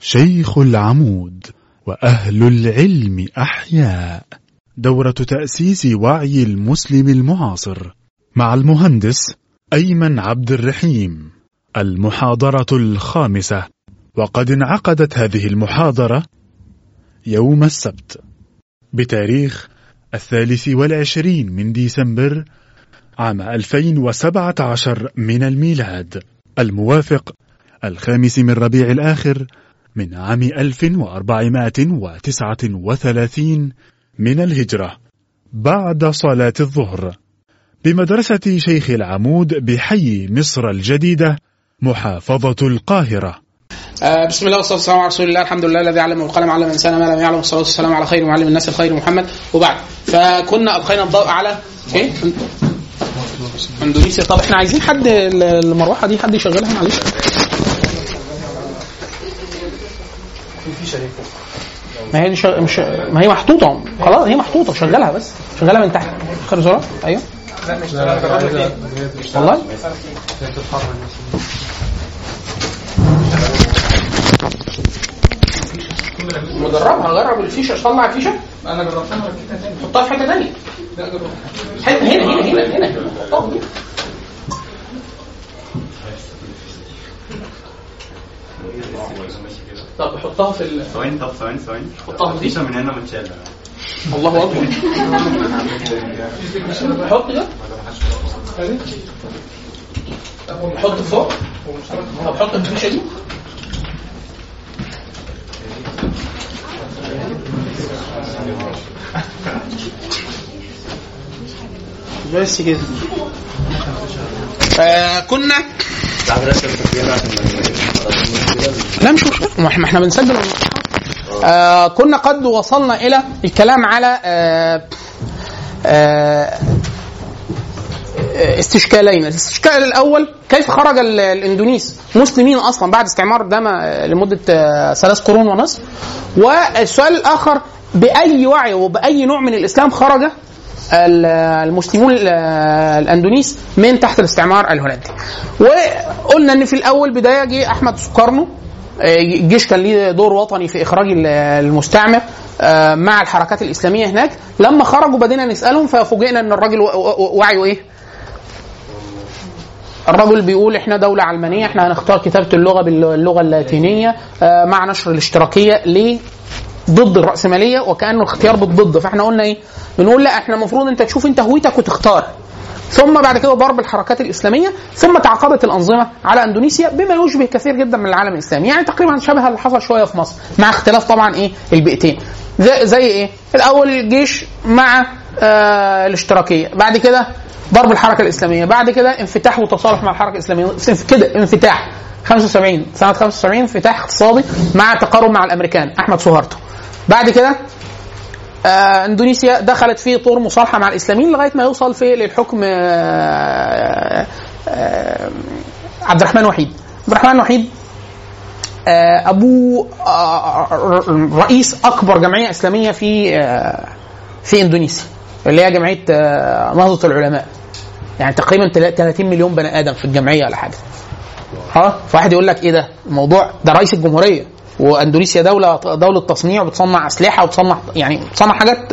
شيخ العمود وأهل العلم أحياء دورة تأسيس وعي المسلم المعاصر مع المهندس أيمن عبد الرحيم المحاضرة الخامسة وقد انعقدت هذه المحاضرة يوم السبت بتاريخ الثالث والعشرين من ديسمبر عام 2017 من الميلاد الموافق الخامس من ربيع الآخر من عام 1439 من الهجرة بعد صلاة الظهر بمدرسة شيخ العمود بحي مصر الجديدة محافظة القاهرة آه، بسم الله والصلاه والسلام على رسول الله الحمد لله الذي علم القلم علم الانسان ما لم يعلم والصلاه والسلام على خير معلم الناس الخير محمد وبعد فكنا القينا الضوء على ايه اندونيسيا طب احنا عايزين حد المروحه دي حد يشغلها معلش ما هي دي شغ... مش ما هي محطوطه خلاص هي محطوطه شغلها بس شغلها من تحت اخر زرار ايوه والله مجربها جرب الفيشه طلع الفيشه انا جربتها حطها في حته ثانيه لا جربتها هنا هنا هنا هنا هنا حطها هنا. طب حطها في ال... ثواني طب ثواني ثواني حطها في دي الفيشه من هنا متشالة الله اكبر حط ده حط فوق طب حط الفيشه دي بس كده آه كنا لا مش مشكله ما احنا ما احنا بنسجل آه كنا قد وصلنا الى الكلام على آه آه استشكالين الاستشكال الاول كيف خرج ال- الاندونيس مسلمين اصلا بعد استعمار دام لمده آه، ثلاث قرون ونصف والسؤال الاخر باي وعي وباي نوع من الاسلام خرج ال- المسلمون ال- الاندونيس من تحت الاستعمار الهولندي وقلنا ان في الاول بدايه جه احمد سكرنو آه، الجيش كان ليه دور وطني في اخراج ال- المستعمر آه، مع الحركات الاسلاميه هناك لما خرجوا بدينا نسالهم ففوجئنا ان الراجل و- و- وعيه ايه الرجل بيقول احنا دولة علمانية احنا هنختار كتابة اللغة باللغة اللاتينية آه، مع نشر الاشتراكية ليه ضد الرأسمالية وكأنه الاختيار بالضد فاحنا قلنا ايه بنقول لا احنا المفروض انت تشوف انت هويتك وتختار ثم بعد كده ضرب الحركات الإسلامية ثم تعاقبت الأنظمة على أندونيسيا بما يشبه كثير جدا من العالم الإسلامي يعني تقريبا شبه اللي حصل شوية في مصر مع اختلاف طبعا ايه البيئتين زي, زي ايه الأول الجيش مع آه الاشتراكية بعد كده ضرب الحركة الإسلامية بعد كده انفتاح وتصالح مع الحركة الإسلامية كده انفتاح 75 سنة 75 انفتاح اقتصادي مع تقارب مع الأمريكان أحمد سوهارتو بعد كده آه اندونيسيا دخلت في طور مصالحه مع الاسلاميين لغايه ما يوصل في للحكم آه آه عبد الرحمن وحيد عبد الرحمن وحيد آه ابوه آه رئيس اكبر جمعيه اسلاميه في آه في اندونيسيا اللي هي جمعيه آه نهضه العلماء يعني تقريبا 30 مليون بني ادم في الجمعيه ولا حاجه ها فواحد يقول لك ايه ده الموضوع ده رئيس الجمهوريه واندونيسيا دوله دوله تصنيع وبتصنع اسلحه وبتصنع يعني بتصنع حاجات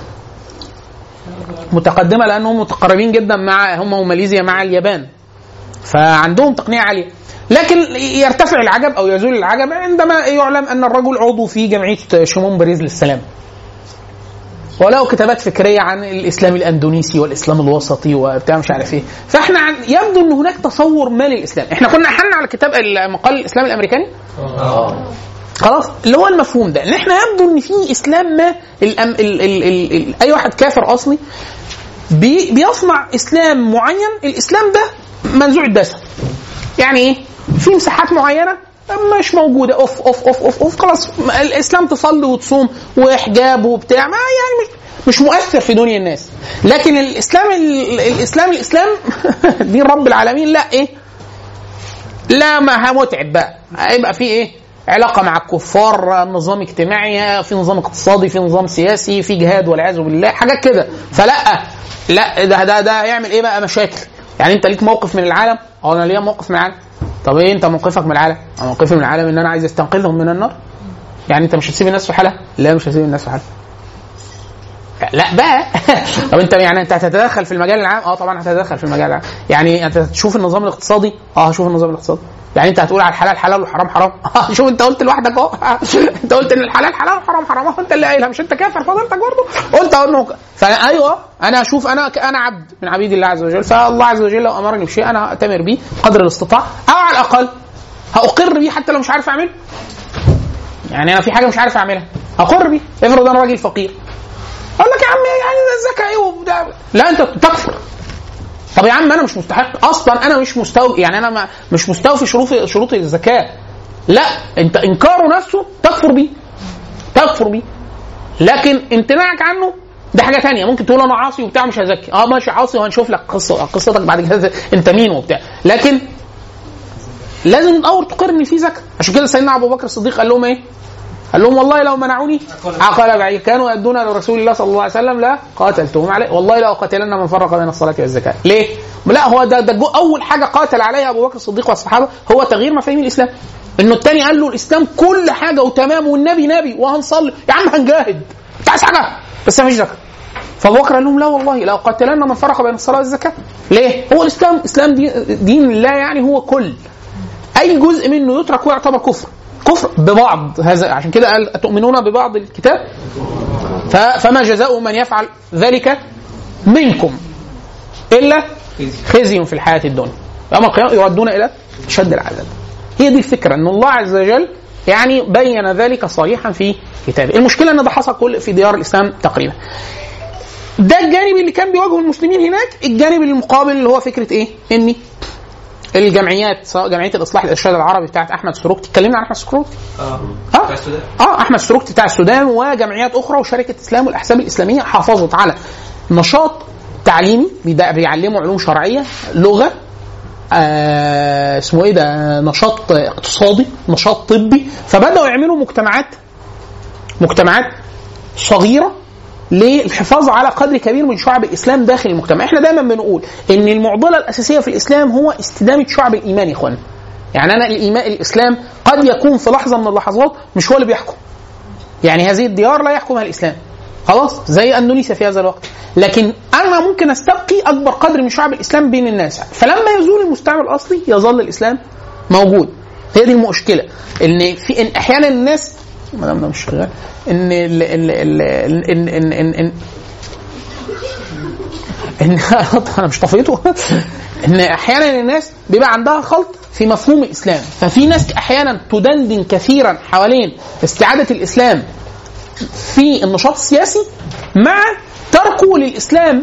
متقدمه لانهم متقربين جدا مع هم وماليزيا مع اليابان فعندهم تقنيه عاليه لكن يرتفع العجب او يزول العجب عندما يعلم ان الرجل عضو في جمعيه شمون باريس للسلام وله كتابات فكريه عن الاسلام الاندونيسي والاسلام الوسطي وبتاع مش عارف ايه فاحنا عن يبدو ان هناك تصور ما للاسلام احنا كنا احنا على كتاب مقال الاسلام الامريكاني خلاص اللي هو المفهوم ده ان احنا يبدو ان في اسلام ما الأم ال ال ال ال اي واحد كافر اصلي بي بيصنع اسلام معين الاسلام ده منزوع الدسم يعني ايه في مساحات معينه مش موجوده اوف اوف اوف اوف, أوف خلاص الاسلام تصلي وتصوم وحجاب وبتاع ما يعني مش مش مؤثر في دنيا الناس لكن الاسلام الاسلام الاسلام دين رب العالمين لا ايه لا ما متعب بقى هيبقى في ايه علاقه مع الكفار نظام اجتماعي في نظام اقتصادي في نظام سياسي في جهاد والعياذ بالله حاجات كده فلا لا ده ده ده هيعمل ايه بقى مشاكل يعني انت ليك موقف من العالم او انا ليا موقف من العالم طب ايه انت موقفك من العالم؟ موقفي من العالم ان انا عايز استنقذهم من النار يعني انت مش هتسيب الناس في حالها؟ لا مش هسيب الناس في حالها لا بقى طب انت يعني انت هتتدخل في المجال العام؟ اه طبعا هتتدخل في المجال العام يعني انت هتشوف النظام الاقتصادي؟ اه هشوف النظام الاقتصادي يعني انت هتقول على الحلال حلال والحرام حرام اه شوف انت قلت لوحدك اهو انت قلت ان الحلال حلال والحرام حرام اهو انت اللي قايلها مش انت كافر فضلتك برضه قلت اهو انه فايوه انا اشوف انا انا عبد من عبيد الله عز وجل فالله عز وجل لو امرني بشيء انا اتمر به قدر الاستطاعه او على الاقل هاقر بيه حتى لو مش عارف اعمله يعني انا في حاجه مش عارف اعملها اقر بيه افرض انا راجل فقير اقول لك يا عم يعني ده الزكاه ايه وبتاع لا انت تكفر طب يا عم انا مش مستحق اصلا انا مش مستوفي يعني انا ما مش مستوفي شروط شروط الزكاه لا انت انكاره نفسه تكفر بيه تكفر بيه لكن امتناعك عنه ده حاجه تانية ممكن تقول انا عاصي وبتاع مش هزكي اه ماشي عاصي وهنشوف لك قصه قصتك بعد كده انت مين وبتاع لكن لازم الاول تقر ان في زكاه عشان كده سيدنا ابو بكر الصديق قال لهم ايه؟ قال لهم والله لو منعوني عقل بعير كانوا يدون لرسول الله صلى الله عليه وسلم لا قاتلتهم عليه والله لا اقاتلن من فرق بين الصلاه والزكاه ليه؟ لا هو ده, ده جو- اول حاجه قاتل عليها ابو بكر الصديق والصحابه هو تغيير مفاهيم الاسلام انه الثاني قال له الاسلام كل حاجه وتمام والنبي نبي وهنصلي يا عم هنجاهد انت عايز حاجه بس مفيش زكاه فابو بكر قال لهم لا والله لا اقاتلن من فرق بين الصلاه والزكاه ليه؟ هو الاسلام اسلام دين, دين الله يعني هو كل اي جزء منه يترك ويعتبر كفر كفر ببعض هذا عشان كده قال أتؤمنون ببعض الكتاب ف- فما جزاء من يفعل ذلك منكم الا خزي في الحياه الدنيا يوم القيامه يردون الى شد العذاب هي دي الفكره ان الله عز وجل يعني بين ذلك صريحا في كتابه المشكله ان ده حصل كل في ديار الاسلام تقريبا ده الجانب اللي كان بيواجهه المسلمين هناك الجانب المقابل اللي هو فكره ايه اني الجمعيات سواء جمعيه الاصلاح الارشاد العربي بتاعت احمد سروقتي اتكلمنا عن احمد سروقتي اه اه بتاع السودان اه احمد سروقتي بتاع السودان وجمعيات اخرى وشركه اسلام والاحزاب الاسلاميه حافظت على نشاط تعليمي بيدا- بيعلموا علوم شرعيه لغه آه اسمه ايه ده نشاط اقتصادي نشاط طبي فبداوا يعملوا مجتمعات مجتمعات صغيره للحفاظ على قدر كبير من شعب الاسلام داخل المجتمع، احنا دايما بنقول ان المعضله الاساسيه في الاسلام هو استدامه شعب الايمان يا اخوانا. يعني انا الايمان الاسلام قد يكون في لحظه من اللحظات مش هو اللي بيحكم. يعني هذه الديار لا يحكمها الاسلام. خلاص زي اندونيسيا في هذا الوقت. لكن انا ممكن استبقي اكبر قدر من شعب الاسلام بين الناس، فلما يزول المستعمر الاصلي يظل الاسلام موجود. هي دي المشكله ان في ان احيانا الناس ما دام ده مش شغال ان ال ال ال ان ان ان ان ان انا مش طفيته ان احيانا الناس بيبقى عندها خلط في مفهوم الاسلام ففي ناس احيانا تدندن كثيرا حوالين استعاده الاسلام في النشاط السياسي مع تركه للاسلام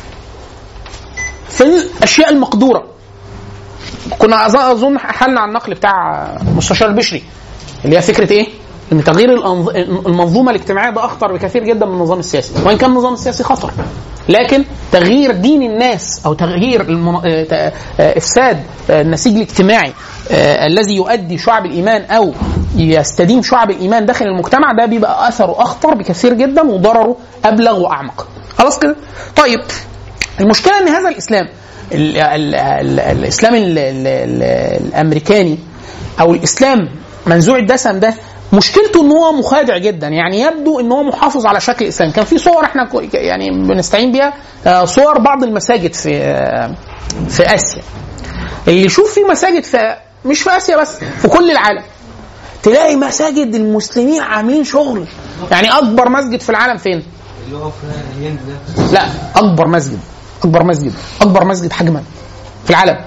في الاشياء المقدوره كنا أظن- اظن حلنا عن النقل بتاع مستشار البشري اللي هي فكره ايه؟ ان تغيير الأنظ- المنظومه الاجتماعيه ده اخطر بكثير جدا من النظام السياسي، وان كان النظام السياسي خطر. لكن تغيير دين الناس او تغيير المن... آه، ت- آه، افساد آه، النسيج الاجتماعي آه، الذي يؤدي شعب الايمان او يستديم شعب الايمان داخل المجتمع ده بيبقى اثره اخطر بكثير جدا وضرره ابلغ واعمق. خلاص كده؟ طيب المشكله ان هذا الاسلام ال ال ال الاسلام ال ال ال الامريكاني او الاسلام منزوع الدسم ده مشكلته ان هو مخادع جدا يعني يبدو ان هو محافظ على شكل الاسلام كان في صور احنا كو- يعني بنستعين بيها آه، صور بعض المساجد في آه، في اسيا اللي يشوف في مساجد في مش في اسيا بس في كل العالم تلاقي مساجد المسلمين عاملين شغل يعني اكبر مسجد في العالم فين اللي هو في الهند ده لا اكبر مسجد اكبر مسجد اكبر مسجد حجما في العالم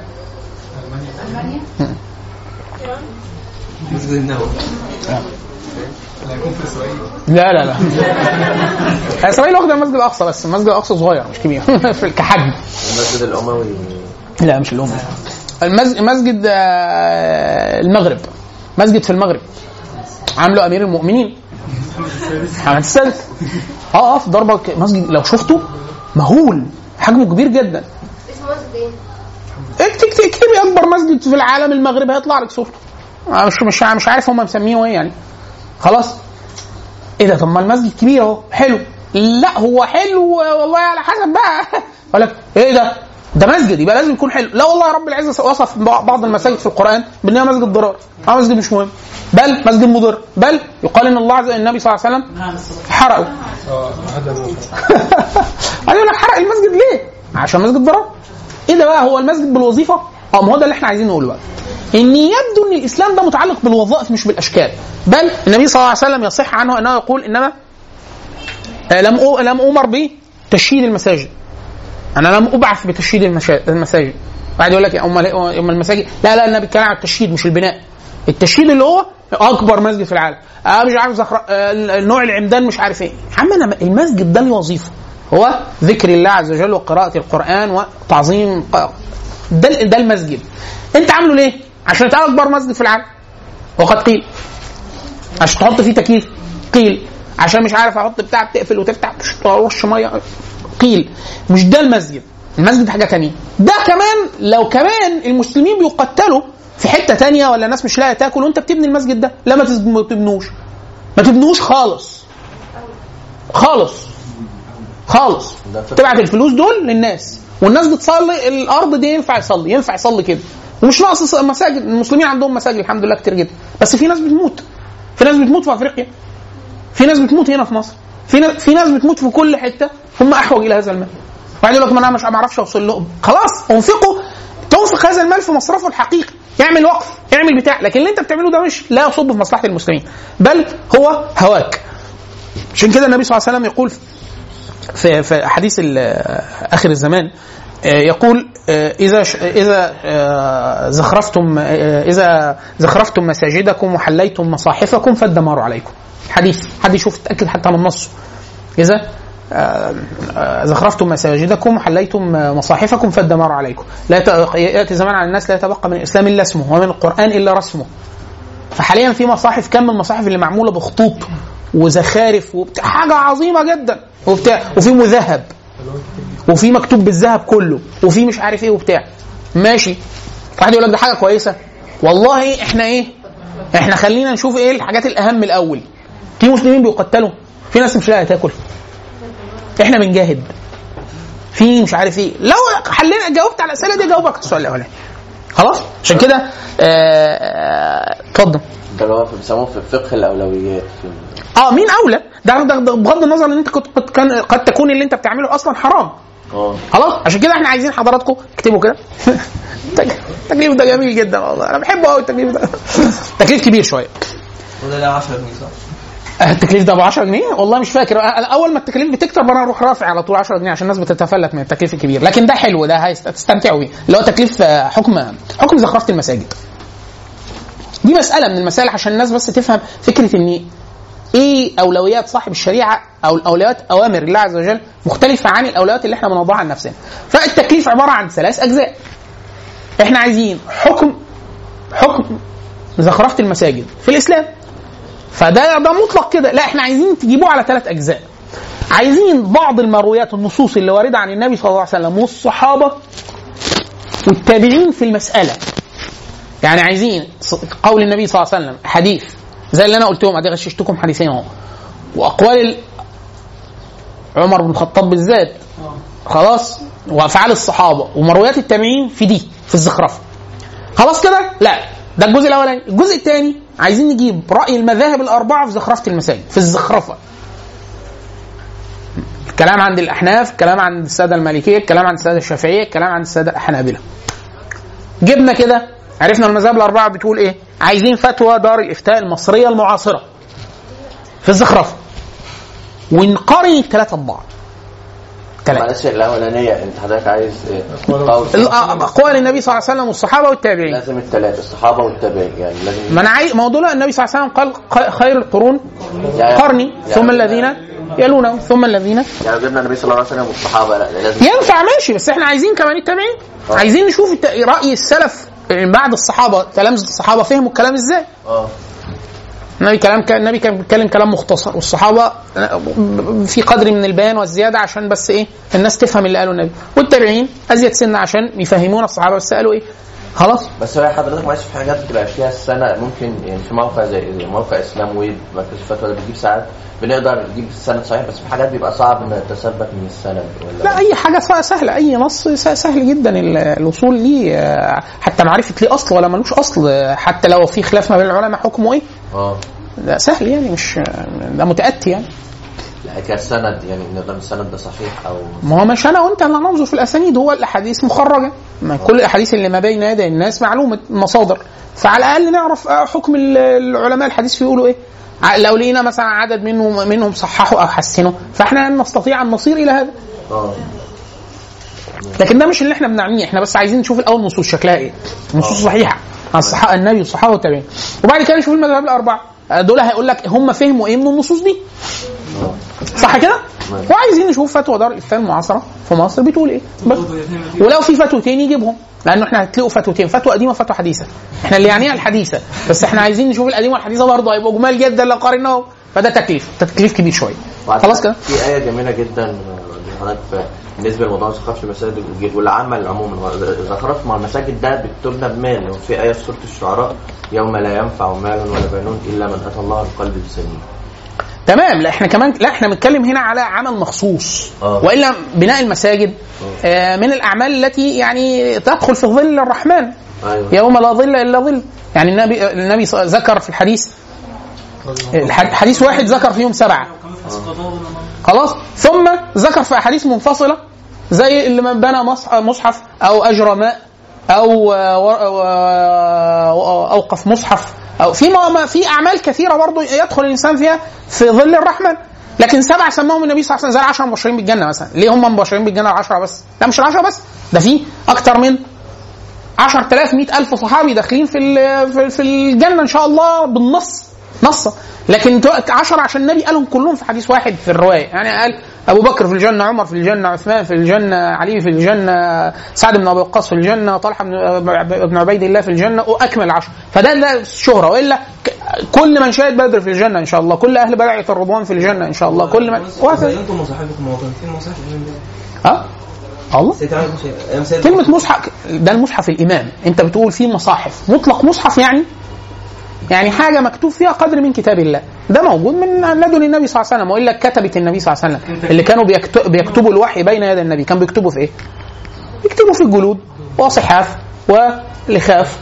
مسجد النبوي لا لا لا اسرائيل واخده المسجد الاقصى بس المسجد الاقصى صغير مش كبير في- كحجم المسجد الأموي لا مش الام المسجد مسجد آه، المغرب مسجد في المغرب عامله امير المؤمنين محمد السادس اه اه في ضربه ك- مسجد لو شفته مهول حجمه كبير جدا اسمه مسجد ايه؟ اكتب اكتب اكتبي اكبر مسجد في العالم المغرب هيطلع لك صورته أنا مش مش مش عارف هم مسمينه ايه يعني خلاص ايه ده طب ما المسجد كبير اهو حلو لا هو حلو والله على حسب بقى اقول لك ايه ده ده مسجد يبقى لازم يكون حلو لا والله رب العزه وصف بعض المساجد في القران بانها مسجد ضرار اه مسجد مش مهم بل مسجد مضر بل يقال ان الله عز وجل النبي صلى الله عليه وسلم حرقه قال يقول لك حرق المسجد ليه؟ عشان مسجد ضرار ايه ده بقى هو المسجد بالوظيفه؟ اه ما هو ده اللي احنا عايزين نقوله بقى ان يبدو ان الاسلام ده متعلق بالوظائف مش بالاشكال بل النبي صلى الله عليه وسلم يصح عنه انه يقول انما آه، لم أو لم امر بتشييد المساجد انا لم ابعث بتشييد المشا- المساجد واحد يقول لك يا امال إيه؟ أمال المساجد لا لا النبي بيتكلم عن التشييد مش البناء التشييد اللي هو اكبر مسجد في العالم آه مش عارف زخر... آه نوع العمدان مش عارف ايه يا عم انا المسجد ده له وظيفه هو ذكر الله عز وجل وقراءة القرآن وتعظيم ق- ده ده المسجد انت عامله ليه؟ عشان يبقى اكبر مسجد في العالم وقد قيل عشان تحط فيه تكييف قيل عشان مش عارف احط بتاع بتقفل وتفتح ترش ميه قيل مش ده المسجد المسجد حاجه تانية ده كمان لو كمان المسلمين بيقتلوا في حته تانية ولا ناس مش لاقيه تاكل وانت بتبني المسجد ده لا ما تز- ما تبنوش ما تبنوش خالص خالص خالص تبعت الفلوس دول للناس والناس بتصلي الارض دي ينفع يصلي ينفع يصلي كده ومش ناقص مساجد المسلمين عندهم مساجد الحمد لله كتير جدا بس في ناس بتموت في ناس بتموت في افريقيا في ناس بتموت هنا في مصر في ناس في ناس بتموت في كل حته هم احوج الى هذا المال واحد يقول لك ما انا مش ما اعرفش اوصل لهم خلاص انفقوا تنفق هذا المال في مصرفه الحقيقي اعمل وقف اعمل بتاع لكن اللي انت بتعمله ده مش لا يصب في مصلحه المسلمين بل هو هواك عشان كده النبي صلى الله عليه وسلم يقول في في حديث ال- اخر الزمان آه، يقول آه، اذا ش- اذا آه، زخرفتم آه، اذا زخرفتم مساجدكم وحليتم مصاحفكم فالدمار عليكم حديث حد يشوف تاكد حتى من نصه اذا آه، آه، زخرفتم مساجدكم وحليتم آه، مصاحفكم فالدمار عليكم لا يت- ياتي زمان على الناس لا يتبقى من الاسلام الا اسمه ومن القران الا رسمه فحاليا في مصاحف كم من المصاحف اللي معموله بخطوط وزخارف وبتاع حاجه عظيمه جدا وبتاع وفي مذهب وفي مكتوب بالذهب كله وفي مش عارف ايه وبتاع ماشي واحد يقول لك ده حاجه كويسه والله احنا ايه احنا خلينا نشوف ايه الحاجات الاهم الاول في مسلمين بيقتلوا في ناس مش لاقيه تاكل احنا بنجاهد في مش عارف ايه لو حلينا جاوبت على الاسئله دي جاوبك على السؤال الاولاني خلاص عشان كده آه، آه، اتفضل ده اللي هو في- بيسموه في فقه الاولويات في اه مين اولى ده, ده, ده بغض النظر ان انت كنت قد, كان قد تكون اللي انت بتعمله اصلا حرام اه خلاص عشان كده احنا عايزين حضراتكم اكتبوا كده التك- التكليف ده جميل جدا والله انا بحبه قوي التكليف ده تكليف كبير شويه وده ده 10 جنيه صح؟ آه، التكليف ده ب 10 جنيه والله مش فاكر أنا اول ما التكليف بتكتر انا اروح رافع على طول 10 جنيه عشان الناس بتتفلت من التكليف الكبير لكن ده حلو ده هتستمتعوا بيه اللي هو تكليف آه، حكم حكم زخرفه المساجد دي مساله من المسائل عشان الناس بس تفهم فكره ان ايه اولويات صاحب الشريعه او اولويات اوامر الله عز وجل مختلفه عن الاولويات اللي احنا بنوضعها لنفسنا فالتكليف عباره عن ثلاث اجزاء احنا عايزين حكم حكم زخرفه المساجد في الاسلام فده ده مطلق كده لا احنا عايزين تجيبوه على ثلاث اجزاء عايزين بعض المرويات النصوص اللي وارده عن النبي صلى الله عليه وسلم والصحابه والتابعين في المساله يعني عايزين ص- قول النبي صلى الله عليه وسلم حديث زي اللي انا قلتهم ادي غششتكم حديثين اهو واقوال ال- عمر بن الخطاب بالذات خلاص وافعال الصحابه ومرويات التابعين في دي في الزخرفه خلاص كده لا ده الجزء الاولاني الجزء الثاني عايزين نجيب راي المذاهب الاربعه في زخرفه المساجد في الزخرفه الكلام عند الاحناف الكلام عند الساده المالكيه الكلام عند الساده الشافعيه الكلام عند الساده الحنابله جبنا كده عرفنا المذاهب الاربعه بتقول ايه عايزين فتوى دار الافتاء المصريه المعاصره في الزخرفه ونقارن الثلاثه ببعض ثلاثه معلش الاولانيه انت حضرتك عايز ايه؟ قول اقوال النبي صلى الله عليه وسلم والصحابه والتابعين لازم الثلاثه الصحابه والتابعين يعني لازم ما انا عايز ما هو دول النبي صلى الله عليه وسلم قال ق- خير القرون يعني- قرني يعني ثم جبنا- الذين يلونهم ثم الذين يعني جبنا النبي صلى الله عليه وسلم والصحابه لا لازم ينفع ماشي بس احنا عايزين كمان التابعين آه. عايزين نشوف الت- راي السلف بعد الصحابه تلامذه الصحابه فهموا الكلام ازاي اه النبي كلام كان النبي كان بيتكلم كلام مختصر والصحابه في قدر من البيان والزياده عشان بس ايه الناس تفهم اللي قاله النبي والتابعين ازيد سنه عشان يفهمونا الصحابه بس قالوا ايه خلاص بس هو حضرتك معلش في حاجات بتبقى فيها السنه ممكن يعني في موقع زي زي موقع اسلام ويب مركز الفتوى ده بتجيب ساعات بنقدر نجيب السند صحيح بس في حاجات بيبقى صعب ان تثبت من السند ولا لا اي حاجه س- سهله اي نص س- سهل جدا ال- الوصول ليه آه، حتى معرفه ليه اصل ولا ملوش اصل آه، حتى لو في خلاف ما بين العلماء حكمه ايه اه ده سهل يعني مش ده متاتي يعني لا كسند يعني نقدر السند ده صحيح او ما هو مش انا وانت اللي هننظر في الاسانيد هو الاحاديث مخرجه ما كل الاحاديث اللي ما بين يدي الناس معلومه مصادر فعلى الاقل نعرف آه، حكم ال- العلماء الحديث بيقولوا ايه ع- لو لقينا مثلا عدد منهم منهم صححوا او حسنوا فاحنا نستطيع ان نصير الى هذا اه لكن ده مش اللي احنا بنعنيه احنا بس عايزين نشوف الاول نصوص شكلها ايه نصوص صحيحه عن الصحابه النبي والصحابه والتابعين وبعد كده نشوف المذاهب الاربعه آه، دول هيقول لك هم فهموا ايه من النصوص دي صح كده وعايزين نشوف فتوى دار الافتاء المعاصره في مصر بتقول ايه بس ولو في فتوتين يجيبهم لانه احنا هتلاقوا فتوتين فتوى قديمه وفتوى حديثه احنا اللي يعنيها الحديثه بس احنا عايزين نشوف القديمه والحديثه برضه هيبقوا جمال جدا لو قارناهم فده تكليف تكليف كبير شويه وعلى خلاص فكرة كده في آية جميلة جدا آه، حضرتك في- بالنسبة لموضوع ثقافة المساجد والج- والعمل عموما ذكرت مع المساجد ده بتبنى بمال وفي آية في سورة الشعراء يوم لا ينفع مال ولا بنون إلا من أتى الله بقلب سليم تمام لا احنا كمان لا احنا بنتكلم هنا على عمل مخصوص آه. والا بناء المساجد آه من الاعمال التي يعني تدخل في ظل الرحمن أيوه يوم لا ظل الا ظل يعني النبي النبي ص- ذكر في الحديث الح- حديث واحد ذكر فيهم سبعه خلاص ثم ذكر في احاديث منفصله زي اللي من بنى مص- مصحف او اجرى ماء او آه، و- و- اوقف مصحف او في ما- ما- في اعمال كثيره برضه يدخل الانسان فيها في ظل الرحمن لكن سبعه سماهم النبي صلى الله عليه وسلم زي العشره المبشرين بالجنه مثلا ليه هم مبشرين بالجنه العشره بس لا مش العشره بس ده في اكتر من 10000 100000 صحابي داخلين في ال- في- في الجنه ان شاء الله بالنص نصا لكن 10 عشان النبي قالهم كلهم في حديث واحد في الروايه يعني قال ابو بكر في الجنه عمر في الجنه عثمان في الجنه علي في الجنه سعد بن ابي وقاص في الجنه طلحه بن بن عبيد الله في الجنه واكمل العشر فده ده شهره والا ك- كل من شهد بدر في الجنه ان شاء الله كل اهل بيعه الرضوان في الجنه ان شاء الله كل من وهكذا انتم مصاحبكم موطن فين مصاحب اليوم اه الله سيد عامل شيء ايام سيد كلمة مصحف ده المصحف الإمام أنت بتقول فيه مصاحف مطلق مصحف يعني يعني حاجة مكتوب فيها قدر من كتاب الله ده موجود من لدن النبي صلى الله عليه وسلم وإلا كتبت النبي صلى الله عليه وسلم اللي كانوا بيكت- بيكتبوا الوحي بين يدي النبي كان بيكتبوا في إيه؟ بيكتبوا في الجلود وصحاف ولخاف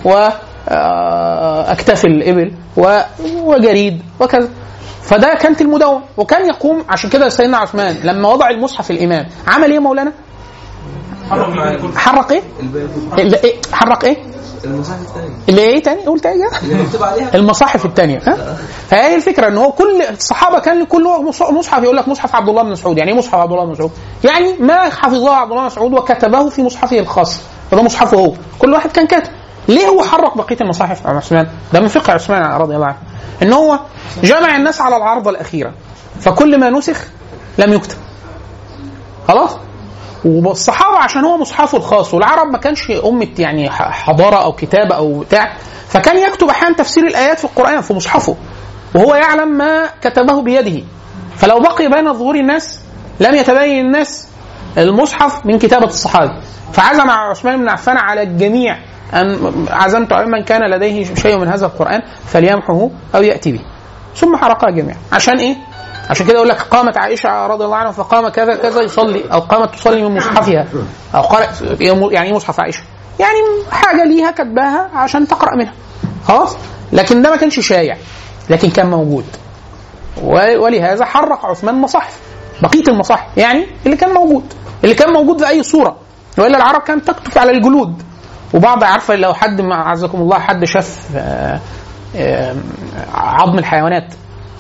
وأكتاف الإبل و- وجريد وكذا فده كانت المدون وكان يقوم عشان كده سيدنا عثمان لما وضع المصحف الإمام عمل إيه يا مولانا؟ حرك معايا حرق ايه؟ اللي إيه؟ حرق ايه؟ المصاحف الثاني اللي ايه تاني؟ قول تاني اللي مكتوب عليها المصاحف الثانيه ها؟ فهي الفكره ان هو كل الصحابه كان كل مص- مصحف يقول لك مصحف عبد الله بن مسعود يعني ايه مصحف عبد الله بن مسعود؟ يعني ما حفظه عبد الله بن مسعود وكتبه في مصحفه الخاص وده مصحفه هو كل واحد كان كاتب ليه هو حرق بقيه المصاحف يا عثمان؟ ده من فقه عثمان رضي الله عنه ان هو جمع الناس على العرضه الاخيره فكل ما نسخ لم يكتب خلاص والصحابه عشان هو مصحفه الخاص والعرب ما كانش امه يعني ح- حضاره او كتابه او بتاع فكان يكتب احيانا تفسير الايات في القران في مصحفه وهو يعلم ما كتبه بيده فلو بقي بين ظهور الناس لم يتبين الناس المصحف من كتابه الصحابه فعزم عثمان بن عفان على الجميع ان عزمت على من كان لديه شيء من هذا القران فليمحه او ياتي به ثم حرقها جميعا عشان ايه؟ عشان كده يقول لك قامت عائشه رضي الله عنها فقام كذا كذا يصلي او قامت تصلي من مصحفها او قرأ يعني ايه مصحف عائشه؟ يعني حاجه ليها كتباها عشان تقرا منها خلاص؟ لكن ده ما كانش شايع لكن كان موجود و- ولهذا حرق عثمان مصاحف بقيه المصاحف يعني اللي كان موجود اللي كان موجود في اي صوره والا العرب كانت تكتب على الجلود وبعض عارفه لو حد ما عزكم الله حد شاف آه، آه، عظم الحيوانات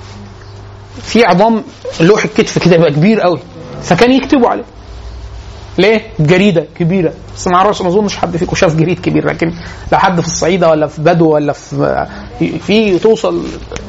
في عظام لوح الكتف كده يبقى كبير قوي فكان يكتبوا عليه ليه؟ جريده كبيره بس ما اعرفش ما اظنش حد فيكم شاف جريد كبير لكن لو حد في الصعيده ولا في بدو ولا في في توصل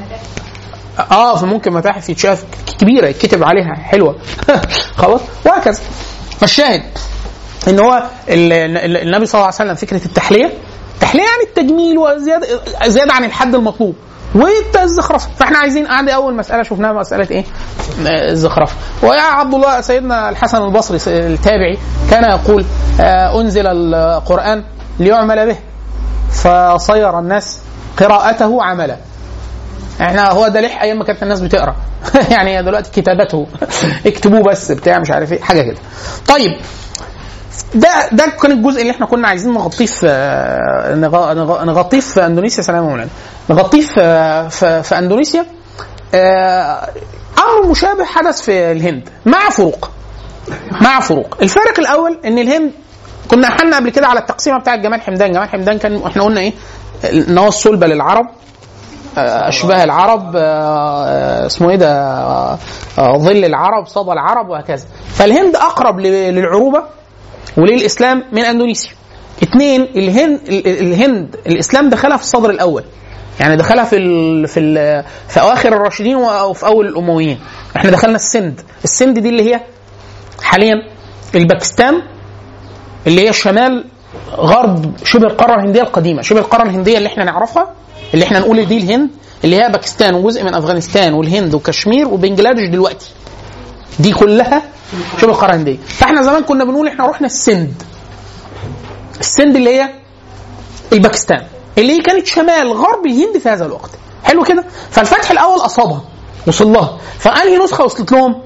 اه فممكن متاحف يتشاف كبيره يتكتب عليها حلوه خلاص وهكذا فالشاهد ان هو ال- ال- النبي صلى الله عليه وسلم فكره التحليه التحليه يعني التجميل وزياده زياده عن الحد المطلوب والزخرفه فاحنا عايزين قاعده اول مساله شفناها مساله ايه؟ آه، الزخرفه ويا عبد الله سيدنا الحسن البصري التابعي كان يقول آه، انزل القران ليعمل به فصير الناس قراءته عملا احنا هو ده لح ايام ما كانت الناس بتقرا يعني دلوقتي كتابته اكتبوه بس بتاع مش عارف ايه حاجه كده طيب ده ده كان الجزء اللي احنا كنا عايزين نغطيه في نغ- نغ- نغطيه في اندونيسيا سلام يا مولانا نغطيه في في, في اندونيسيا آه، امر مشابه حدث في الهند مع فروق مع فروق الفارق الاول ان الهند كنا احنا قبل كده على التقسيمه بتاعه جمال حمدان جمال حمدان كان احنا قلنا ايه ان هو الصلبه للعرب آه، اشباه العرب آه، آه، اسمه ايه ده آه، آه، ظل العرب صدى العرب وهكذا فالهند اقرب ل- للعروبه وللاسلام من اندونيسيا اثنين الهند ال- الهند الاسلام دخلها في الصدر الاول يعني دخلها في ال في ال في اواخر الراشدين وفي اول الامويين احنا دخلنا السند السند دي اللي هي حاليا الباكستان اللي هي شمال غرب شبه القاره الهنديه القديمه شبه القاره الهنديه اللي احنا نعرفها اللي احنا نقول دي الهند اللي هي باكستان وجزء من افغانستان والهند وكشمير وبنجلاديش دلوقتي دي كلها شبه القاره الهنديه فاحنا زمان كنا بنقول احنا رحنا السند السند اللي هي الباكستان اللي هي كانت شمال غرب الهند في هذا الوقت حلو كده فالفتح الاول اصابها وصل لها فانهي نسخه وصلت لهم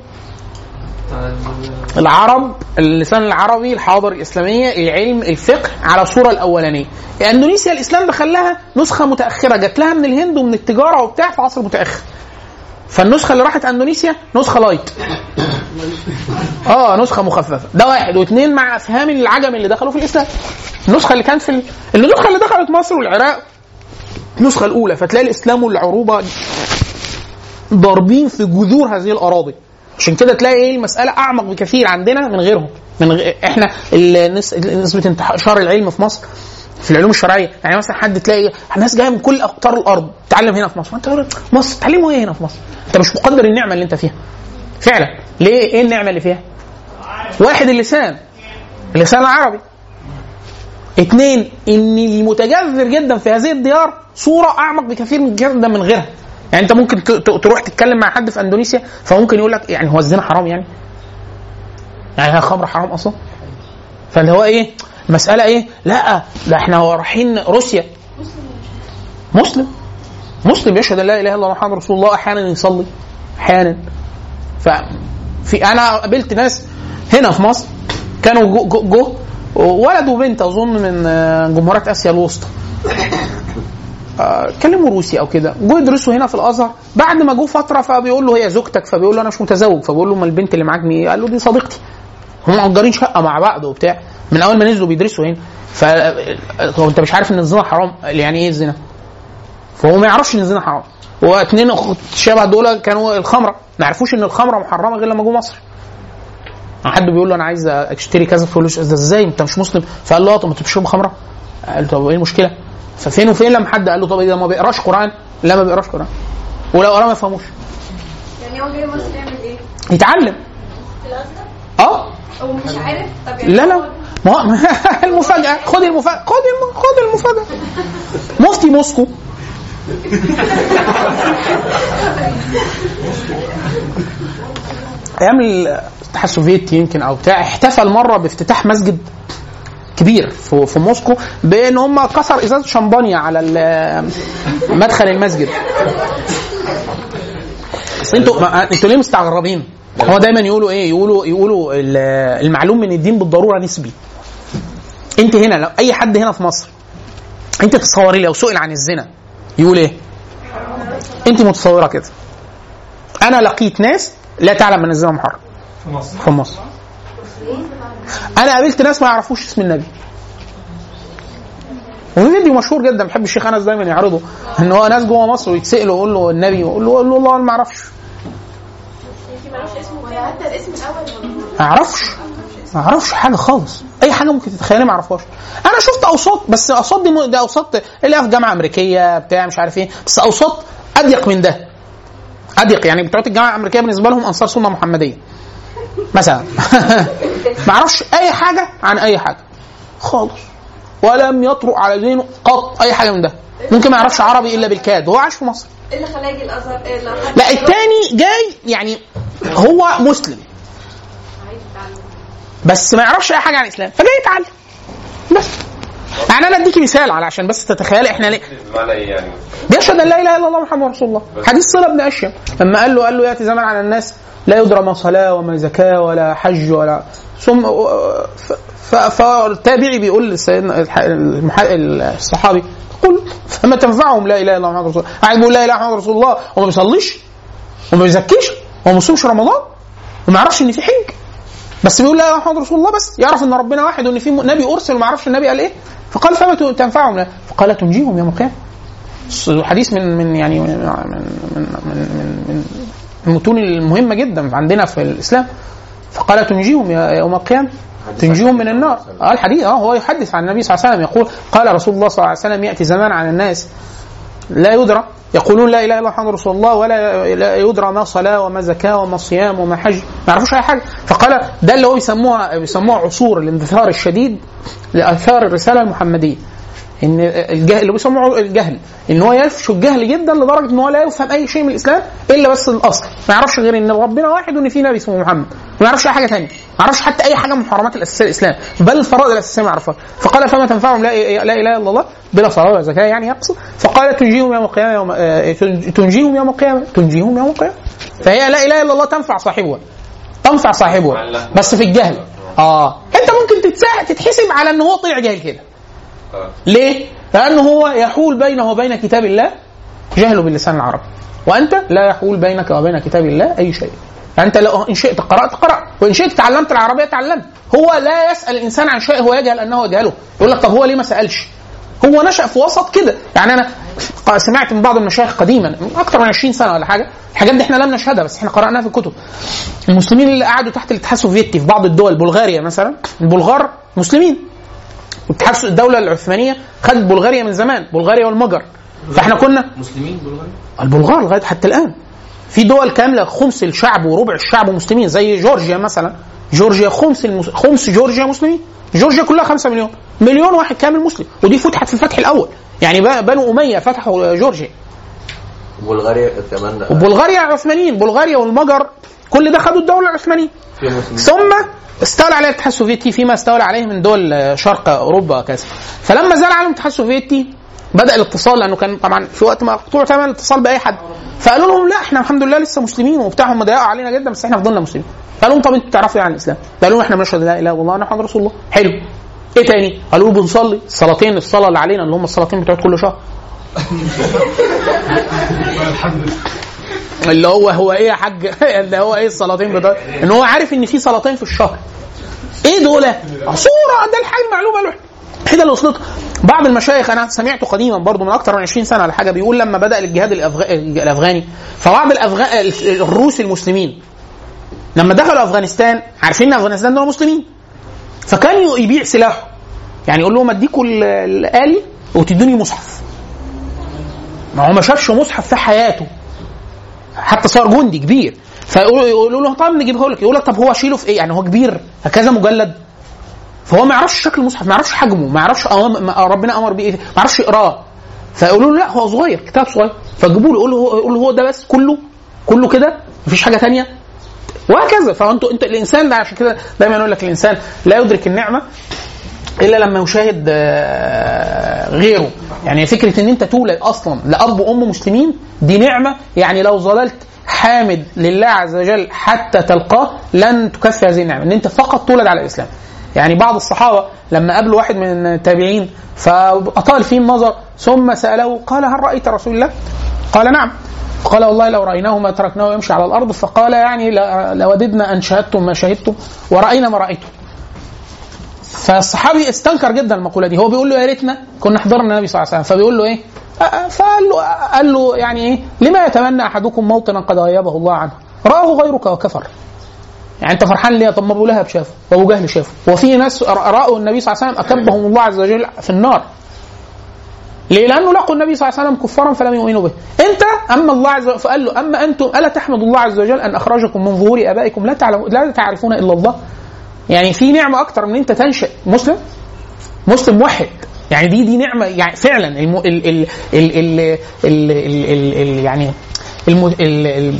العرب اللسان العربي الحاضر الاسلاميه العلم الفقه على الصوره الاولانيه اندونيسيا الاسلام دخل لها نسخه متاخره جات لها من الهند ومن التجاره وبتاع في عصر متاخر فالنسخه اللي راحت اندونيسيا نسخه لايت اه نسخه مخففه ده واحد واثنين مع افهام العجم اللي دخلوا في الاسلام النسخه اللي كانت في ال... النسخه اللي دخلت مصر والعراق النسخه الاولى فتلاقي الاسلام والعروبه ضاربين في جذور هذه الاراضي عشان كده تلاقي ايه المساله اعمق بكثير عندنا من غيرهم من غ... احنا النس... نسبه انتشار العلم في مصر في العلوم الشرعيه يعني مثلا حد تلاقي ناس جايه من كل اقطار الارض تتعلم هنا في مصر انت تقول مصر تعلموا ايه هنا في مصر انت مش مقدر النعمه اللي انت فيها فعلا ليه ايه النعمه اللي فيها واحد اللسان اللسان العربي اثنين ان المتجذر جدا في هذه الديار صوره اعمق بكثير من جدا من غيرها يعني انت ممكن ت- ت- تروح تتكلم مع حد في اندونيسيا فممكن يقول لك يعني هو الزنا حرام يعني يعني هي الخمر حرام اصلا فاللي هو ايه المساله ايه لا ده احنا رايحين روسيا مسلم مسلم يشهد ان لا اله الا الله محمد رسول الله احيانا يصلي احيانا ففي انا قابلت ناس هنا في مصر كانوا جو, جو, جو ولد وبنت اظن من آه، جمهورية اسيا الوسطى آه، اتكلموا روسي او كده جو يدرسوا هنا في الازهر بعد ما جو فتره فبيقول له هي زوجتك فبيقول له انا مش متزوج فبيقول له ما البنت اللي معاك مين قال له دي صديقتي هم مأجرين شقه مع بعض وبتاع من اول ما نزلوا بيدرسوا هنا ف هو انت مش عارف ان الزنا حرام يعني ايه الزنا فهو ما يعرفش ان الزنا حرام هو اتنين اخت شبه دول كانوا الخمره ما يعرفوش ان الخمره محرمه غير لما جو مصر حد بيقول له انا عايز اشتري كذا فيقول له ده ازاي انت مش مسلم فقال له اه طب ما تشرب خمره قال له طب ايه المشكله ففين وفين لما حد قال له طب ايه ده ما بيقراش قران لا ما بيقراش قران ولو قرا ما يفهموش يعني هو جاي مصر يعمل ايه؟ يتعلم في الازهر؟ اه هو مش عارف طب يعني لا لا هو- ما هو المفاجأة خد المفاجأة خد الم... خد المفاجأة مفتي موسكو ايام الاتحاد السوفيتي يمكن او بتاع احتفل مره بافتتاح مسجد كبير في, في موسكو بان هم كسر ازازه شمبانيا على ال- مدخل المسجد بس انتوا ما- انتوا ليه مستغربين؟ هو دايما يقولوا ايه؟ يقولوا يقولوا ال- المعلوم من الدين بالضروره نسبي. انت هنا لو اي حد هنا في مصر انت تتصوري لو سئل عن الزنا يقول ايه؟ انت متصوره كده. انا لقيت ناس لا تعلم ان الزنا محرم. في مصر في مصر. انا قابلت ناس ما يعرفوش اسم النبي. وفي فيديو مشهور جدا بحب الشيخ انس دايما يعرضه ان هو ناس جوه مصر ويتسالوا يقول له النبي يقول له يقول له والله انا ما اعرفش ولا حتى الاسم الاول ولا ما اعرفش ما اعرفش حاجه خالص اي حاجه ممكن تتخيلها ما اعرفهاش انا شفت اوساط بس اوساط دي م- ده اوساط اللي هي في جامعه امريكيه بتاع مش عارف ايه بس اوساط اضيق من ده اضيق يعني بتوع الجامعه الامريكيه بالنسبه لهم انصار سنه محمديه مثلا ما اعرفش اي حاجه عن اي حاجه خالص ولم يطرق على ذهنه قط اي حاجه من ده ممكن ما يعرفش عربي الا بالكاد هو عايش في مصر ايه اللي خلاه يجي الازهر؟ ايه اللي خلاه لا التاني جاي يعني هو مسلم عايز يتعلم بس ما يعرفش اي حاجه عن الاسلام فجاي يتعلم بس يعني انا اديكي مثال على عشان بس تتخيلي احنا ليه بمعنى ايه يعني؟ بيشهد ان لا اله الا الله محمد رسول الله حديث صله بن اشيم لما قال له قال له ياتي زمن على الناس لا يدرى ما صلاه وما زكاه ولا حج ولا ثم ف- ف- فالتابعي بيقول لسيدنا الح- المح- الصحابي قل فما تنفعهم لا اله الا الله محمد رسول الله قاعد بيقول لا اله الا محمد رسول الله وما بيصليش وما بيزكيش وما بيصومش رمضان وما يعرفش ان في حج بس بيقول لا اله الا محمد رسول الله بس يعرف ان ربنا واحد وان في نبي ارسل وما يعرفش النبي قال ايه فقال فما تنفعهم لا فقال تنجيهم يوم القيامه حديث من من يعني من من من من, من المتون المهمه جدا عندنا في الاسلام فقال تنجيهم يا- يوم القيامه تنجيهم من النار اه الحديث اه هو يحدث عن النبي صلى الله عليه وسلم يقول قال رسول الله صلى الله عليه وسلم ياتي زمان على الناس لا يدرى يقولون لا اله الا الله محمد رسول الله ولا لا يدرى ما صلاه وما زكاه وما صيام وما حج ما يعرفوش اي حاجه فقال ده اللي هو بيسموها بيسموها عصور الاندثار الشديد لاثار الرساله المحمديه ان الجهل اللي بيسموه الجهل ان هو يفشو الجهل جدا لدرجه ان هو لا يفهم اي شيء من الاسلام الا بس الاصل ما يعرفش غير ان ربنا واحد وان في نبي اسمه محمد ما يعرفش اي حاجه ثانيه ما يعرفش حتى اي حاجه من محرمات الاساسيه الاسلام بل الفرائض الاساسيه ما يعرفها فقال فما تنفعهم لا, لا اله الا الله بلا صلاه ولا زكاه يعني يقصد فقال تنجيهم يوم القيامه يوم آه، تنجيهم يوم القيامه تنجيهم يوم القيامه فهي لا اله الا الله تنفع صاحبها تنفع صاحبها بس في الجهل اه انت ممكن تتسا- تتحسب على ان هو طلع جاهل كده آه. ليه؟ لأنه هو يحول بينه وبين كتاب الله جهله باللسان العربي وأنت لا يحول بينك وبين كتاب الله أي شيء أنت لو إن شئت قرأت قرأ وإن شئت تعلمت العربية تعلمت هو لا يسأل الإنسان عن شيء هو يجهل أنه يجهله يقول لك طب هو ليه ما سألش هو نشأ في وسط كده يعني أنا سمعت من بعض المشايخ قديما من أكثر من 20 سنة ولا حاجة الحاجات دي احنا لم نشهدها بس احنا قرأناها في الكتب المسلمين اللي قعدوا تحت الاتحاد السوفيتي في بعض الدول بلغاريا مثلا البلغار مسلمين الاتحاد الدوله العثمانيه خدت بلغاريا من زمان بلغاريا والمجر فاحنا كنا مسلمين بلغاريا البلغار لغايه حتى الان في دول كامله خمس الشعب وربع الشعب مسلمين زي جورجيا مثلا جورجيا خمس المس... خمس جورجيا مسلمين جورجيا كلها خمسة مليون مليون واحد كامل مسلم ودي فتحت في الفتح الاول يعني ب- بنو اميه فتحوا جورجيا بلغاريا كمان وبلغاريا عثمانيين بلغاريا والمجر كل ده خدوا الدوله العثمانيه في مسلمين ثم استولى عليه الاتحاد السوفيتي فيما استولى عليه من دول آه، شرق اوروبا وكذا فلما زال عنهم الاتحاد السوفيتي بدا الاتصال لانه كان طبعا في وقت مقطوع تماما الاتصال باي حد فقالوا لهم لا احنا الحمد لله لسه مسلمين وبتاع هم ضيقوا علينا جدا بس احنا فضلنا مسلمين قالوا لهم طب انتوا تعرفوا ايه عن الاسلام؟ قالوا لهم احنا بنشهد لا اله الا الله محمد رسول الله حلو ايه تاني؟ قالوا له بنصلي الصلاتين الصلاه اللي علينا اللي هم الصلاتين بتوعت كل شهر اللي هو هو ايه يا حاج اللي هو ايه الصلاتين بتوع ان هو عارف ان في صلاتين في الشهر ايه دول؟ صوره ده الحاجه المعلومه الوحيده الوحيده اللي وصلت بعض المشايخ انا سمعته قديما برضو من اكثر من 20 سنه ولا حاجه بيقول لما بدا الجهاد الأفغ... الافغاني فبعض الأفغ... الروس المسلمين لما دخلوا افغانستان عارفين ان افغانستان دول مسلمين فكان ي- يبيع سلاحه يعني يقول لهم اديكوا ال- الالي وتدوني مصحف ما هو ما شافش مصحف في حياته حتى صار جندي كبير فيقولوا يقولوا له طب نجيبه لك يقول لك طب هو شيله في ايه يعني هو كبير هكذا مجلد فهو ما يعرفش شكل المصحف ما يعرفش حجمه ما يعرفش أوام- ما ربنا امر بيه إيه، ما يعرفش يقراه فيقولوا له لا هو صغير كتاب صغير فجيبوا له يقولوا هو يقولوا هو ده بس كله كله كده مفيش حاجه تانية وهكذا فانتوا انت الانسان ده عشان كده دايما يقول لك الانسان لا يدرك النعمه الا لما يشاهد آه، غيره يعني فكره ان انت تولد اصلا لاب وام مسلمين دي نعمه يعني لو ظللت حامد لله عز وجل حتى تلقاه لن تكفي هذه النعمه ان انت فقط تولد على الاسلام يعني بعض الصحابه لما قابلوا واحد من التابعين فاطال فيه النظر ثم ساله قال هل رايت رسول الله؟ قال نعم قال والله لو رايناه ما تركناه يمشي على الارض فقال يعني ل- لوددنا ان شهدتم ما شهدتم وراينا ما رايتم فالصحابي استنكر جدا المقوله دي هو بيقول له يا ريتنا كنا حضرنا النبي صلى الله عليه وسلم فبيقول له ايه أ- أ- فقال له قال له يعني ايه لما يتمنى احدكم موطنا قد غيبه الله عنه راه غيرك وكفر يعني انت فرحان ليه طب ما ابو لهب شافه وابو جهل شافه وفي ناس راوا النبي صلى الله عليه وسلم اكبهم الله عز وجل في النار ليه؟ لانه لقوا النبي صلى الله عليه وسلم كفارا فلم يؤمنوا به. انت اما الله عز وجل فقال له اما انتم الا تحمدوا الله عز وجل ان اخرجكم من ظهور ابائكم لا تعلم لا تعرفون الا الله. يعني في نعمه اكتر من انت تنشا مسلم مسلم موحد يعني دي دي نعمه يعني فعلا الم ال ال ال ال ال ال ال ال يعني الم ال ال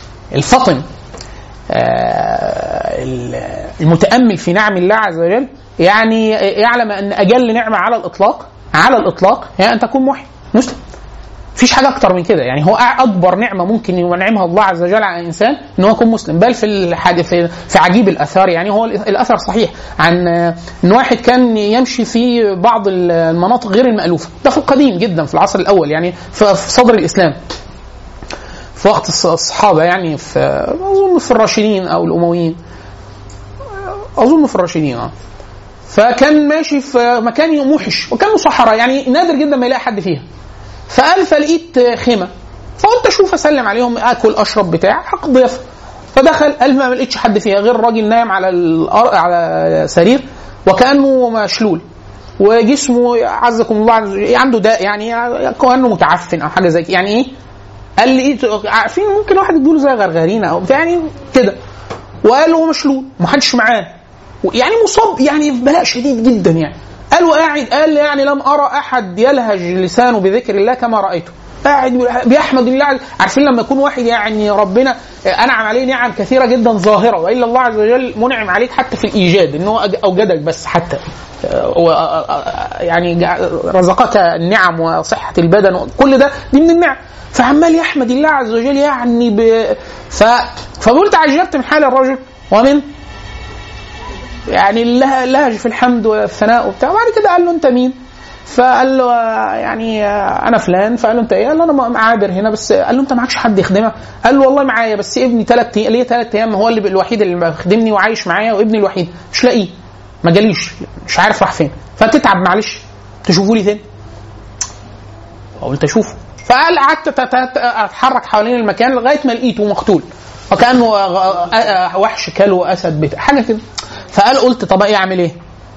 الفطن آه، ال- المتامل في نعم الله عز وجل يعني يعلم ان اجل نعمه على الاطلاق على الاطلاق هي ان تكون موحد مسلم مفيش حاجه اكتر من كده يعني هو اكبر نعمه ممكن ينعمها الله عز وجل على الانسان ان هو يكون مسلم بل في الحادث في, في عجيب الاثار يعني هو الاثر صحيح عن آه، ان واحد كان يمشي في بعض المناطق غير المالوفه ده في القديم جدا في العصر الاول يعني في في صدر الاسلام في وقت الص- الصحابه يعني في اظن في الراشدين او الامويين اظن في الراشدين اه فكان ماشي في مكان موحش وكانوا صحراء يعني نادر جدا ما يلاقي حد فيها فقال فلقيت خيمه فقلت اشوف اسلم عليهم اكل اشرب بتاع حق ضيافه فدخل قال ما لقيتش حد فيها غير راجل نايم على الأر... على سرير وكانه مشلول وجسمه عزكم الله عز وجل عنده داء يعني كانه متعفن او حاجه زي كده. يعني ايه؟ قال لي إيه عارفين ممكن واحد يديله زي غرغرينه او بتاع يعني كده وقال له هو مشلول ومحدش معاه يعني مصاب يعني في بلاء شديد جدا يعني قال وقاعد قال يعني لم ارى احد يلهج لسانه بذكر الله كما رايته قاعد بيحمد الله عز- عارفين لما يكون واحد يعني ربنا انعم عليه نعم كثيره جدا ظاهره والا الله عز وجل منعم عليك حتى في الايجاد ان هو أج- اوجدك بس حتى آه، و- آه، آه، يعني جع- رزقك النعم وصحه البدن كل ده دي من النعم فعمال يحمد الله عز وجل يعني ب... ف... فقلت تعجبت من حال الرجل ومن يعني الله- لهج في الحمد والثناء وبتاع وبعد كده قال له انت مين؟ فقال له آه، يعني آه، انا فلان فقال له انت ايه؟ قال له انا عابر هنا بس قال له انت معكش حد يخدمك؟ قال له والله معايا بس ابني ثلاث ليه ثلاث ايام هو اللي الوحيد اللي بيخدمني وعايش معايا وابني الوحيد مش لاقيه ما جاليش مش عارف راح فين فتتعب معلش تشوفوا لي تاني قلت اشوفه فقال قعدت تت- تت- اتحرك حوالين المكان لغايه ما لقيته مقتول وكانه غ- أ- أ- وحش كلو اسد بتاع حاجه كده فقال قلت طب ايه اعمل ايه؟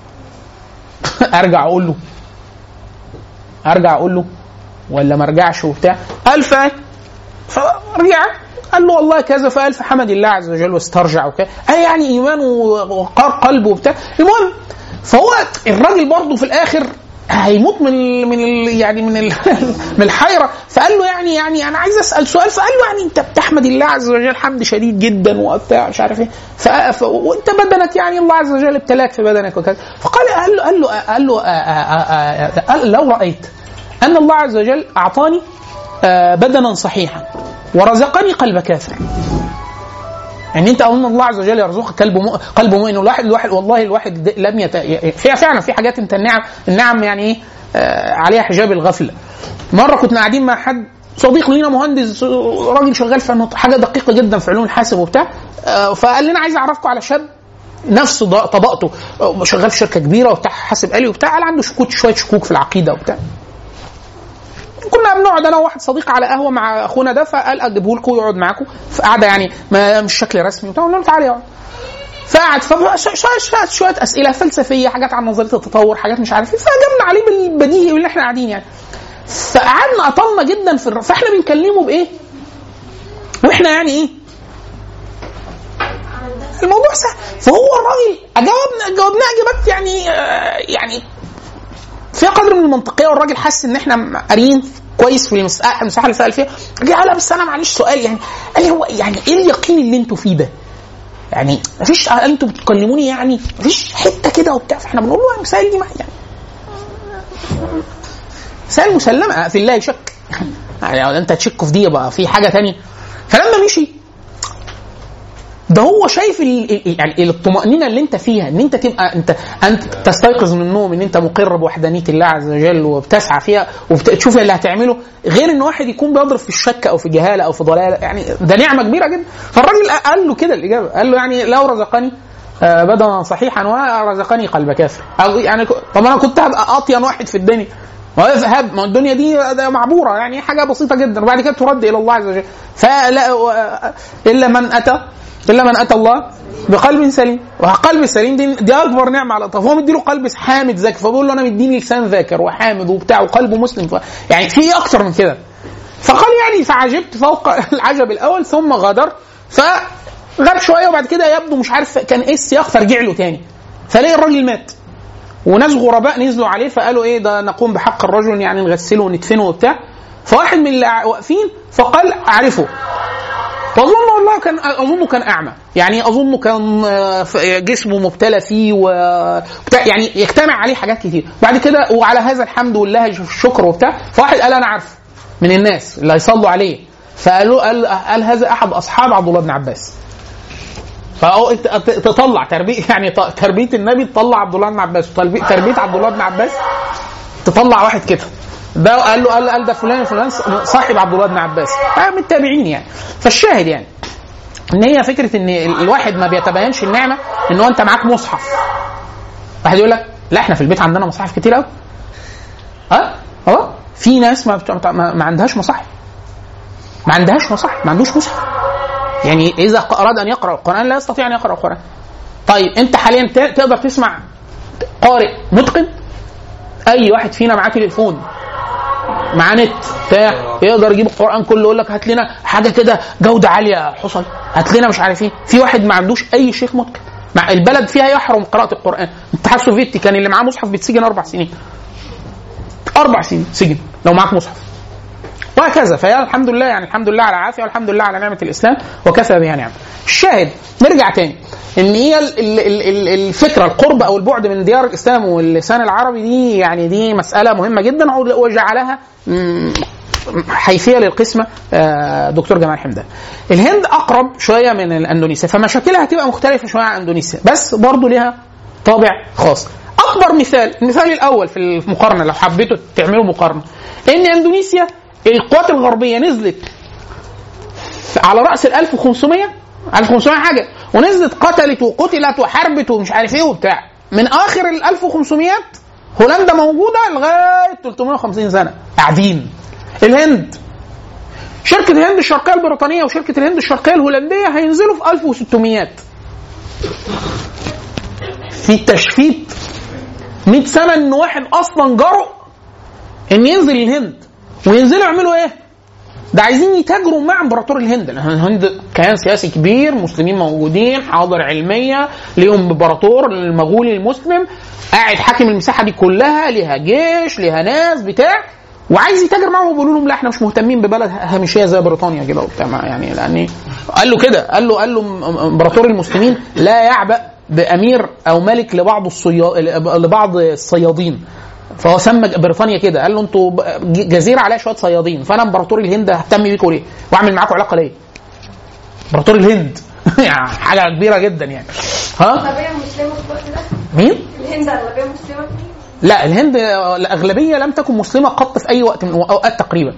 ارجع اقول له ارجع اقول له ولا ما ارجعش وبتاع قال ف فرجع قال له والله كذا فقال فحمد الله عز وجل واسترجع وكذا قال يعني ايمانه وقار قلبه وبتاع المهم فهو الراجل برضه في الاخر هيموت من ال من ال يعني من ال من الحيره فقال له يعني يعني انا عايز اسال سؤال فقال له يعني انت بتحمد الله عز وجل حمد شديد جدا وبتاع مش عارف ايه ف- ف- وانت بدنك يعني الله عز وجل ابتلاك في بدنك وكذا فقال قال له قال له قال له آه، آه، آه، آه، قال لو رايت ان الله عز وجل اعطاني آه، بدنا صحيحا ورزقني قلب كافر يعني انت ان الله عز وجل يرزقك قلب مؤ... قلب مؤمن والواحد الواحد والله الواحد د- لم يت... فيها فعلا في حاجات انت النعم النعم يعني ايه آه عليها حجاب الغفله مره كنا قاعدين مع حد صديق لينا مهندس آه، راجل شغال في إنه حاجه دقيقه جدا في علوم الحاسب وبتاع آه فقال لنا عايز اعرفكم على شاب نفس ض- طبقته آه، شغال في شركه كبيره وبتاع حاسب آلي وبتاع قال عنده شكوك شويه شكوك في العقيده وبتاع كنا بنقعد انا وواحد صديق على قهوه مع اخونا ده فقال اجيبه لكم يقعد معاكم في قعده يعني ما مش شكل رسمي وبتاع قلنا له تعالى اقعد فقعد فشويه شويه اسئله فلسفيه حاجات عن نظريه التطور حاجات مش عارف ايه فجبنا عليه بالبديهي اللي احنا قاعدين يعني فقعدنا اطلنا جدا في الر... فاحنا بنكلمه بايه؟ واحنا يعني ايه؟ الموضوع سهل فهو الراجل اجاوبنا جاوبناه اجابات يعني آه يعني فيها قدر من المنطقيه والراجل حس ان احنا قاريين كويس في المساحه المساحه اللي سال فيها جه قال لا بس انا معلش سؤال يعني قال لي هو يعني ايه اليقين اللي انتوا فيه ده؟ يعني مفيش قال انتوا بتكلموني يعني مفيش حته كده وبتاع فاحنا بنقول له يعني مسائل دي ما يعني مسائل مسلمه في الله شك يعني انت تشك في دي يبقى في حاجه تانية فلما مشي ده هو شايف ال- ال- يعني الطمأنينة اللي انت فيها ان انت تبقى انت انت تستيقظ من النوم ان انت مقر بوحدانية الله عز وجل وبتسعى فيها وبتشوف اللي هتعمله غير ان واحد يكون بيضرب في الشك او في جهالة او في ضلالة يعني ده نعمة كبيرة جدا فالراجل قال له كده الإجابة قال له يعني لو رزقني آه، بدنا صحيحا ورزقني قلب كافر أو يعني ك- طب انا كنت هبقى اطين واحد في الدنيا ويذهب ما الدنيا دي ده معبوره يعني حاجه بسيطه جدا وبعد كده ترد الى الله عز وجل فلا و- الا من اتى الا من اتى الله بقلب سليم والقلب السليم دي, دي اكبر نعمه على الاطراف هو مديله قلب حامد ذاكر فبيقول له انا مديني لسان ذاكر وحامد وبتاع وقلبه مسلم ف... يعني في ايه اكتر من كده فقال يعني فعجبت فوق العجب الاول ثم غادر فغاب شويه وبعد كده يبدو مش عارف كان ايه السياق فرجع له تاني فلاقي الراجل مات وناس غرباء نزلوا عليه فقالوا ايه ده نقوم بحق الرجل يعني نغسله وندفنه وبتاع فواحد من اللي واقفين فقال اعرفه واظن والله كان اظنه كان اعمى يعني اظنه كان آه، ف- جسمه مبتلى فيه و بتاع- يعني يجتمع عليه حاجات كتير بعد كده وعلى هذا الحمد لله الشكر وبتاع فواحد قال انا عارف من الناس اللي هيصلوا عليه فقالوا قال, قال هذا احد اصحاب عبد الله بن عباس فهو انت ت- تطلع تربيه يعني ط- تربيه النبي تطلع عبد الله بن عباس وتربيه تربيه عبد الله بن عباس تطلع واحد كده ده قال له قال, قال ده فلان فلان صاحب عبد الله بن عباس آه من التابعين يعني فالشاهد يعني ان هي فكره ان ال- الواحد ما بيتبينش النعمه ان هو انت معاك مصحف واحد يقول لك لا احنا في البيت عندنا مصاحف كتير قوي ها اه في ناس ما, بت- ما, ما عندهاش مصاحف ما عندهاش مصاحف ما عندوش مصحف يعني اذا اراد ان يقرا القران لا يستطيع ان يقرا القران طيب انت حاليا ت- تقدر تسمع قارئ متقن اي واحد فينا معاه تليفون معاه نت بتاع يقدر يجيب القران كله يقول لك هات لنا حاجه كده جوده عاليه يا حصل هات لنا مش عارف ايه في واحد ما عندوش اي شيخ متقن مع البلد فيها يحرم قراءه القران الاتحاد السوفيتي كان اللي معاه مصحف بيتسجن اربع سنين اربع سنين سجن لو معاك مصحف وهكذا فيا الحمد لله يعني الحمد لله على العافيه والحمد لله على نعمه الاسلام وكفى بها نعمه. الشاهد نرجع تاني ان هي ال- ال- ال- ال- الفكره القرب او البعد من ديار الاسلام واللسان العربي دي يعني دي مساله مهمه جدا وجعلها مم، حيثيه للقسمه آه، دكتور جمال حمدان. الهند اقرب شويه من الاندونيسيا فمشاكلها هتبقى مختلفه شويه عن اندونيسيا بس برضه ليها طابع خاص. اكبر مثال المثال الاول في المقارنه لو حبيتوا تعملوا مقارنه ان اندونيسيا القوات الغربيه نزلت على راس ال 1500 1500 حاجه ونزلت قتلت وقتلت وحربت ومش عارف ايه وبتاع من اخر ال 1500 هولندا موجوده لغايه 350 سنه قاعدين الهند شركة الهند الشرقية البريطانية وشركة الهند الشرقية الهولندية هينزلوا في 1600 في تشفيت 100 سنة ان واحد اصلا جرؤ ان ينزل الهند وينزلوا يعملوا ايه؟ ده عايزين يتاجروا مع امبراطور الهند لان الهند كيان سياسي كبير مسلمين موجودين حاضر علميه ليهم امبراطور المغولي المسلم قاعد حاكم المساحه دي كلها ليها جيش ليها ناس بتاع وعايز يتاجر معاهم وبيقولوا لهم لا احنا مش مهتمين ببلد هامشيه زي بريطانيا كده وبتاع ما يعني لان قال له كده قال له قال له م- امبراطور المسلمين لا يعبأ بامير او ملك لبعض الصيا... لبعض الصيادين فهو سمى بريطانيا كده قال له انتوا ب- جزيره عليها شويه صيادين فانا امبراطور الهند ههتم بيكم ليه؟ واعمل معاكم علاقه ليه؟ امبراطور الهند يعني حاجه كبيره جدا يعني ها أغلبية مسلمة في الوقت ده مين؟ الهند أغلبية مسلمة فيه لا الهند الاغلبيه لم تكن مسلمه قط في اي وقت من الاوقات تقريبا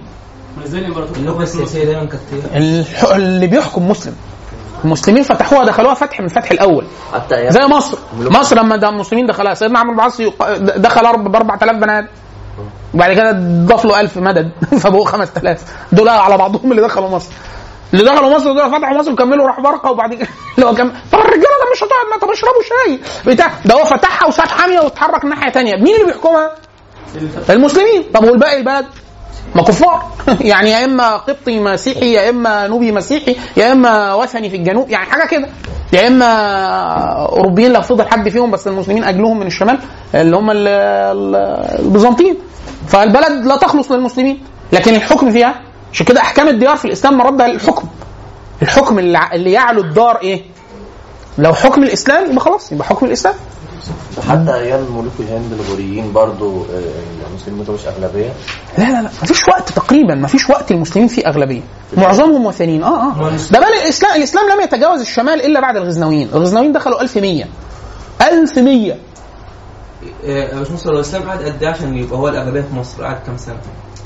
اللغه السياسيه دايما كانت ايه؟ الح- اللي بيحكم مسلم المسلمين فتحوها دخلوها فتح من الفتح الاول حتى ايام زي مصر مصر لما ده المسلمين دخلها سيدنا عمرو بن العاص يق- دخل أرب- ب 4000 بني ادم وبعد كده ضاف له 1000 مدد فبقوا 5000 دول على بعضهم اللي دخلوا مصر اللي دخلوا مصر دول فتحوا مصر وكملوا راح برقه وبعد كده اللي هو كم طب الرجاله ده مش هتقعد ما طب اشربوا شاي بتاع ده هو فتحها وساب حاميه واتحرك ناحيه ثانيه مين اللي بيحكمها؟ المسلمين طب والباقي البلد؟ ما كفار يعني يا اما قبطي مسيحي يا اما نوبي مسيحي يا اما وثني في الجنوب يعني حاجه كده يا اما اوروبيين لو فضل حد فيهم بس المسلمين اجلوهم من الشمال اللي هم ال- ال- البيزنطيين فالبلد لا تخلص للمسلمين لكن الحكم فيها عشان كده احكام الديار في الاسلام مردها للحكم الحكم اللي ع- اللي يعلو الدار ايه؟ لو حكم الاسلام يبقى خلاص يبقى حكم الاسلام حتى ايام ملوك الهند الغوريين برضو آه، المسلمين مش اغلبيه لا لا لا مفيش وقت تقريبا مفيش وقت المسلمين فيه اغلبيه معظمهم وثنيين اه اه ده بل الاسلام الاسلام لم يتجاوز الشمال الا بعد الغزنويين الغزنويين دخلوا 1100 1100 آه، مش مصر الاسلام قعد قد ايه عشان يبقى هو الاغلبيه في مصر قعد كام سنه؟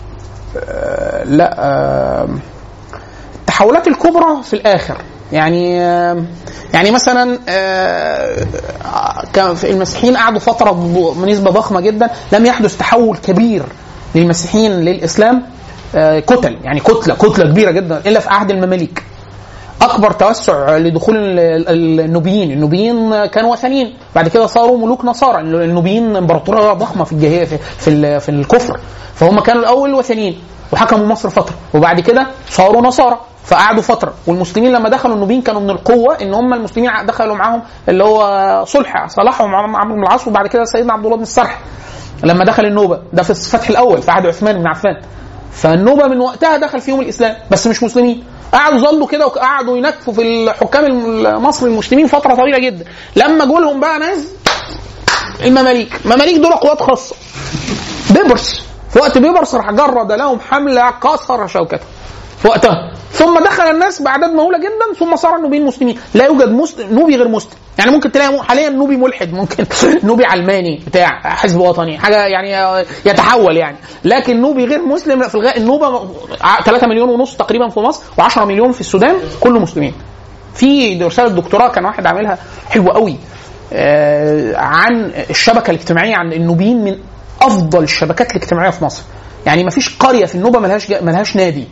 آه، لا آه، التحولات الكبرى في الاخر يعني آه، يعني مثلا آه، كان في المسيحيين قعدوا فتره ب- بنسبه ضخمه جدا لم يحدث تحول كبير للمسيحيين للاسلام آه، كتل يعني كتله كتله كبيره جدا الا في عهد المماليك اكبر توسع لدخول ال- ال- النوبيين النوبيين كانوا وثنيين بعد كده صاروا ملوك نصارى النوبيين امبراطوريه ضخمه في الجاهليه في في, ال- في الكفر فهم كانوا الاول وثنيين وحكموا مصر فتره وبعد كده صاروا نصارى فقعدوا فتره والمسلمين لما دخلوا النوبيين كانوا من القوه ان هم المسلمين دخلوا معاهم اللي هو صلح صلحهم مع عمرو بن العاص وبعد كده سيدنا عبد الله بن السرح لما دخل النوبه ده في الفتح الاول في عهد عثمان بن عفان فالنوبه من وقتها دخل فيهم الاسلام بس مش مسلمين قعدوا ظلوا كده وقعدوا ينكفوا في الحكام المصري المسلمين فتره طويله جدا لما جولهم بقى ناس المماليك المماليك دول قوات خاصه بيبرس في وقت بيبرس راح جرد لهم حمله كسر شوكته في وقتها ثم دخل الناس باعداد مهوله جدا ثم صار النوبيين مسلمين لا يوجد مسلم نوبي غير مسلم يعني ممكن تلاقي حاليا نوبي ملحد ممكن نوبي علماني بتاع حزب وطني حاجه يعني يتحول يعني لكن نوبي غير مسلم لا في الغاء النوبه 3 مليون ونص تقريبا في مصر و10 مليون في السودان كله مسلمين في رساله دكتوراه كان واحد عاملها حلوه قوي آه، عن الشبكه الاجتماعيه عن النوبيين من افضل الشبكات الاجتماعيه في مصر يعني ما فيش قريه في النوبه ملهاش ملهاش نادي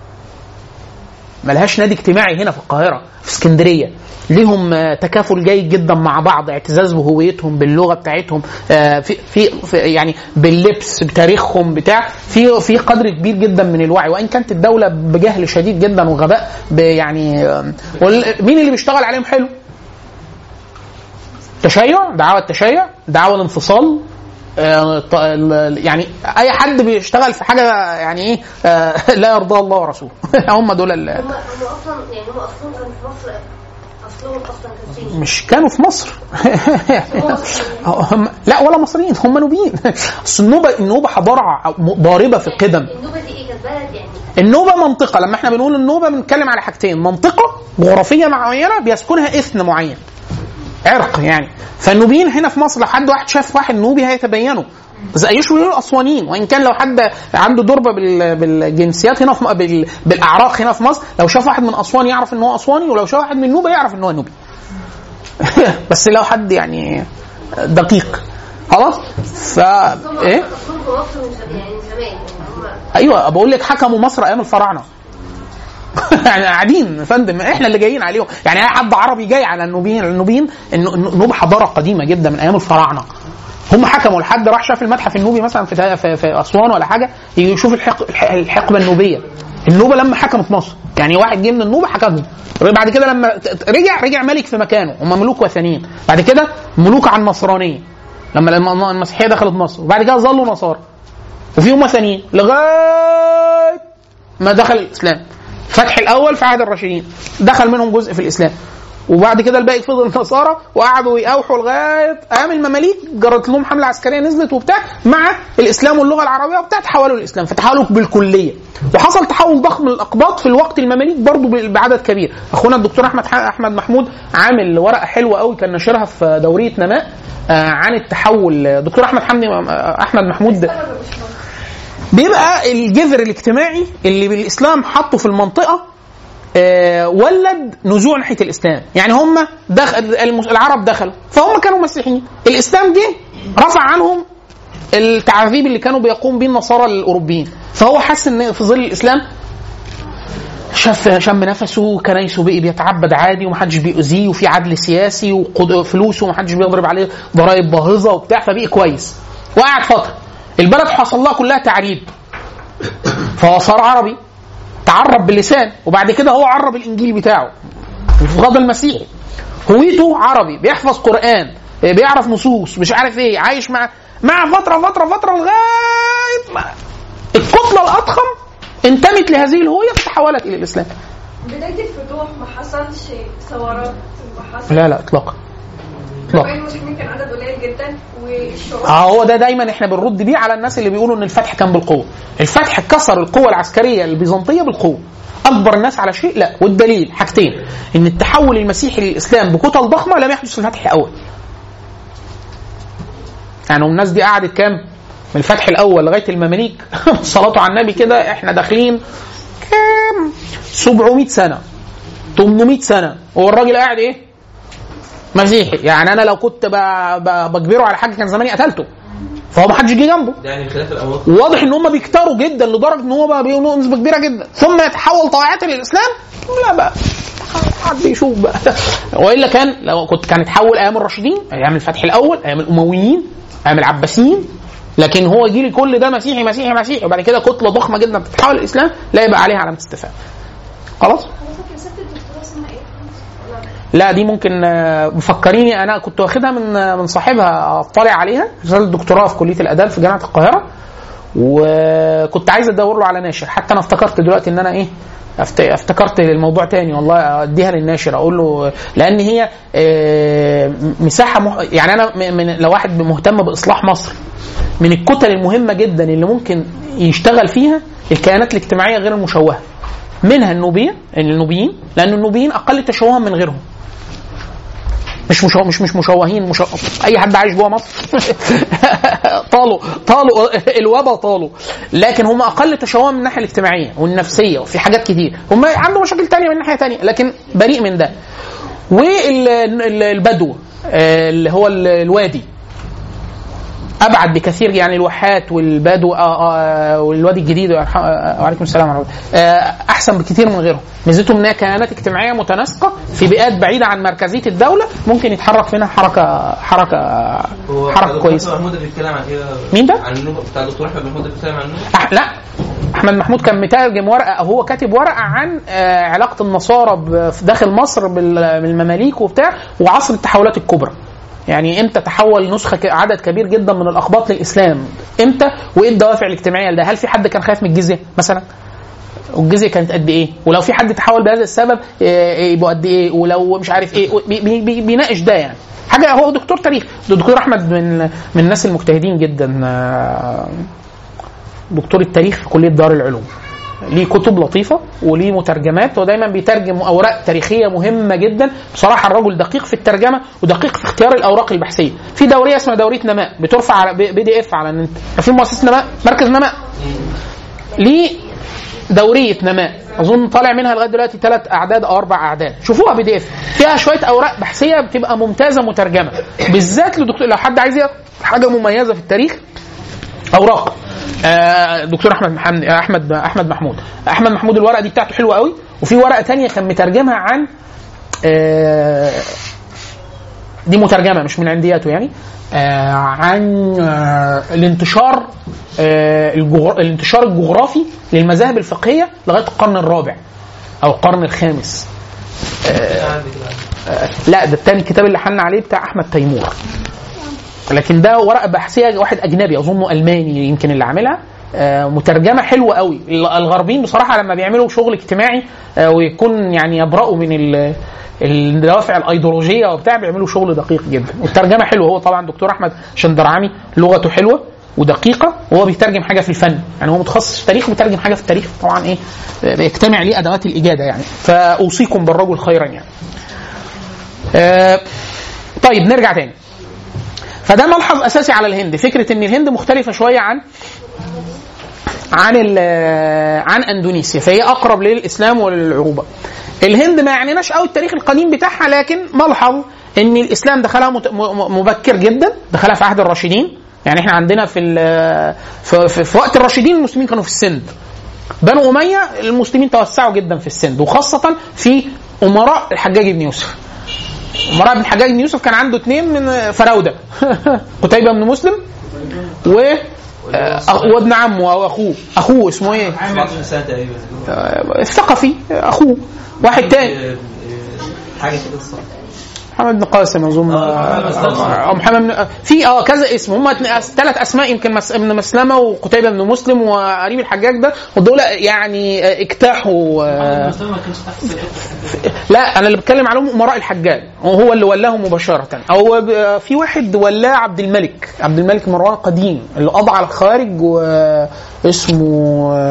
ملهاش نادي اجتماعي هنا في القاهره في اسكندريه ليهم آه، تكافل جيد جدا مع بعض اعتزاز بهويتهم باللغه بتاعتهم آه، في, في, في يعني باللبس بتاريخهم بتاع في في قدر كبير جدا من الوعي وان كانت الدوله بجهل شديد جدا وغباء ب- يعني آه، وال- مين اللي بيشتغل عليهم حلو؟ تشيع دعاوى التشيع دعاوى الانفصال آه، ط- ال- يعني اي حد بيشتغل في حاجه يعني ايه آه، لا يرضى الله ورسوله هم دول ال- هم هم اصلا يعني هم اصلا كانوا في مصر اصلهم اصلا كان فين؟ مش كانوا في مصر هم لا ولا مصريين هم نوبيين اصل النوبه النوبه حضاره ع- ضاربه في القدم النوبه دي ايه كانت بلد يعني النوبه منطقه لما احنا بنقول النوبه بنتكلم على حاجتين منطقه جغرافيه معينه بيسكنها اثن معين عرق يعني فالنوبيين هنا في مصر لو حد واحد شاف واحد نوبي هيتبينه زي يشبه الاسوانيين وان كان لو حد عنده دربه بال- بالجنسيات هنا في م- بال- بالاعراق هنا في مصر لو شاف واحد من اسوان يعرف ان هو اسواني ولو شاف واحد من نوبه يعرف ان هو نوبي بس لو حد يعني دقيق خلاص فا هم ايه اصلهم في مصر من زمان يعني من زمان يعني هم ايوه بقول لك حكموا مصر ايام الفراعنه يعني قاعدين يا فندم احنا اللي جايين عليهم يعني اي حد عربي جاي على النوبيين النوبيين النو- النوبه حضاره قديمه جدا من ايام الفراعنه هم حكموا لحد راح شاف المتحف النوبي مثلا في في, في اسوان ولا حاجه يشوف الحق الح- الحقبه النوبيه النوبه لما حكمت مصر يعني واحد جه من النوبه حكمهم بعد كده لما ت- ت- رجع رجع ملك في مكانه هم ملوك وثنيين بعد كده ملوك عن نصرانيه لما الم- المسيحيه دخلت مصر وبعد كده ظلوا نصارى وفيهم وثنيين لغايه ما دخل الاسلام فتح الاول في عهد الراشدين دخل منهم جزء في الاسلام وبعد كده الباقي فضل نصارى وقعدوا يقاوحوا لغايه ايام المماليك جرت لهم حمله عسكريه نزلت وبتاع مع الاسلام واللغه العربيه وبتاع تحولوا للاسلام فتحولوا بالكليه وحصل تحول ضخم للاقباط في الوقت المماليك برضو بعدد كبير اخونا الدكتور احمد احمد محمود عامل ورقه حلوه قوي كان ناشرها في دوريه نماء آه، عن التحول دكتور احمد حمدي آه، احمد محمود بيبقى الجذر الاجتماعي اللي بالاسلام حطه في المنطقه آه، ولد نزوع ناحيه الاسلام يعني هم دخل المس- العرب دخلوا فهم كانوا مسيحيين الاسلام جه رفع عنهم التعذيب اللي كانوا بيقوم به النصارى الاوروبيين فهو حس ان في ظل الاسلام شاف شم نفسه وكنايسه بقي بيتعبد عادي ومحدش بيأذيه وفي عدل سياسي وفلوسه ومحدش بيضرب عليه ضرائب باهظه وبتاع فبقي كويس وقعد فتره البلد حصل لها كلها تعريب فهو صار عربي تعرب باللسان وبعد كده هو عرب الانجيل بتاعه في غض المسيحي هويته عربي بيحفظ قران بيعرف نصوص مش عارف ايه عايش مع مع فتره فتره فتره لغايه ما الكتله الاضخم انتمت لهذه الهويه فتحولت الى الاسلام بدايه الفتوح ما حصلش ثورات ما حصل لا لا اطلاقا اطلاقا المسلمين كان عدد قليل جدا والشعوب اه هو ده دايما احنا بنرد بيه على الناس اللي بيقولوا ان الفتح كان بالقوه الفتح كسر القوه العسكريه البيزنطيه بالقوه اكبر الناس على شيء لا والدليل حاجتين ان التحول المسيحي للاسلام بكتل ضخمه لم يحدث في الفتح الاول يعني الناس دي قعدت كام من الفتح الاول لغايه المماليك صلاتوا على النبي كده احنا داخلين كام 700 سنه 800 سنه هو الراجل قاعد ايه مسيحي يعني انا لو كنت ب- ب- بجبره على حاجه كان زماني قتلته فهو ما حدش جه جنبه ده يعني خلاف الاموات واضح ان هم بيكتروا جدا لدرجه ان هو بقى بيقولوا نسبه كبيره جدا ثم يتحول طواعية للاسلام لا بقى حد يشوف بقى والا كان لو كنت كان اتحول ايام الراشدين ايام الفتح الاول ايام الامويين ايام العباسيين لكن هو جيل كل ده مسيحي مسيحي مسيحي وبعد كده كتله ضخمه جدا بتتحول للاسلام لا يبقى عليها علامه استفهام خلاص حضرتك رسالة الدكتوراه اسمها ايه؟ لا دي ممكن آه، مفكريني انا كنت واخدها من آه، من صاحبها اطلع عليها رساله دكتوراه في كليه الاداب في جامعه القاهره وكنت عايز ادور له على ناشر حتى انا افتكرت دلوقتي ان انا ايه أفت- افتكرت الموضوع تاني والله اديها للناشر اقول له لان هي آه، مساحه مح... يعني انا م- من لو واحد مهتم باصلاح مصر من الكتل المهمه جدا اللي ممكن يشتغل فيها الكيانات الاجتماعيه غير المشوهه منها النوبيه النوبيين لان النوبيين اقل تشوها من غيرهم مش مش مش مش مشوهين مش اي حد عايش جوه مصر طالوا طالوا الوبا طالوا لكن هم اقل تشوها من الناحيه الاجتماعيه والنفسيه وفي حاجات كتير هم عندهم مشاكل تانية من ناحيه تانية لكن بريء من ده والبدو اللي هو ال- الوادي ابعد بكثير يعني الواحات والبدو آه، آه، والوادي الجديد ويرحم- آه، وعليكم السلام ورحمه الله آه، احسن بكثير من غيرهم ميزتهم انها كيانات اجتماعيه متناسقه في بيئات بعيده عن مركزيه الدوله ممكن يتحرك منها حركه حركه هو حركه دكتور كويسه محمود اللي بيتكلم عن ايه مين ده؟ عن النوبه بتاع الدكتور احمد محمود اللي بيتكلم عن النوبه أح لا احمد محمود كان مترجم ورقه هو كاتب ورقه عن آه، علاقه النصارى ب- في داخل مصر بال- بالمماليك وبتاع وعصر التحولات الكبرى يعني امتى تحول نسخه ك- عدد كبير جدا من الاقباط للاسلام امتى وايه الدوافع الاجتماعيه لده هل في حد كان خايف من الجزيه مثلا والجزيه كانت قد ايه ولو في حد تحول بهذا السبب آه، يبقوا قد ايه ولو مش عارف ايه بي- بي- بي- بيناقش ده يعني حاجه هو دكتور تاريخ دكتور احمد من من الناس المجتهدين جدا آه، دكتور التاريخ في كليه دار العلوم ليه كتب لطيفه وليه مترجمات ودايما بيترجم اوراق تاريخيه مهمه جدا بصراحه الرجل دقيق في الترجمه ودقيق في اختيار الاوراق البحثيه في دوريه اسمها دوريه نماء بترفع على بي دي اف على النت في مؤسسه نماء مركز نماء ليه دوريه نماء اظن طالع منها لغايه دلوقتي ثلاث اعداد او اربع اعداد شوفوها بي دي اف فيها شويه اوراق بحثيه بتبقى ممتازه مترجمه بالذات لدكتور لو حد عايز يقرأ حاجه مميزه في التاريخ اوراق آه، دكتور احمد محمد احمد احمد محمود احمد محمود الورقه دي بتاعته حلوه قوي وفي ورقه تانية كان مترجمها عن آه، دي مترجمه مش من عندياته يعني آه، عن آه، الانتشار آه، الجغر... الانتشار الجغرافي للمذاهب الفقهيه لغايه القرن الرابع او القرن الخامس عندي كده آه، لا ده التاني الكتاب اللي حن عليه بتاع احمد تيمور لكن ده ورقه بحثيه واحد اجنبي اظنه الماني يمكن اللي عاملها آه، مترجمه حلوه قوي الغربيين بصراحه لما بيعملوا شغل اجتماعي آه، ويكون يعني يبرأوا من ال- الدوافع الايديولوجيه وبتاع بيعملوا شغل دقيق جدا والترجمه حلوه هو طبعا دكتور احمد شندرعمي لغته حلوه ودقيقه وهو بيترجم حاجه في الفن يعني هو متخصص في التاريخ وبيترجم حاجه في التاريخ طبعا ايه آه، بيجتمع ليه ادوات الاجاده يعني فاوصيكم بالرجل خيرا يعني آه، طيب نرجع تاني فده ملحظ اساسي على الهند فكره ان الهند مختلفه شويه عن عن ال- عن اندونيسيا فهي اقرب للاسلام وللعروبه الهند ما يعنيناش قوي التاريخ القديم بتاعها لكن ملحظ ان الاسلام دخلها مت- م- م- مبكر جدا دخلها في عهد الراشدين يعني احنا عندنا في ال- في, في, في وقت الراشدين المسلمين كانوا في السند بنو اميه المسلمين توسعوا جدا في السند وخاصه في امراء الحجاج بن يوسف امراء بن الحجاج بن يوسف كان عنده اثنين من فراوده قتيبه بن مسلم و آه، وابن عمه او اخوه اخوه اسمه ايه؟ 17 سنه تقريبا آه، الثقفي اخوه واحد تاني آه، آه، حاجه كده الصح محمد بن قاسم اظن آه، محمد بن قاسم. او محمد بن في اه كذا اسم هم ثلاث اسماء يمكن مس... ابن مسلمه وقتيبه بن مسلم وقريب الحجاج ده ودول يعني آه، اجتاحوا آه، لا انا اللي بتكلم عليهم امراء الحجاج وهو اللي ولاهم مباشره او ب- في واحد ولاه عبد الملك عبد الملك مروان قديم اللي قضى على الخارج واسمه آه،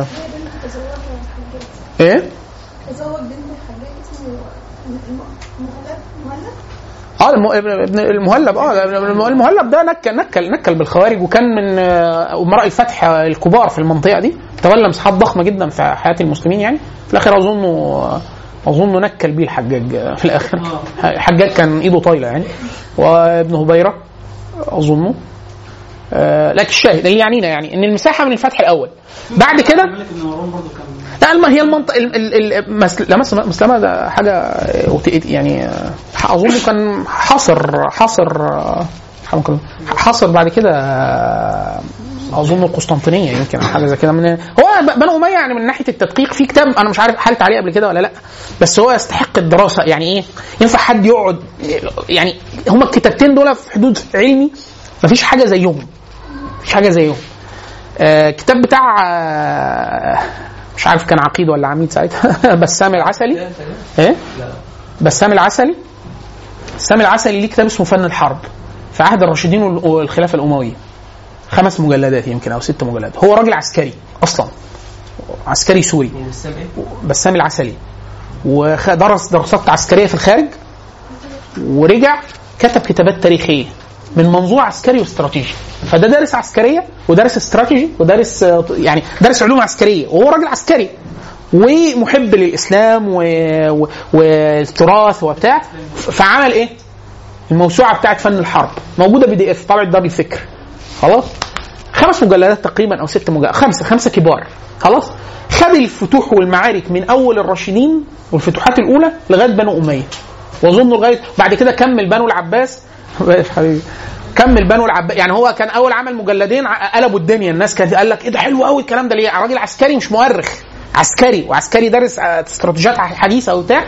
ايه تزوج بنت الحجاج اسمه مهلب مهلب اه الم- ابن المهلب اه المهلب ده نكل نكل نكل بالخوارج وكان من آه، امراء الفتح الكبار في المنطقه دي تولى مساحات ضخمه جدا في حياه المسلمين يعني في الاخر اظنه اظنه نكل بيه الحجاج آه، في الاخر الحجاج كان ايده طايله يعني وابن هبيره اظنه آه، لكن الشاهد اللي يعنينا يعني ان المساحه من الفتح الاول بعد كده الملك بن مروان برضه كان لا الم- هي المنطقه ال- ال- ال- مس- لا، مس- مسلمه ده حاجه آه، وت- يعني آه، اظن كان حاصر حاصر آه، حرمك الله. حاصر بعد كده آه، اظن القسطنطينيه يمكن أو حاجه زي كده من هو ب- بنو اميه يعني من ناحيه التدقيق في كتاب انا مش عارف حلت عليه قبل كده ولا لا بس هو يستحق الدراسه يعني ايه ينفع حد يقعد يعني هما الكتابتين دول في حدود علمي مفيش حاجه زيهم مفيش حاجه زيهم آه، كتاب بتاع آه، مش عارف كان عقيد ولا عميد ساعتها بسام العسلي لا، لا. ايه بسام العسلي بسام العسلي ليه كتاب اسمه فن الحرب في عهد الراشدين وال- والخلافه الامويه خمس مجلدات يمكن او ست مجلدات هو راجل عسكري اصلا عسكري سوري هو بسام ايه؟ بسام العسلي ودرس دراسات عسكريه في الخارج ورجع كتب كتابات تاريخيه من منظور عسكري واستراتيجي فده دارس عسكريه ودارس استراتيجي ودارس آه، يعني دارس علوم عسكريه وهو راجل عسكري ومحب للاسلام و... و... والتراث وبتاع فعمل ايه؟ الموسوعه بتاعت فن الحرب موجوده بي دي اف طبعا دار الفكر خلاص خمس مجلدات تقريبا او ست مجلدات خمسه خمسه كبار خلاص خد الفتوح والمعارك من اول الراشدين والفتوحات الاولى لغايه بنو اميه واظن لغايه بعد كده كمل بنو العباس حبيبي كمل بنو العباس يعني هو كان اول عمل مجلدين ع- قلبوا الدنيا الناس كانت قال لك ايه ده حلو قوي الكلام ده ليه راجل عسكري مش مؤرخ عسكري وعسكري دارس آه، استراتيجيات حديثه وبتاع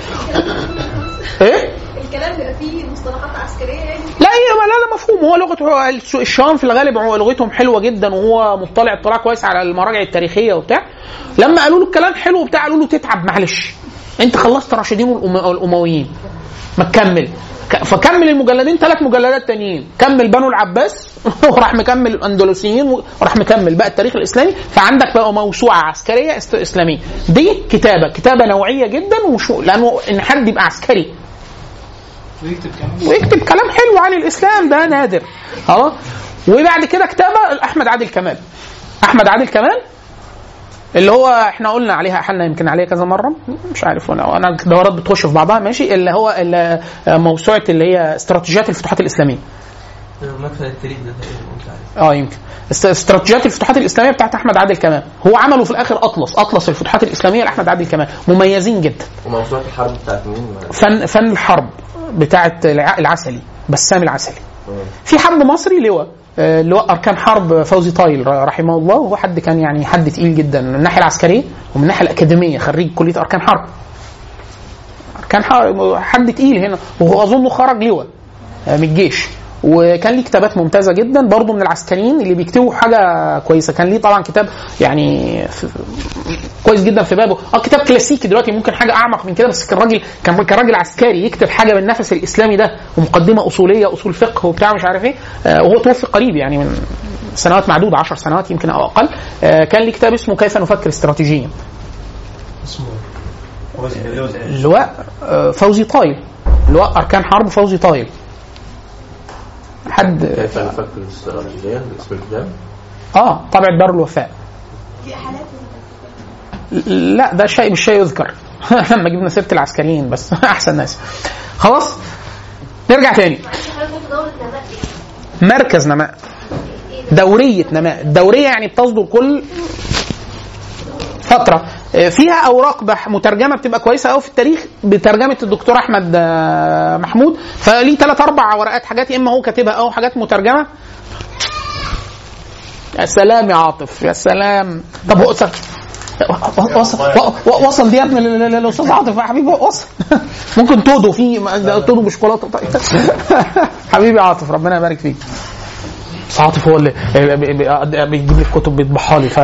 ايه الكلام بيبقى فيه مصطلحات عسكريه يعني لا هي لا لا مفهوم هو لغته الس- الشام في الغالب هو لغتهم حلوه جدا وهو مطلع اطلاع كويس على المراجع التاريخيه وبتاع لما قالوا له الكلام حلو وبتاع قالوا له تتعب معلش انت خلصت راشدين والأم- والامويين ما تكمل ك- فكمل المجلدين ثلاث مجلدات تانيين كمل بنو العباس وراح مكمل الاندلسيين وراح مكمل بقى التاريخ الاسلامي فعندك بقى موسوعه عسكريه است- اسلاميه دي كتابه كتابه نوعيه جدا ومش لانه ان حد يبقى عسكري ويكتب كمان ويكتب كلام حلو عن الاسلام ده نادر اه وبعد كده كتابه احمد عادل كمال احمد عادل كمال اللي هو احنا قلنا عليها احنا يمكن عليها كذا مره مش عارف انا انا الدورات بتخش في بعضها ماشي اللي هو اللي موسوعه اللي هي استراتيجيات الفتوحات الاسلاميه مدخل التاريخ ده تقريبا مش عارف اه يمكن است- استراتيجيات الفتوحات الاسلاميه بتاعت احمد عادل كمال هو عملوا في الاخر اطلس اطلس الفتوحات الاسلاميه لاحمد عادل كمال مميزين جدا وموسوعة الحرب بتاعت مين؟ فن فن الحرب بتاعت الع- العسلي بسام العسلي في حد مصري لواء آه، لواء اركان حرب فوزي طايل رحمه الله وهو حد كان يعني حد تقيل جدا من الناحيه العسكريه ومن الناحيه الاكاديميه خريج كليه اركان حرب اركان حرب حد تقيل هنا وهو اظنه خرج لواء آه، من الجيش وكان ليه كتابات ممتازه جدا برضه من العسكريين اللي بيكتبوا حاجه كويسه كان ليه طبعا كتاب يعني في كويس جدا في بابه اه كتاب كلاسيكي دلوقتي ممكن حاجه اعمق من كده بس كان راجل كان كان راجل عسكري يكتب حاجه بالنفس الاسلامي ده ومقدمه اصوليه اصول فقه وبتاع مش عارف ايه آه وهو توفي قريب يعني من سنوات معدوده 10 سنوات يمكن او اقل آه كان ليه كتاب اسمه كيف نفكر استراتيجيا اسمه هو اللي هو زي- اللواء آه فوزي طايل لواء اركان حرب فوزي طايل حد كيف نفكر الاستراتيجية اسم الكتاب؟ اه طبع دار الوفاء في حالات لا ده شيء مش شيء يذكر لما جبنا سيره العسكريين بس احسن ناس خلاص نرجع تاني معلش حضرتك قلت دورة نماء ايه؟ مركز نماء ايه ده؟ دورية نماء الدورية يعني بتصدر كل فترة آه، فيها أوراق بح مترجمة بتبقى كويسة أوي في التاريخ بترجمة الدكتور أحمد آه، محمود فليه ثلاث أربع ورقات حاجات يا إما هو كاتبها أو حاجات مترجمة يا سلام يا عاطف يا سلام طب هو وصل وصل وصل دي يا ابني لل- لل- للاستاذ عاطف يا حبيبي وصل ممكن تودو في تودو بشوكولاته طيب حبيبي عاطف ربنا يبارك فيك بس عاطف هو اللي بي- بي- بيجيب لي الكتب بيطبعها لي ف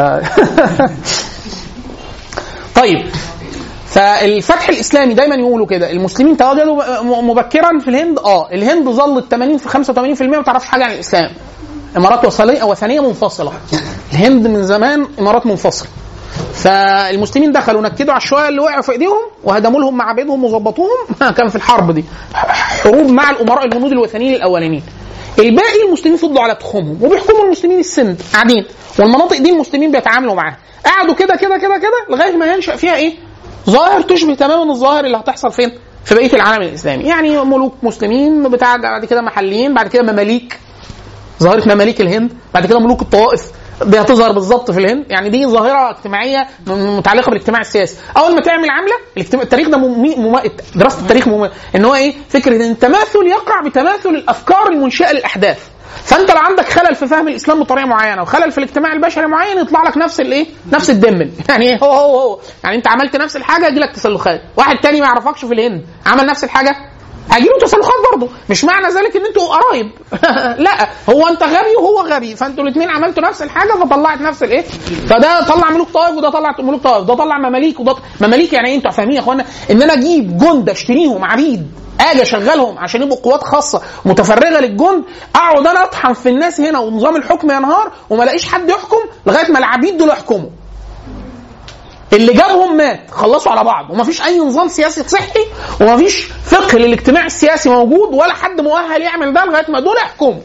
طيب فالفتح الاسلامي دايما يقولوا كده المسلمين تواجدوا م- مبكرا في الهند اه الهند ظلت 80 في 85% ما تعرفش حاجه عن الاسلام امارات وثنيه وثنيه منفصله الهند من زمان امارات منفصله فالمسلمين دخلوا نكدوا على الشويه اللي وقعوا في ايديهم وهدموا لهم معابدهم وظبطوهم كان في الحرب دي حروب مع الامراء الهنود الوثنيين الاولانيين الباقي المسلمين فضلوا على تخومهم وبيحكموا المسلمين السند قاعدين والمناطق دي المسلمين بيتعاملوا معاها قعدوا كده كده كده كده لغايه ما ينشا فيها ايه ظاهر تشبه تماما الظاهر اللي هتحصل فين في بقيه العالم الاسلامي يعني ملوك مسلمين بتاع بعد كده محليين بعد كده مماليك ظاهره مماليك الهند بعد كده ملوك الطوائف دي هتظهر بالظبط في الهند يعني دي ظاهره اجتماعيه م- متعلقه بالاجتماع السياسي اول ما تعمل عمله الاجتماع التاريخ ده ممي... مم... دراسه التاريخ مم... ان هو ايه فكره ان التماثل يقع بتماثل الافكار المنشاه للاحداث فانت لو عندك خلل في فهم الاسلام بطريقه معينه وخلل في الاجتماع البشري معين يطلع لك نفس الايه نفس الدمل يعني إيه؟ هو هو هو يعني انت عملت نفس الحاجه يجي لك تسلخات واحد تاني ما يعرفكش في الهند عمل نفس الحاجه هيجي له تسلخات برضه مش معنى ذلك ان انتوا قرايب لا هو انت غبي وهو غبي فانتوا الاثنين عملتوا نفس الحاجه فطلعت نفس الايه فده طلع ملوك طائف وده طلع ملوك طائف ده طلع مماليك وده مماليك يعني ايه انتوا فاهمين يا اخوانا ان انا اجيب جند اشتريهم عبيد اجي اشغلهم عشان يبقوا قوات خاصه متفرغه للجند اقعد انا اطحن في الناس هنا ونظام الحكم ينهار وما الاقيش حد يحكم لغايه ما العبيد دول يحكموا اللي جابهم مات خلصوا على بعض ومفيش اي نظام سياسي صحي ومفيش فقه للاجتماع السياسي موجود ولا حد مؤهل يعمل ده لغايه ما دول يحكموا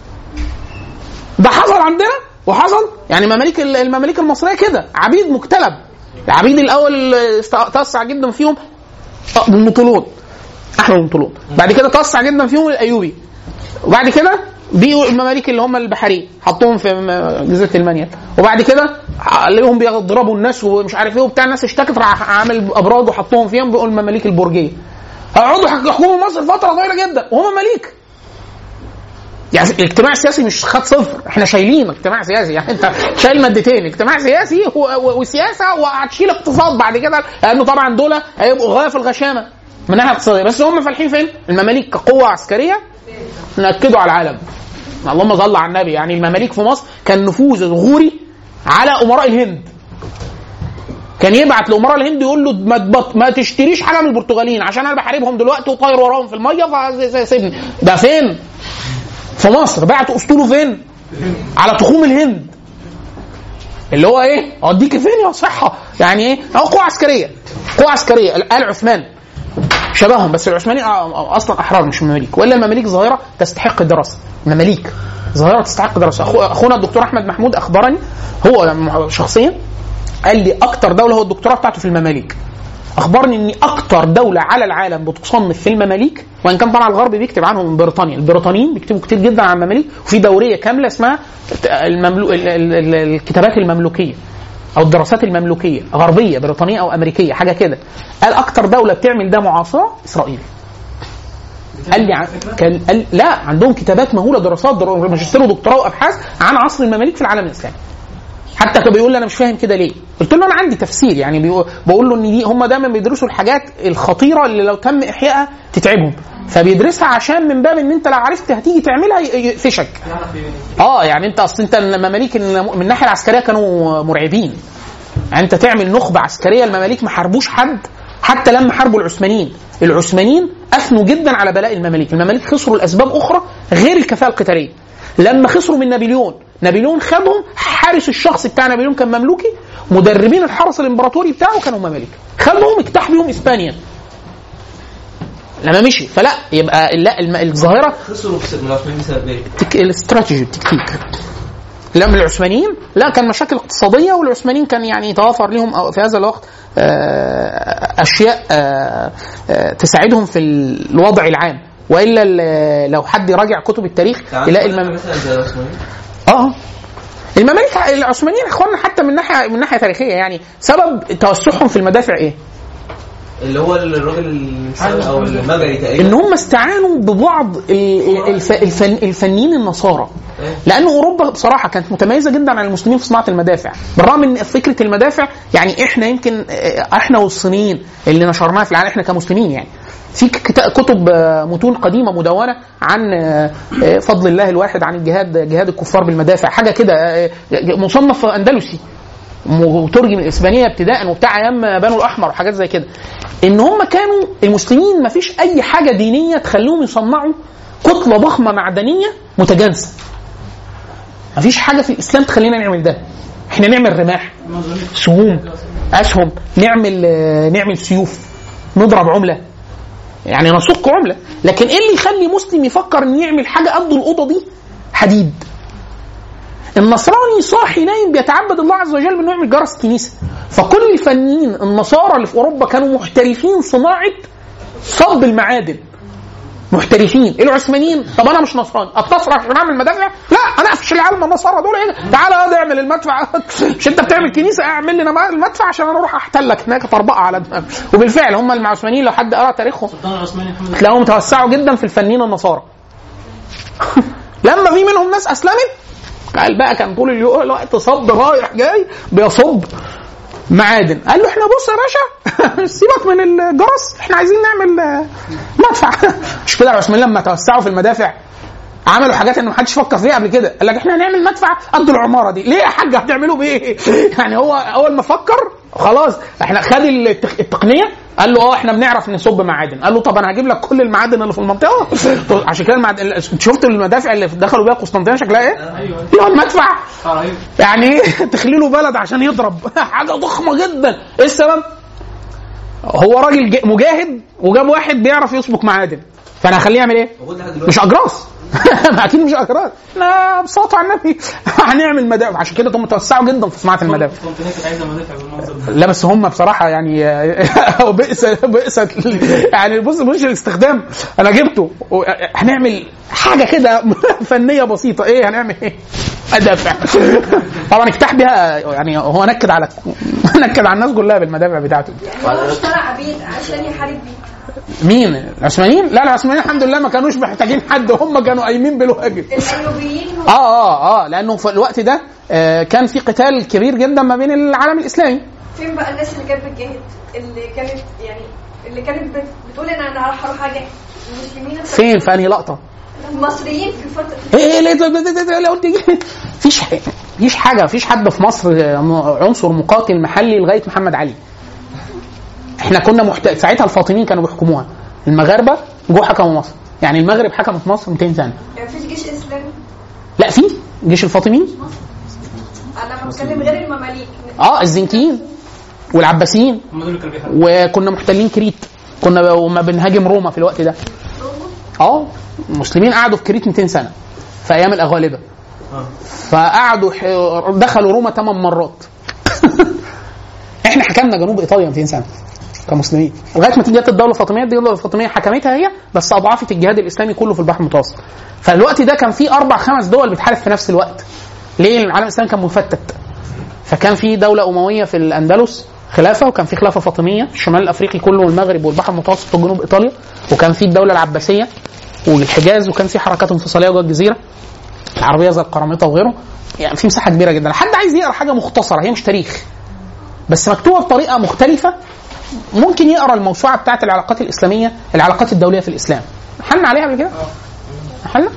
ده حصل عندنا وحصل يعني مماليك المماليك المصريه كده عبيد مكتلب العبيد الاول اللي توسع جدا فيهم بن طولون احمد بن طولون بعد كده توسع جدا فيهم الايوبي وبعد كده بقوا المماليك اللي هم البحريه حطوهم في م- جزيره المنيل وبعد كده لقيهم بيضربوا الناس ومش عارف ايه وبتاع الناس اشتكت راح عامل ابراج وحطوهم فيهم بقوا المماليك البرجيه هيقعدوا يحكموا مصر فتره طويله جدا وهم مماليك يعني الاجتماع السياسي مش خد صفر احنا شايلين اجتماع سياسي يعني انت شايل مادتين اجتماع سياسي و- و- وسياسه وهتشيل اقتصاد بعد كده لانه طبعا دول هيبقوا غايه في الغشامه من ناحيه اقتصاديه بس هم فالحين فين؟ المماليك كقوه عسكريه نأكدوا على العالم اللهم صل على النبي يعني المماليك في مصر كان نفوذ غوري على امراء الهند كان يبعت لامراء الهند يقول له ما, تبط ما تشتريش حاجه من البرتغاليين عشان انا بحاربهم دلوقتي وطاير وراهم في الميه فسيبني ده فين؟ في مصر بعتوا اسطوله فين؟ على تخوم الهند اللي هو ايه؟ اوديك فين يا صحه؟ يعني ايه؟ هو قوه عسكريه قوه عسكريه ال عثمان شبههم بس العثمانيين اصلا احرار مش مماليك والا المماليك ظاهره تستحق الدراسه مماليك ظاهره تستحق الدراسه أخو اخونا الدكتور احمد محمود اخبرني هو شخصيا قال لي اكتر دوله هو الدكتوراه بتاعته في المماليك اخبرني ان اكتر دوله على العالم بتصنف في المماليك وان كان طبعا الغرب بيكتب عنهم من بريطانيا البريطانيين بيكتبوا كتير جدا عن المماليك وفي دوريه كامله اسمها المملو... ال- ال- ال- الكتابات المملوكيه او الدراسات المملوكيه غربيه بريطانيه او امريكيه حاجه كده قال اكتر دوله بتعمل ده معاصره اسرائيل قال لي عن... كان قال لا عندهم كتابات مهوله دراسات در... ماجستير ودكتوراه وابحاث عن عصر المماليك في العالم الاسلامي حتى كان بيقول لي انا مش فاهم كده ليه قلت له انا عندي تفسير يعني بيقول بقول له ان دي هم دايما بيدرسوا الحاجات الخطيره اللي لو تم احيائها تتعبهم فبيدرسها عشان من باب ان انت لو عرفت هتيجي تعملها ي- يقفشك اه يعني انت اصل انت المماليك من الناحيه العسكريه كانوا مرعبين يعني انت تعمل نخبه عسكريه المماليك ما حاربوش حد حتى لما حاربوا العثمانيين العثمانيين اثنوا جدا على بلاء المماليك المماليك خسروا لاسباب اخرى غير الكفاءه القتاليه لما خسروا من نابليون نابليون خدهم حارس الشخصي بتاع نابليون كان مملوكي مدربين الحرس الامبراطوري بتاعه كانوا مماليك خدهم اجتاح بيهم اسبانيا لما مشي فلا يبقى لا الم- الظاهره خسروا بس- من العثمانيين بسبب ايه؟ التك... الاستراتيجي التكتيك لا من العثمانيين لا كان مشاكل اقتصاديه والعثمانيين كان يعني توافر لهم أو- في هذا الوقت آه، اشياء آه، آه، تساعدهم في الوضع العام والا ال- لو حد يراجع كتب التاريخ يلاقي المم... مثلا زي العثمانيين اه المماليك العثمانيين اخواننا حتى من ناحيه من ناحيه تاريخيه يعني سبب توسعهم في المدافع ايه؟ اللي هو الراجل الانسان او المجري تقريبا ان هم استعانوا ببعض ال- الف... الفن... الفنيين النصارى لان اوروبا بصراحه كانت متميزه جدا عن المسلمين في صناعه المدافع بالرغم ان فكره المدافع يعني احنا يمكن آه، احنا والصينيين اللي نشرناها في العالم احنا كمسلمين يعني في كتا- كتب آه، متون قديمه مدونه عن آه، آه، فضل الله الواحد عن الجهاد جهاد الكفار بالمدافع حاجه كده آه، آه، مصنف اندلسي وترجم الاسبانيه ابتداء وبتاع ايام بنو الاحمر وحاجات زي كده ان هم كانوا المسلمين ما فيش اي حاجه دينيه تخليهم يصنعوا كتله ضخمه معدنيه متجانسه ما فيش حاجه في الاسلام تخلينا نعمل ده احنا نعمل رماح سهوم اسهم نعمل آه، نعمل سيوف نضرب عمله يعني نسوق عمله لكن ايه اللي يخلي مسلم يفكر ان يعمل حاجه قد الاوضه دي حديد النصراني صاحي نايم بيتعبد الله عز وجل بانه يعمل جرس كنيسه فكل الفنيين النصارى اللي في اوروبا كانوا محترفين صناعه صب المعادن محترفين العثمانيين طب انا مش نصراني اتنصر عشان اعمل مدافع لا انا اقفش العالم النصارى دول ايه تعالى هذا اعمل المدفع مش انت بتعمل كنيسه اعمل لي انا المدفع عشان انا اروح احتلك هناك طربقه على دماغي وبالفعل هم العثمانيين لو حد قرا تاريخهم السلطان العثماني محمد تلاقيهم توسعوا جدا في الفنانين النصارى لما في منهم ناس اسلمت قال بقى كان طول اليو- الوقت صب رايح جاي بيصب معادن قال له احنا بص يا باشا سيبك من الجرس احنا عايزين نعمل آه، مدفع مش كده العثمانيين لما توسعوا في المدافع عملوا حاجات ان محدش فكر فيها قبل كده قال لك احنا هنعمل مدفع قد العماره دي ليه يا حاج هتعملوا بايه يعني هو اول ما فكر خلاص احنا خد التق- التقنيه قال له اه احنا بنعرف نصب معادن قال له طب انا هجيب لك كل المعادن اللي في المنطقه عشان كده المعادن انت شفت المدافع اللي دخلوا بيها قسطنطينيه شكلها ايه؟ ايوه اللي هو المدفع اه ايوه يعني ايه تخليله بلد عشان يضرب حاجه ضخمه جدا ايه السبب هو راجل ج- مجاهد وجاب واحد بيعرف يسبك معادن فانا هخليه يعمل ايه موجود لحد دلوقتي مش اجراس ما اكيد مش اجراس لا بصوت على النبي هنعمل مدافع عشان كده هم توسعوا جدا في صناعه المدافع قسطنطينيه كانت عايزه مدافع بالمنظر ده لا بس هم بصراحه يعني بئس بئس يعني بص مش الاستخدام انا جبته و- هنعمل حاجه كده فنيه بسيطه ايه هنعمل ايه؟ مدافع طبعا اجتاح بيها يعني هو نكد على نكد على الناس كلها بالمدافع بتاعته يعني هو اشترى عبيد عشان يحارب بيه مين؟ العثمانيين؟ لا العثمانيين الحمد لله ما كانوش محتاجين حد هم كانوا قايمين بالواجب الايوبيين اه اه اه لانه في الوقت ده آه، كان في قتال كبير جدا ما بين العالم الاسلامي فين بقى الناس اللي كانت بتجاهد اللي كانت يعني اللي كانت بت- بتقول ان انا راح اروح اجاهد المسلمين فين في انهي لقطه؟ المصريين في الفتره ايه ايه ليه ليه- ليه- ليه- ليه قلت إيه؟ فيش ح- فيش حاجه فيش حد في مصر آه، عنصر مقاتل محلي لغايه محمد علي احنا كنا محت... ساعتها الفاطميين كانوا بيحكموها المغاربه جو حكموا مصر يعني المغرب حكمت مصر 200 سنه يعني مفيش جيش اسلامي لا في جيش الفاطميين انا بتكلم غير المماليك اه الزنكيين والعباسيين هم دول اللي كانوا بيحاربوا وكنا محتلين كريت كنا وما بنهاجم روما في الوقت ده اه المسلمين قعدوا في كريت 200 سنه في ايام الاغالبه فقعدوا ح- دخلوا روما 8 مرات احنا حكمنا جنوب ايطاليا 200 سنه كمسلمين لغايه ما جت الدوله الفاطميه الدوله الفاطميه حكمتها هي بس اضعفت الجهاد الاسلامي كله في البحر المتوسط فالوقت ده كان في اربع خمس دول بتحارب في نفس الوقت ليه العالم الاسلامي كان مفتت فكان في دوله امويه في الاندلس خلافه وكان في خلافه فاطميه في الشمال الافريقي كله والمغرب والبحر المتوسط وجنوب ايطاليا وكان في الدوله العباسيه والحجاز وكان في حركات انفصاليه جوه الجزيره العربيه زي القرامطه وغيره يعني في مساحه كبيره جدا حد عايز يقرا حاجه مختصره هي مش تاريخ بس مكتوبه بطريقه مختلفه ممكن يقرا الموسوعه بتاعت العلاقات الاسلاميه العلاقات الدوليه في الاسلام حلنا عليها قبل كده؟ حلنا؟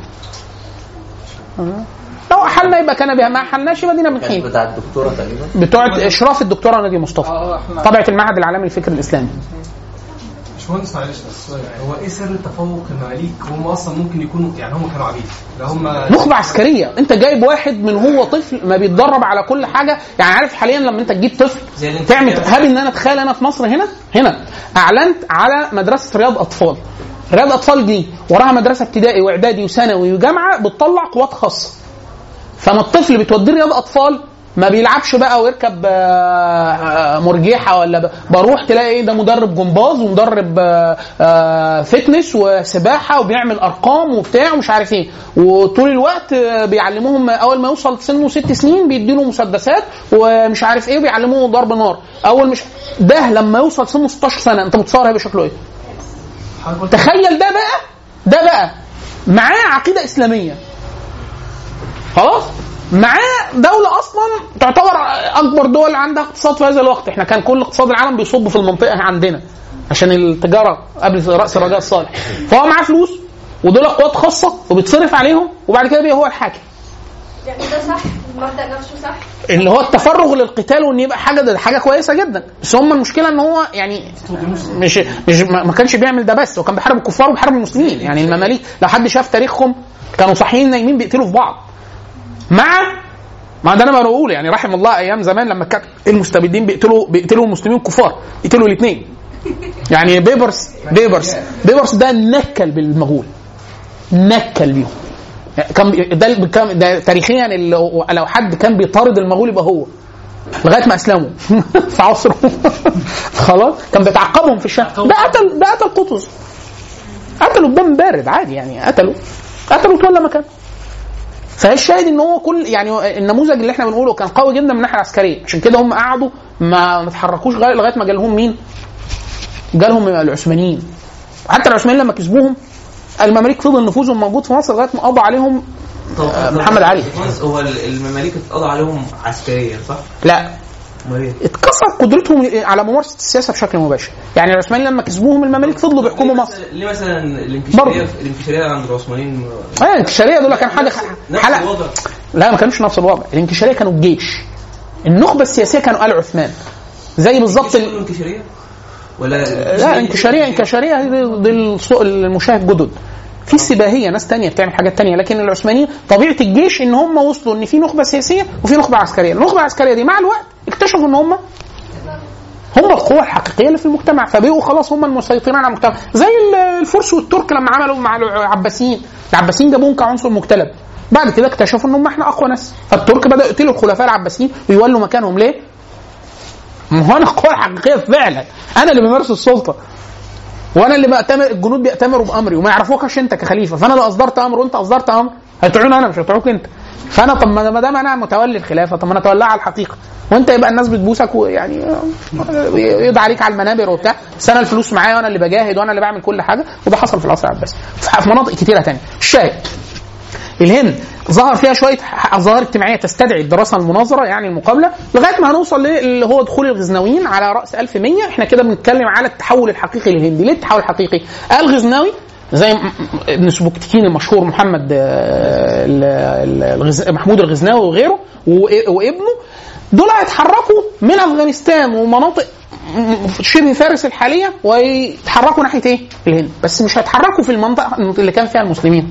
لو حلنا يبقى كان بها ما حلناش يبقى دينا كانت بنحيل بتاع الدكتوره تقريبا بتوع اشراف الدكتوره ناديه مصطفى اه احنا طبعه المعهد العالمي للفكر الاسلامي مش مهندس معلش بس سؤال. هو ايه سر التفوق المماليك هم اصلا ممكن يكونوا يعني هم كانوا عبيد لا هم نخبه عسكريه انت جايب واحد من هو طفل ما بيتدرب على كل حاجه يعني عارف حاليا لما انت تجيب طفل زي اللي انت تعمل بتعمله. هل ان انا اتخيل انا في مصر هنا هنا اعلنت على مدرسه رياض اطفال رياض اطفال دي وراها مدرسه ابتدائي واعدادي وثانوي وجامعه بتطلع قوات خاصه فما الطفل بتوديه رياض اطفال ما بيلعبش بقى ويركب آه، آه، مرجحه ولا ب- بروح تلاقي ايه ده مدرب جمباز ومدرب آه، آه، فتنس وسباحه وبيعمل ارقام وبتاع ومش عارف ايه وطول الوقت آه، بيعلموهم اول ما يوصل سنه ست سنين بيديله مسدسات ومش عارف ايه وبيعلموه ضرب نار اول مش ده لما يوصل سنه 16 سنه انت متصور هيبقى شكله ايه؟ حضرتك قلت تخيل ده بقى ده بقى معاه عقيده اسلاميه خلاص معاه دولة أصلا تعتبر أكبر دول عندها اقتصاد في هذا الوقت، إحنا كان كل اقتصاد العالم بيصب في المنطقة عندنا عشان التجارة قبل رأس الرجاء الصالح، فهو معاه فلوس ودول قوات خاصة وبيتصرف عليهم وبعد كده بيبقى هو الحاكم. يعني ده صح المبدا نفسه صح اللي هو التفرغ للقتال وان يبقى حاجه ده حاجه كويسه جدا بس هم المشكله ان هو يعني مش مش ما ما كانش بيعمل ده بس هو كان بيحارب الكفار وبيحارب المسلمين يعني المماليك لو حد شاف تاريخهم كانوا صاحيين نايمين بيقتلوا في بعض مع ما ده انا بقول يعني رحم الله ايام زمان لما كان المستبدين بيقتلوا بيقتلوا المسلمين الكفار يقتلوا الاثنين يعني بيبرس بيبرس بيبرس ده نكل بالمغول نكل بيهم كان بي- ده كان ده تاريخيا اللي- لو حد كان بيطارد المغول يبقى هو لغايه ما اسلموا في عصره خلاص كان بيتعقبهم في الشام ده قتل ده قتل قطز قتلوا بدم بارد عادي يعني قتلوا قتلوا تولى مكان فالشاهد ان هو كل يعني النموذج اللي احنا بنقوله كان قوي جدا من الناحيه العسكريه عشان كده هم قعدوا ما ما تحركوش لغايه لغاية ما جالهم مين؟ جالهم العثمانيين حتى العثمانيين لما كسبوهم المماليك فضل نفوذهم موجود في مصر لغايه ما قضى عليهم طب- آه، طب- محمد علي. باشمهندس، هو ال- المماليك اتقضى عليهم عسكريا صح؟ لا امال ايه؟ اتكسر قدرتهم على ممارسه السياسه بشكل مباشر يعني العثمانيين لما كسبوهم المماليك فضلوا بيحكموا ليه مصر مثلاً- ليه مثلا برضه. الانكشاريه الانكشاريه عند العثمانيين اه الانكشاريه دول كان حاجه نفس حلقه الوضع لا ما كانوش نفس الوضع الانكشاريه كانوا الجيش النخبه السياسيه كانوا ال عثمان زي بالظبط ال... الانكشاريه ولا لا انكشاريه انكشاريه دي- دي الصو- المشاهد جدد في سباهيه ناس تانية بتعمل حاجات تانية لكن العثمانيين طبيعه الجيش ان هم وصلوا ان في نخبه سياسيه وفي نخبه عسكريه النخبه العسكريه دي مع الوقت اكتشفوا ان هم هم القوة الحقيقية اللي في المجتمع فبقوا خلاص هم المسيطرين على المجتمع زي ال- الفرس والترك لما عملوا مع العباسيين العباسيين جابوهم كعنصر مجتلب بعد كده اكتشفوا ان هم احنا اقوى ناس فالترك بداوا يقتلوا الخلفاء العباسيين ويولوا مكانهم ليه؟ ما هو انا القوة الحقيقية فعلا انا اللي بمارس السلطة وانا اللي بأتمر الجنود بيأتمروا بامري وما يعرفوكش انت كخليفه فانا لو اصدرت امر وانت اصدرت امر هيطيعوني انا مش هيطيعوك انت فانا طب ما ما دام انا متولي الخلافه طب ما انا اتولاها على الحقيقه وانت يبقى الناس بتبوسك ويعني يدعى عليك على المنابر وبتاع بس انا الفلوس معايا وانا اللي بجاهد وانا اللي بعمل كل حاجه وده حصل في العصر العباسي في مناطق كتيره تانية الشاهد الهند ظهر فيها شويه ح- ظواهر اجتماعيه تستدعي الدراسه المناظره يعني المقابله لغايه ما هنوصل اللي هو دخول الغزنويين على راس 1100 احنا كده بنتكلم على التحول الحقيقي للهند ليه التحول الحقيقي؟ الغزنوي زي م- م- ابن سبكتكين المشهور محمد آه، ال- ال- الغز... محمود الغزناوي وغيره و- وابنه دول هيتحركوا من افغانستان ومناطق م- شبه فارس الحاليه ويتحركوا ناحيه ايه؟ الهند بس مش هيتحركوا في المنطقه اللي كان فيها المسلمين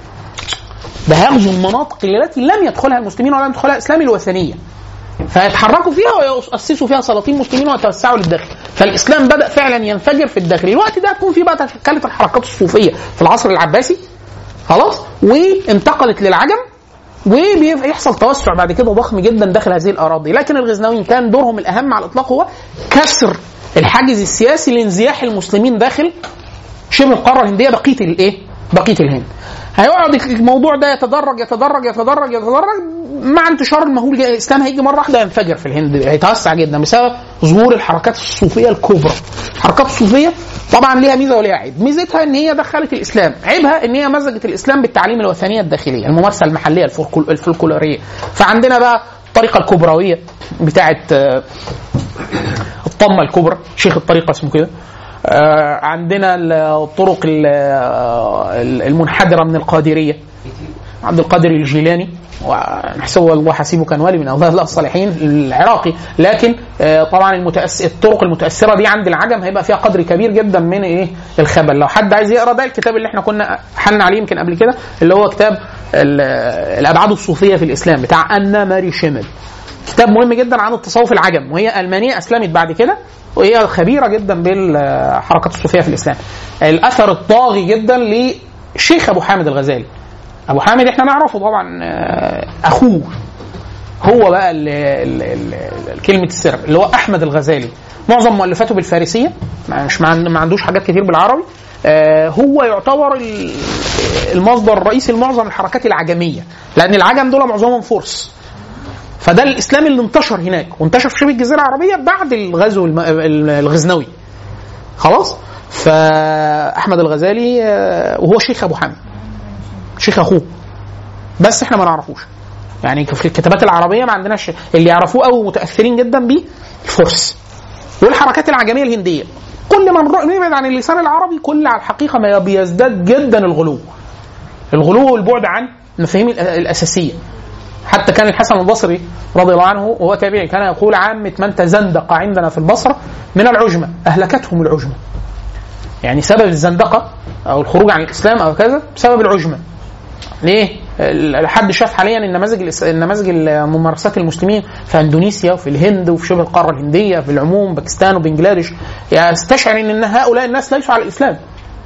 ده هيغزو المناطق التي لم يدخلها المسلمين ولا يدخلها الاسلام الوثنيه فيتحركوا فيها ويؤسسوا فيها سلاطين مسلمين ويتوسعوا للداخل فالاسلام بدا فعلا ينفجر في الداخل الوقت ده هتكون فيه بقى تشكلت الحركات الصوفيه في العصر العباسي خلاص وانتقلت للعجم وبيحصل توسع بعد كده ضخم جدا داخل هذه الاراضي لكن الغزنويين كان دورهم الاهم على الاطلاق هو كسر الحاجز السياسي لانزياح المسلمين داخل شبه القاره الهنديه بقيه الايه؟ بقيه الهند. هيقعد الموضوع ده يتدرج يتدرج يتدرج يتدرج مع انتشار المهول جاي- الاسلام هيجي مره واحده ينفجر في الهند هيتوسع جدا بسبب ظهور الحركات الصوفيه الكبرى. الحركات الصوفيه طبعا ليها ميزه وليها عيب، ميزتها ان هي دخلت الاسلام، عيبها ان هي مزجت الاسلام بالتعاليم الوثنيه الداخليه، الممارسه المحليه الفولكل- الفولكلوريه. فعندنا بقى الطريقه الكبرويه بتاعت آه، الطمه الكبرى شيخ الطريقه اسمه كده آه، عندنا الطرق ال- آه، المنحدره من القادريه عبد القادر الجيلاني ونحسبه الله حسيبه كان ولي من اولياء الله الصالحين العراقي لكن آه، طبعا المتأس... الطرق المتاثره دي عند العجم هيبقى فيها قدر كبير جدا من ايه الخبل لو حد عايز يقرا ده الكتاب اللي احنا كنا حلنا عليه يمكن قبل كده اللي هو كتاب ال- الابعاد الصوفيه في الاسلام بتاع انا ماري شيمل كتاب مهم جدا عن التصوف العجم وهي المانيه اسلمت بعد كده وهي خبيره جدا بالحركات الصوفيه في الاسلام. الاثر الطاغي جدا لشيخ ابو حامد الغزالي. ابو حامد احنا نعرفه طبعا آه، اخوه هو بقى ال ال ال كلمه السر اللي هو احمد الغزالي معظم مؤلفاته بالفارسيه مش ما عن- ما عندوش حاجات كتير بالعربي آه، هو يعتبر ال- المصدر الرئيسي لمعظم الحركات العجميه لان العجم دول معظمهم فرس فده الاسلام اللي انتشر هناك وانتشر في شبه الجزيره العربيه بعد الغزو الم- ال- الغزنوي خلاص فاحمد الغزالي آه، وهو شيخ ابو حامد شيخ اخوه بس احنا ما نعرفوش يعني في الكتابات العربيه ما عندناش اللي يعرفوه قوي متاثرين جدا بيه الفرس والحركات العجميه الهنديه كل ما نروح- نبعد عن اللسان العربي كل على الحقيقه ما بيزداد جدا الغلو الغلو والبعد عن المفاهيم الأ- الاساسيه حتى كان الحسن البصري رضي الله عنه وهو تابعي كان يقول عامة من تزندق عندنا في البصرة من العجمة أهلكتهم العجمة يعني سبب الزندقة أو الخروج عن الإسلام أو كذا بسبب العجمة ليه؟ ال- حد شاف حاليا النماذج الإس- النماذج ممارسات المسلمين في اندونيسيا وفي الهند وفي شبه القاره الهنديه في العموم باكستان وبنجلاديش يستشعر ان هؤلاء الناس ليسوا على الاسلام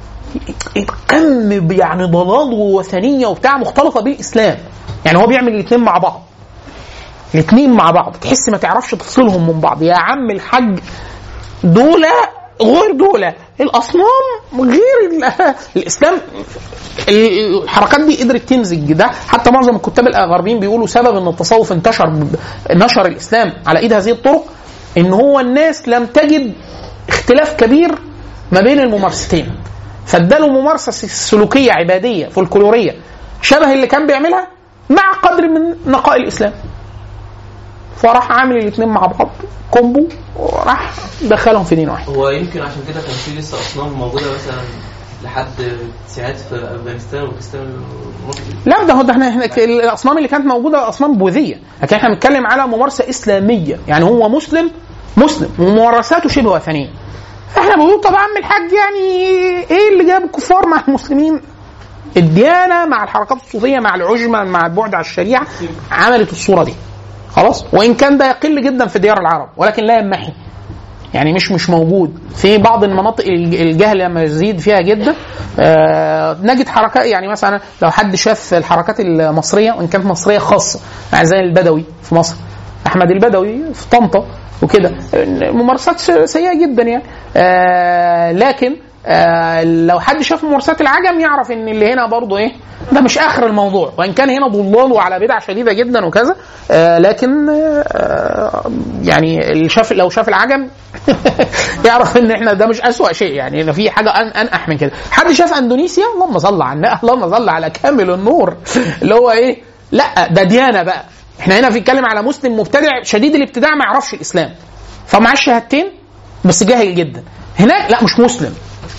كم يعني ضلال ووثنيه وبتاع مختلطه بالاسلام يعني هو بيعمل الاثنين مع بعض الاثنين مع بعض تحس ما تعرفش تفصلهم من بعض يا عم الحاج دول غير دول الاصنام غير ال- الاسلام الحركات دي قدرت تمزج ده حتى معظم الكتاب الغربيين بيقولوا سبب ان التصوف انتشر ب- نشر الاسلام على ايد هذه الطرق ان هو الناس لم تجد اختلاف كبير ما بين الممارستين فاداله ممارسه سلوكيه عباديه فولكلوريه شبه اللي كان بيعملها مع قدر من نقاء الاسلام فراح عامل الاثنين مع بعض كومبو وراح دخلهم في دين واحد هو يمكن عشان كده كان في لسه اصنام موجوده مثلا لحد التسعينات في افغانستان وباكستان المصري لا ده هو ده احنا احنا الاصنام اللي كانت موجوده اصنام بوذيه لكن احنا بنتكلم على ممارسه اسلاميه يعني هو مسلم مسلم وممارساته شبه وثنيه احنا بنقول طب يا عم الحاج يعني ايه اللي جاب الكفار مع المسلمين الديانه مع الحركات الصوفيه مع العجمه مع البعد عن الشريعه عملت الصوره دي خلاص وان كان ده يقل جدا في ديار العرب ولكن لا ينمحي يعني مش مش موجود في بعض المناطق الج- الجهل لما يزيد فيها جدا آه نجد حركات يعني مثلا لو حد شاف الحركات المصريه وان كانت مصريه خاصه يعني زي البدوي في مصر احمد البدوي في طنطا وكده ممارسات س- سيئه جدا يعني آه لكن آه لو حد شاف ممارسات العجم يعرف ان اللي هنا برضه ايه ده مش اخر الموضوع وان كان هنا ضلال وعلى بدع شديده جدا وكذا آه لكن آه يعني اللي شاف لو شاف العجم يعرف ان احنا ده مش اسوأ شيء يعني إن في حاجه أن انقح من كده حد شاف اندونيسيا اللهم صل على النبي اللهم صل على كامل النور اللي هو ايه لا ده ديانه بقى احنا هنا بنتكلم على مسلم مبتدع شديد الابتداع ما يعرفش الاسلام فمعاه الشهادتين بس جاهل جدا هناك لا مش مسلم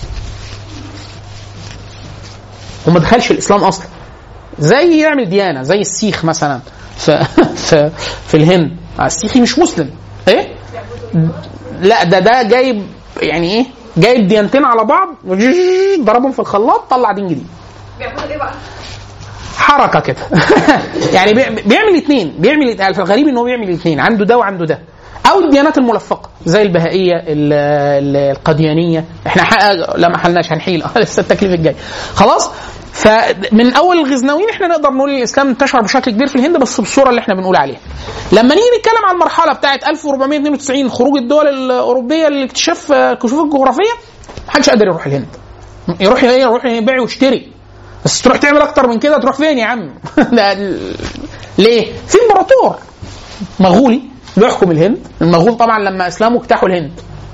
وما دخلش الاسلام اصلا زي يعمل ديانه زي السيخ مثلا في في في الهند السيخي مش مسلم ايه لا ده ده جايب يعني ايه جايب ديانتين على بعض ضربهم في الخلاط طلع دين جديد بيعملوا ايه بقى؟ حركه كده يعني بي- بيعمل اثنين بيعمل في الغريب ان هو بيعمل اثنين عنده ده وعنده ده او الديانات الملفقه زي البهائيه ال- ال- القديانيه احنا حق- لا ما حلناش هنحيل اه لسه التكليف الجاي خلاص فمن اول الغزنويين احنا نقدر نقول ان الاسلام انتشر بشكل كبير في الهند بس بالصوره اللي احنا بنقول عليها. لما نيجي نتكلم عن المرحله بتاعه 1492 خروج الدول الاوروبيه لاكتشاف آه، الكشوف الجغرافيه محدش قادر يروح الهند. يروح ايه يروح يبيع ويشتري بس تروح تعمل اكتر من كده تروح فين يا عم؟ ده ال- ليه؟ في امبراطور مغولي بيحكم الهند، المغول طبعا لما اسلموا اجتاحوا الهند.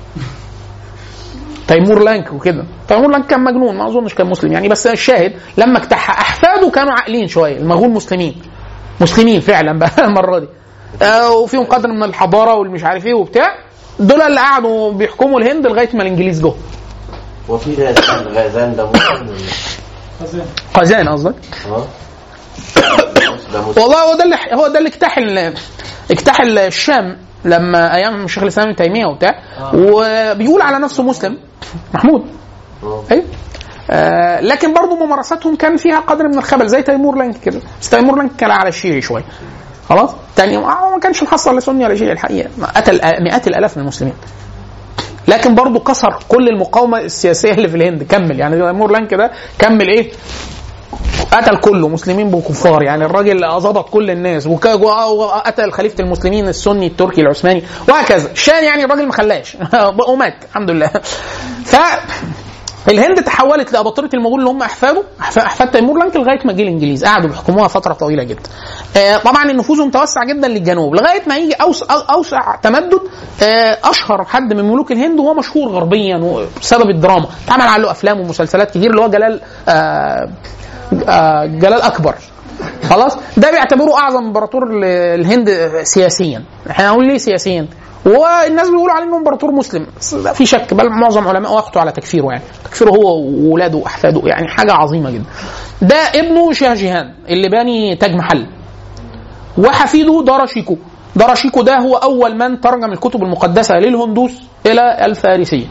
تيمور لانك وكده تيمور لانك كان مجنون ما اظنش كان مسلم يعني بس الشاهد لما اجتاحها احفاده كانوا عاقلين شويه المغول مسلمين مسلمين فعلا بقى المره دي آه وفيهم قدر من الحضاره والمش عارف ايه وبتاع دول اللي قعدوا بيحكموا الهند لغايه ما الانجليز جم وفي غازان غازان ده مسلم ولا- قزان قصدك اه ده مسلم والله هو ده اللي هو ده اللي اجتاح ال- اجتاح الشام لما ايام شيخ الاسلام ابن تيميه وبتاع وبيقول على نفسه مسلم محمود آه. ايوه آه لكن برضه ممارساتهم كان فيها قدر من الخبل زي تيمور لانك كده بس تيمور لانك كان على الشيعي شويه خلاص تاني آه، ما كانش محصل لا سني ولا شيعي الحقيقه قتل آه، مئات الالاف من المسلمين لكن برضه كسر كل المقاومه السياسيه اللي في الهند كمل يعني تيمور لانك ده كمل ايه قتل كله مسلمين وكفار يعني الراجل ظبط كل الناس وك- وقتل خليفه المسلمين السني التركي العثماني وهكذا الشان يعني الراجل ما خلاش ومات الحمد لله ف الهند تحولت لاباطره المغول اللي هم احفاده أحف- احفاد تيمور لانك لغايه ما جه الانجليز قعدوا بيحكموها فتره طويله جدا. آه طبعا النفوذ متوسع جدا للجنوب لغايه ما يجي اوسع اوسع تمدد آه اشهر حد من ملوك الهند وهو مشهور غربيا بسبب الدراما اتعمل عنه افلام ومسلسلات كتير اللي هو جلال آه آه جلال اكبر خلاص ده بيعتبروه اعظم امبراطور ل- الهند سياسيا احنا هنقول ليه سياسيا والناس بيقولوا عليه انه امبراطور مسلم بس لا في شك بل معظم علماء وقتوا على تكفيره يعني تكفيره هو واولاده واحفاده يعني حاجه عظيمه جدا ده ابنه شاه جيهان اللي باني تاج محل وحفيده داراشيكو داراشيكو ده هو اول من ترجم الكتب المقدسه للهندوس الى الفارسيه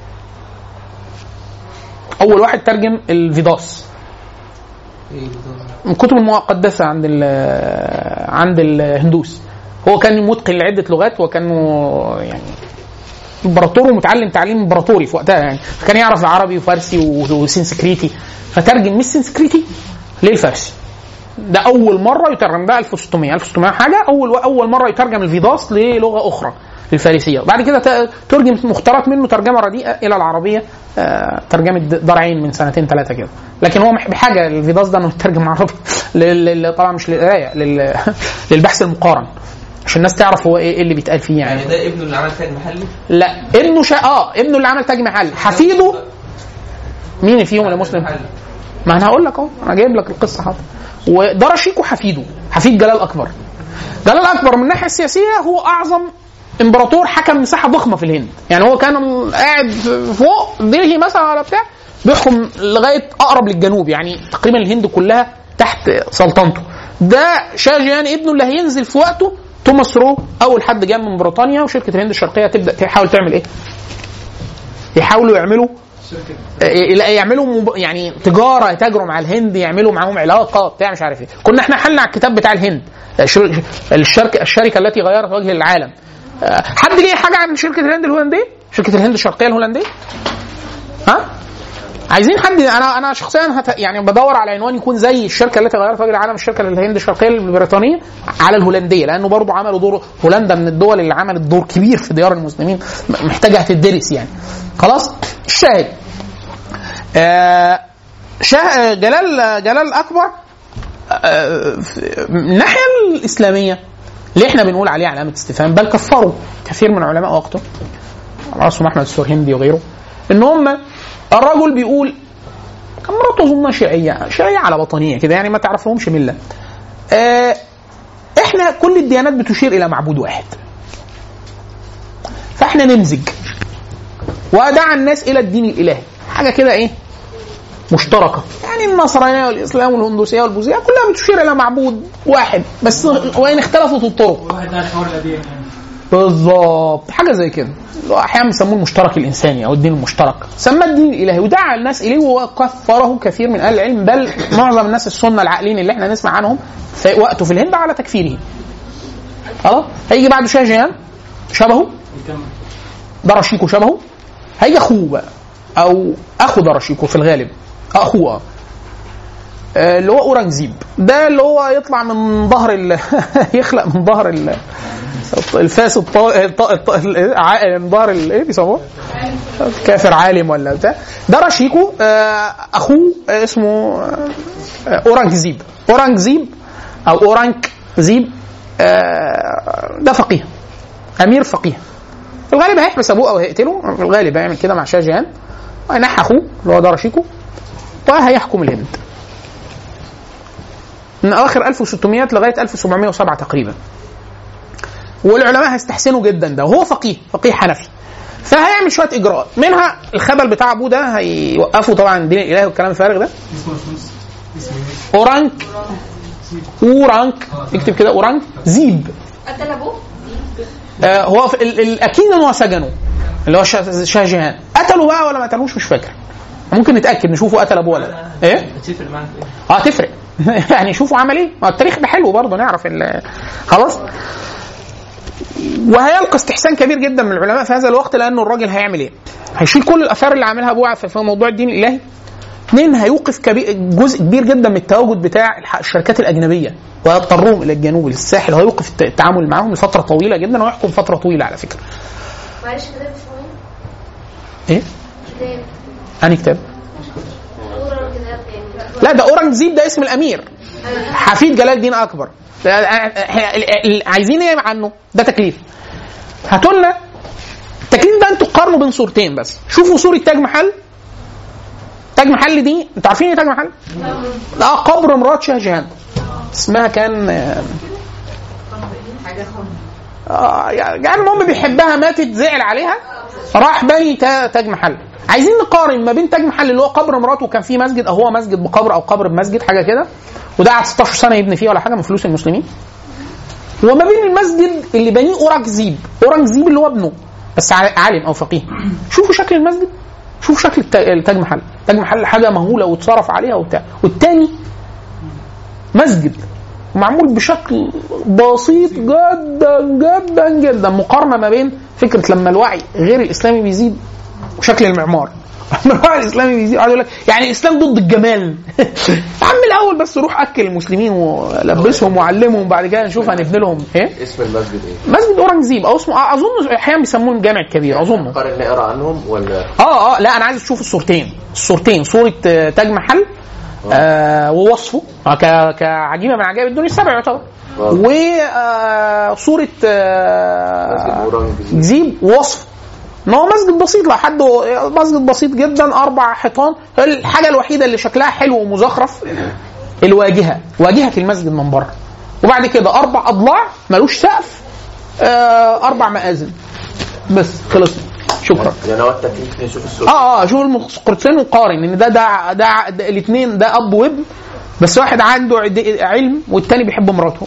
اول واحد ترجم الفيداس ايه ده؟ الكتب المقدسه عند ال عند الهندوس هو كان متقن لعده لغات وكان يعني امبراطور ومتعلم تعليم امبراطوري في وقتها يعني فكان يعرف عربي وفارسي و- وسنسكريتي فترجم مش سنسكريتي للفارسي ده اول مره يترجم ده 1600 1600 حاجه اول اول مره يترجم الفيداس للغه اخرى الفارسيه بعد كده ت- ترجم مختارات منه ترجمه رديئه الى العربيه آه، ترجمه د- درعين من سنتين ثلاثه كده لكن هو مح- بحاجه الفيداس ده انه يترجم عربي لل- لل- طبعا مش للقرايه لل- للبحث المقارن عشان الناس تعرف هو ايه إيه اللي بيتقال فيه يعني يعني ده ابنه اللي عمل تاج محلي لا ابنه شا... اه ابنه اللي عمل تاج محل حفيده مين فيهم اللي مسلم محلي. ما انا هقول لك اهو انا جايب لك القصه حاضر ودرشيكو حفيده حفيد جلال اكبر جلال اكبر من الناحيه السياسيه هو اعظم امبراطور حكم مساحه ضخمه في الهند يعني هو كان قاعد فوق دلهي مثلا ولا بتاع بيحكم لغايه اقرب للجنوب يعني تقريبا الهند كلها تحت سلطنته ده شاجيان ابنه اللي هينزل في وقته توماس رو اول حد جاي من بريطانيا وشركه الهند الشرقيه تبدا تحاول تعمل ايه؟ يحاولوا يعملوا لا يعملوا مب... يعني تجاره يتاجروا مع الهند يعملوا معاهم علاقه بتاع مش عارف ايه كنا احنا حلنا على الكتاب بتاع الهند الشر- الشركه الشركه التي غيرت وجه العالم آه، حد ليه حاجه عن شركه الهند الهولنديه شركه الهند الشرقيه الهولنديه ها عايزين حد انا انا شخصيا هت... يعني بدور على عنوان يكون زي الشركه التي غيرت وجه العالم الشركه الهند الشرقيه البريطانيه على الهولنديه لانه برضه عملوا دور هولندا من الدول اللي عملت دور كبير في ديار المسلمين م- محتاجه تدرس يعني خلاص الشاهد آه شاه جلال جلال اكبر آه، في- من الناحيه الاسلاميه ليه احنا بنقول عليه علامه استفهام بل كفروا كثير من علماء وقته على راسهم احمد السرهندي وغيره ان هم الرجل بيقول كان مراته اظن شيعيه شيعيه على وطنيه كده يعني ما تعرف لهمش مله آه احنا كل الديانات بتشير الى معبود واحد فاحنا نمزج ودعا الناس الى الدين الالهي حاجه كده ايه مشتركه يعني النصرانيه والاسلام والهندوسيه والبوذيه كلها بتشير الى معبود واحد بس وان اختلفت الطرق واحد قاعد حوار الأديان يعني بالظبط حاجه زي كده اللي هو احيانا بيسموه المشترك الانساني او الدين المشترك سماه الدين الالهي ودعا الناس اليه وكفره كثير من اهل العلم بل معظم الناس السنه العاقلين اللي احنا نسمع عنهم في وقته في الهند على تكفيره خلاص هيجي بعد شاه جيان شبهه يكمل درشيكو شبهه هيجي اخوه بقى او اخو درشيكو في الغالب اخوه آه. آه، اللي هو اورنجزيب ده اللي هو يطلع من ظهر ال... يخلق من ظهر ال... الفاس الط... الط... الط... الع- من ظهر ال... ايه بيسموه؟ كافر عالم ولا بتاع ده رشيكو آه، اخوه آه، اسمه آه، اورنجزيب اورنجزيب او اورانك زيب آه، ده فقيه امير فقيه في الغالب هيحبس ابوه او هيقتله في الغالب هيعمل كده مع شاه جهان وهينحى اخوه اللي هو دارشيكو وهيحكم الهند من اواخر 1600 لغايه 1707 تقريبا والعلماء هيستحسنوا جدا ده وهو فقيه فقيه حنفي فهيعمل شويه اجراءات منها الخبل بتاع ابوه ده هيوقفوا طبعا الدين الالهي والكلام الفارغ ده اسمه شمس اسمه ايه؟ اورانك اورانك اكتب كده اورانك زيب قتل ابوه آه هو في ال- الاكيد ان هو سجنه اللي هو شاه شاه جهان قتلوا بقى ولا ما قتلوش مش فاكر ممكن نتاكد نشوفه قتل ابوه ولا لا. ايه هتفرق معاك في ايه؟ اه تفرق يعني شوفوا عمل ايه ما التاريخ ده حلو برضه نعرف ال- خلاص وهيلقى استحسان كبير جدا من العلماء في هذا الوقت لانه الراجل هيعمل ايه؟ هيشيل كل الاثار اللي عاملها ابوه في في موضوع الدين الالهي اثنين هيوقف كبير جزء كبير جدا من التواجد بتاع الح- الشركات الاجنبيه ويضطرهم الى الجنوب للساحل وهيوقف الت- التعامل معاهم لفتره طويله جدا ويحكم فتره طويله على فكره. معلش كده اسمه ايه؟ ايه؟ كتاب انهي كتاب؟ صورة كتاب يعني لا ده اورنجزيب ده اسم الامير حفيد جلال الدين اكبر ده- إحنا ال- ال- عايزين ايه عنه ده تكليف هاتوا لنا التكليف ده انتوا قارنوا بين صورتين بس شوفوا صوره تاج محل تاج محل دي انتوا عارفين ايه تاج محل؟ ده قبر مرات شاه جهان اسمها كان آه، اه يعني المهم بيحبها ماتت زعل عليها راح بني تا- تاج محل عايزين نقارن ما بين تاج محل اللي هو قبر مراته وكان فيه مسجد او هو مسجد بقبر او قبر بمسجد حاجه كده وده قعد 16 سنه يبني فيه ولا حاجه من فلوس المسلمين وما بين المسجد اللي بنيه اورنجزيب اورنجزيب اللي هو ابنه بس ع- عالم او فقيه شوفوا شكل المسجد شوفوا شكل التا- التاج محل تاج محل حاجه مهوله واتصرف عليها وبتاع والتاني مسجد معمول بشكل بسيط جدا جدا جدا مقارنه ما بين فكره لما الوعي غير الاسلامي بيزيد وشكل المعمار لما الوعي الاسلامي بيزيد قاعد يقول لك يعني الاسلام ضد الجمال يا عم الاول بس روح اكل المسلمين ولبسهم وعلمهم بعد كده نشوف هنبني لهم ايه اسم المسجد ايه؟ مسجد اورنجزيب او اسمه اظن احيانا بيسموه الجامع الكبير اظن قارن نقرا عنهم ولا اه اه لا انا عايز اشوف الصورتين الصورتين صوره آه، تاج محل آه ووصفه آه ك- كعجيبه من عجائب الدنيا السبع يعتبر آه. وصوره مسجد آه اورنجزيب جزيب ووصف ان هو مسجد بسيط لو حد مسجد بسيط جدا اربع حيطان الحاجه الوحيده اللي شكلها حلو ومزخرف الواجهه واجهه المسجد من بره وبعد كده اربع اضلاع ملوش سقف آه اربع مآذن بس خلصنا شكرا يعني هو التكليف نشوف السؤال اه اه شوف القرطين وقارن ان ده ده ده, ده الاثنين ده اب وابن بس واحد عنده عد- علم والتاني بيحب مراته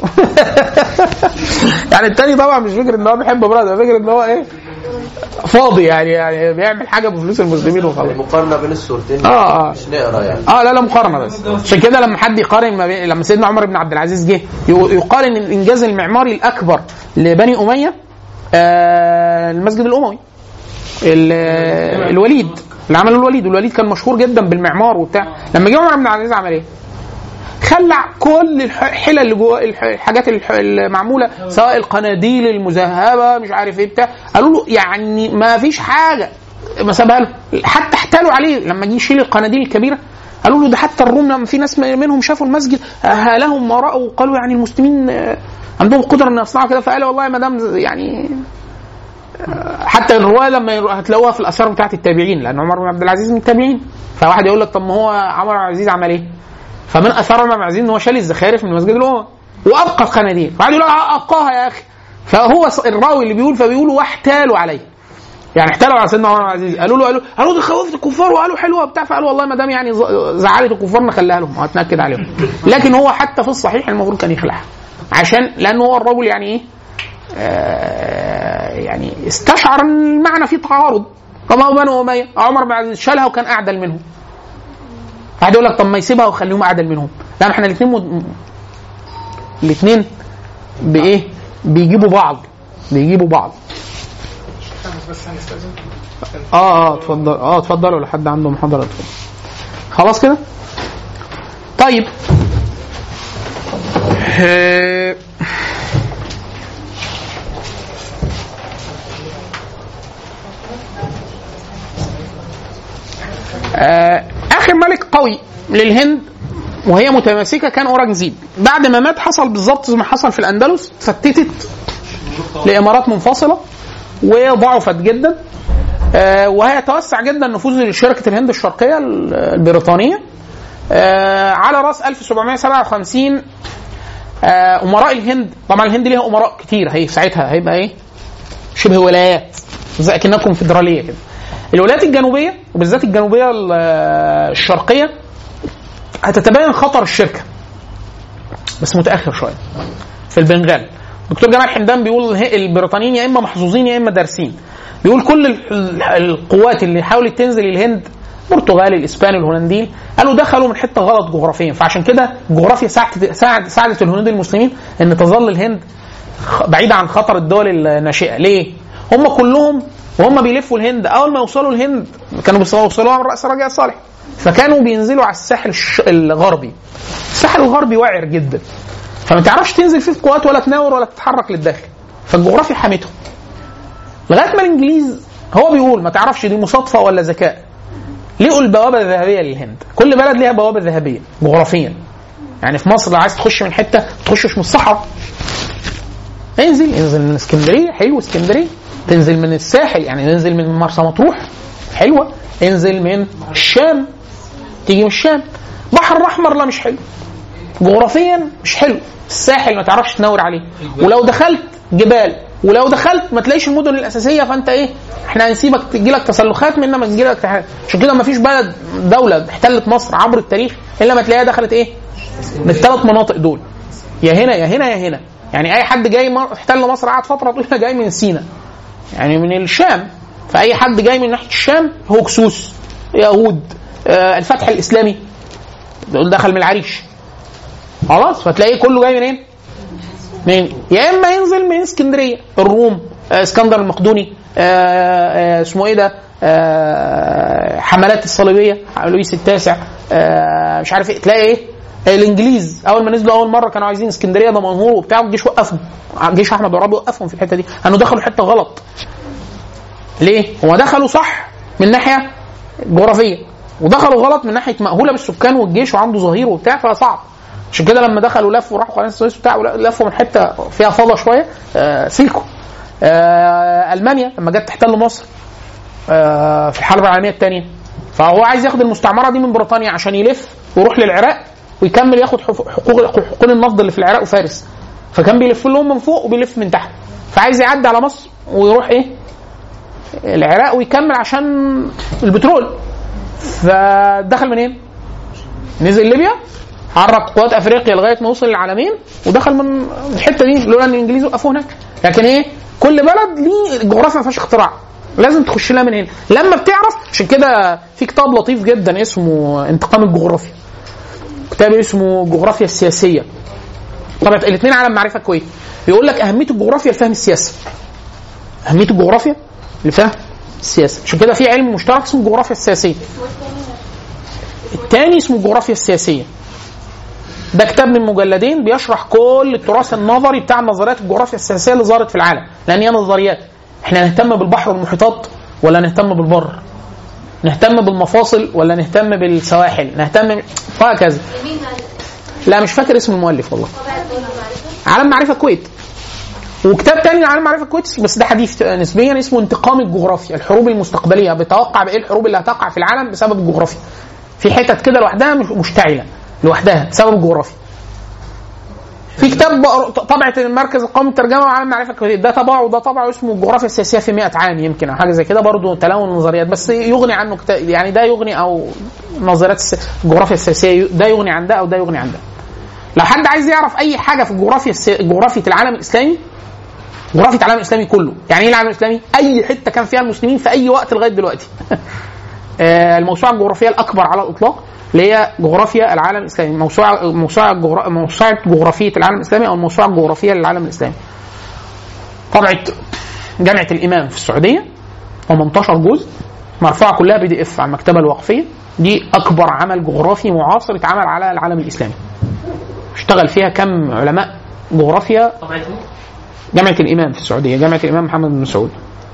يعني التاني طبعا مش فكره ان هو بيحب مراته فكره ان هو ايه فاضي يعني يعني بيعمل حاجه بفلوس المسلمين وخلاص المقارنه بين الصورتين اه اه مش نقرا يعني اه لا لا مقارنه بس عشان كده لما حد يقارن ما بين لما سيدنا عمر بن عبد العزيز جه يق- يقال ان الانجاز المعماري الاكبر لبني اميه آه المسجد الاموي ال- الوليد اللي عمله الوليد والوليد كان مشهور جدا بالمعمار وبتاع لما جه عمر بن عبد العزيز عمل ايه؟ خلع كل الح- الحلل اللي جوه الح- الحاجات الح- المعموله سواء القناديل المذهبه مش عارف ايه بتاع قالوا له يعني ما فيش حاجه ما سابها له حتى احتالوا عليه لما جه يشيل القناديل الكبيره قالوا له ده حتى الروم لما في ناس منهم شافوا المسجد هالهم ما راوا وقالوا يعني المسلمين آه، عندهم قدره ان يصنعوا كده فقال والله ما دام يعني آه، حتى الروايه لما يرو- هتلاقوها في الاثار بتاعت التابعين لان عمر بن عبد العزيز من التابعين فواحد يقول لك طب ما هو عمر بن عبد العزيز عمل ايه؟ فمن اثار عمر بن عبد العزيز ان هو شال الزخارف من مسجد الامم وابقى القناديل بعد يقول له ابقاها يا اخي فهو ص- الراوي اللي بيقول فبيقولوا واحتالوا عليه يعني احتالوا على سيدنا عمر بن عبد العزيز قالوا له قالوا قالوا دي خوفت الكفار وقالوا حلوه بتاع فقالوا والله ما دام يعني ز- زعلت الكفار نخليها لهم هتنكد عليهم لكن هو حتى في الصحيح المفروض كان يخلعها عشان لان هو الرجل يعني ايه آه يعني استشعر ان المعنى فيه تعارض فما هو بنو اميه عمر بن عبد العزيز شالها وكان اعدل منهم واحد يقول لك طب ما يسيبها ويخليهم اعدل منهم لا ما احنا الاثنين مد... الاثنين بايه بيجيبوا بعض بيجيبوا بعض اه اه اتفضل اه اتفضلوا لو حد عنده محاضره اتفضل خلاص كده طيب آه، آه، اخر ملك قوي للهند وهي متماسكه كان اورنجزيب بعد ما مات حصل بالظبط زي ما حصل في الاندلس فتتت لامارات منفصله وضعفت جدا آه، وهيتوسع جدا نفوذ شركه الهند الشرقيه ال- البريطانيه آه، على راس 1757 آه، امراء الهند طبعا الهند ليها امراء كتير هي ساعتها هيبقى ايه شبه ولايات زي اكنها كونفدراليه كده الولايات الجنوبيه وبالذات الجنوبيه ال- الشرقيه هتتبين خطر الشركه بس متاخر شويه في البنغال دكتور جمال حمدان بيقول اله- البريطانيين يا اما محظوظين يا اما دارسين بيقول كل ال- ال- القوات اللي حاولت تنزل الهند البرتغال الاسبان الهولنديين قالوا دخلوا من حته غلط جغرافيا فعشان كده الجغرافيا ساعدت ساعد ساعدت الهنود المسلمين ان تظل الهند خ- بعيده عن خطر الدول الناشئه ليه؟ هم كلهم وهم بيلفوا الهند اول ما يوصلوا الهند كانوا بيوصلوها من راس رجاء صالح فكانوا بينزلوا على الساحل الش- الغربي الساحل الغربي وعر جدا فما تعرفش تنزل فيه قوات ولا تناور ولا تتحرك للداخل فالجغرافيا حمته لغايه ما الانجليز هو بيقول ما تعرفش دي مصادفه ولا ذكاء لقوا البوابه الذهبيه للهند كل بلد ليها بوابه ذهبيه جغرافيا يعني في مصر لو عايز تخش من حته ما تخشش من الصحراء انزل انزل من اسكندريه حلو اسكندريه تنزل من الساحل يعني تنزل من مرسى مطروح حلوه انزل من الشام تيجي من الشام بحر الاحمر لا مش حلو جغرافيا مش حلو الساحل ما تعرفش تنور عليه ولو دخلت جبال ولو دخلت ما تلاقيش المدن الاساسيه فانت ايه احنا هنسيبك تجي لك تسلخات من انما تجي لك تح- عشان كده ما فيش بلد دوله احتلت مصر عبر التاريخ الا ما تلاقيها دخلت ايه من الثلاث مناطق دول يا هنا يا هنا يا هنا يعني اي حد جاي مر- احتل مصر قعد فتره طويله جاي من سينا يعني من الشام فاي حد جاي من ناحيه الشام هوكسوس يهود آه الفتح الاسلامي دول دخل من العريش خلاص فتلاقيه كله جاي منين؟ من يا اما ينزل من اسكندريه الروم آه، اسكندر المقدوني آه، آه، اسمه ايه ده؟ آه، حملات الصليبيه لويس التاسع آه، مش عارف ايه تلاقي ايه؟ الانجليز اول ما نزلوا اول مره كانوا عايزين اسكندريه ده منهور وبتاع والجيش وقفهم جيش احمد عرابي وقفهم في الحته دي انه دخلوا حته غلط ليه؟ هو دخلوا صح من ناحيه جغرافيه ودخلوا غلط من ناحيه مأهوله بالسكان والجيش وعنده ظهير وبتاع فصعب عشان كده لما دخلوا لفوا راحوا قناه السويس بتاع لفوا من حته فيها فضا شويه آه سلكوا آه المانيا لما جت تحتل مصر آه في الحرب العالميه الثانيه فهو عايز ياخد المستعمره دي من بريطانيا عشان يلف ويروح للعراق ويكمل ياخد حف- حقوق حقوق النفط اللي في العراق وفارس فكان بيلف لهم من فوق وبيلف من تحت فعايز يعدي على مصر ويروح ايه العراق ويكمل عشان البترول فدخل منين؟ نزل ليبيا عرض قوات افريقيا لغايه ما وصل للعالمين ودخل من الحته دي لولا ان الانجليز وقفوه هناك لكن ايه كل بلد ليه جغرافيا ما فيهاش اختراع لازم تخش لها من هنا لما بتعرف عشان كده في كتاب لطيف جدا اسمه انتقام الجغرافيا كتاب اسمه جغرافيا السياسيه طبعا الاثنين عالم معرفه كويس يقول لك اهميه الجغرافيا لفهم السياسه اهميه الجغرافيا لفهم السياسه عشان كده في علم مشترك اسمه الجغرافيا السياسيه الثاني اسمه الجغرافيا السياسيه ده كتاب من مجلدين بيشرح كل التراث النظري بتاع النظريات الجغرافيا السياسيه اللي ظهرت في العالم لان هي نظريات احنا نهتم بالبحر والمحيطات ولا نهتم بالبر نهتم بالمفاصل ولا نهتم بالسواحل نهتم وهكذا مين معرفة؟ لا مش فاكر اسم المؤلف والله طبعا مين معرفة؟ عالم معرفة الكويت وكتاب تاني لعالم معرفة الكويت بس ده حديث نسبيا اسمه انتقام الجغرافيا الحروب المستقبلية بيتوقع بايه الحروب اللي هتقع في العالم بسبب الجغرافيا في حتت كده لوحدها مش- مشتعلة لوحدها بسبب الجغرافيا في كتاب بقر- طبعة المركز القومي للترجمة وعالم معرفة الكويت ده طبعه وده طبعه اسمه الجغرافيا السياسية في 100 عام يمكن أو حاجة زي كده برضه تلاون نظريات بس يغني عنه كتاب يعني ده يغني أو نظريات الس- الجغرافيا السياسية ده يغني عن ده أو ده يغني عن ده لو حد عايز يعرف اي حاجه في الجغرافيا الس... جغرافيا العالم الاسلامي جغرافيا العالم الاسلامي كله يعني ايه العالم الاسلامي اي حته كان فيها المسلمين في اي وقت لغايه دلوقتي آه، الموسوعه الجغرافيه الاكبر على الاطلاق اللي هي جغرافيا العالم الاسلامي موسوعه موسوعه جغرا... موسوعه جغرافيه العالم الاسلامي او الموسوعه الجغرافيه للعالم الاسلامي طبعه جامعه الامام في السعوديه 18 جزء مرفوعه كلها بي دي اف على المكتبه الوقفيه دي اكبر عمل جغرافي معاصر اتعمل على العالم الاسلامي اشتغل فيها كم علماء جغرافيا طبعا جامعه الامام في السعوديه جامعه الامام محمد بن سعود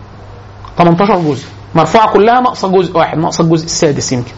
18 جزء مرفوعه كلها ناقصه جزء واحد ناقصه الجزء السادس يمكن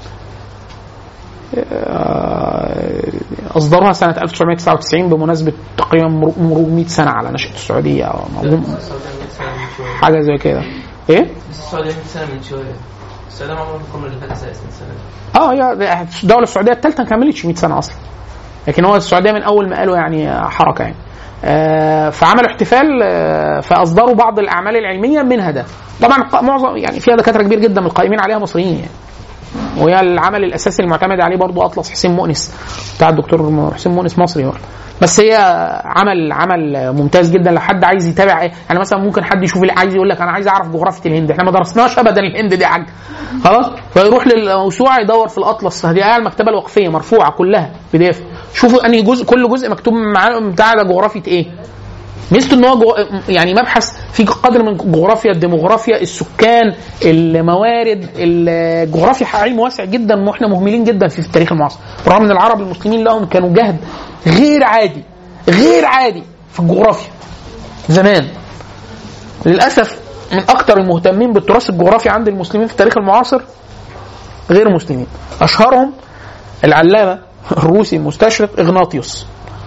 آه، اصدروها سنه 1999 بمناسبه تقريبا مرور مرور 100 سنه على نشاه السعوديه أو السعودية 100 سنة من شوية حاجه زي كده ايه بس السعودية 100 سنة من شوية السعودية معمولة في القرن اللي فات أساسا السنة دي. اه هي الدوله السعوديه الثالثه ما كملتش 100 سنه اصلا لكن هو السعوديه من اول ما قالوا يعني حركه يعني آه، فعملوا احتفال آه، فاصدروا بعض الاعمال العلميه منها ده طبعا ق- معظم يعني فيها دكاتره كبير جدا من القائمين عليها مصريين يعني وهي العمل الاساسي المعتمد عليه برضو اطلس حسين مؤنس بتاع الدكتور م- حسين مؤنس مصري برضه بس هي عمل عمل ممتاز جدا لو حد عايز يتابع ايه يعني مثلا ممكن حد يشوف عايز يقول لك انا عايز اعرف جغرافيه الهند احنا ما درسناش ابدا الهند دي حاجه خلاص فيروح للموسوعه يدور في الاطلس هذه على المكتبه الوقفيه مرفوعه كلها بي دي اف شوفوا انهي جزء كل جزء مكتوب معاه بتاع ده جغرافيه ايه ميزته ان هو جو... يعني مبحث في قدر من جغرافيا الديموغرافيا السكان الموارد الجغرافيا علم واسع جدا واحنا مهملين جدا في التاريخ المعاصر رغم ان العرب المسلمين لهم كانوا جهد غير عادي غير عادي في الجغرافيا زمان للاسف من اكثر المهتمين بالتراث الجغرافي عند المسلمين في التاريخ المعاصر غير مسلمين اشهرهم العلامه الروسي المستشرق اغناطيوس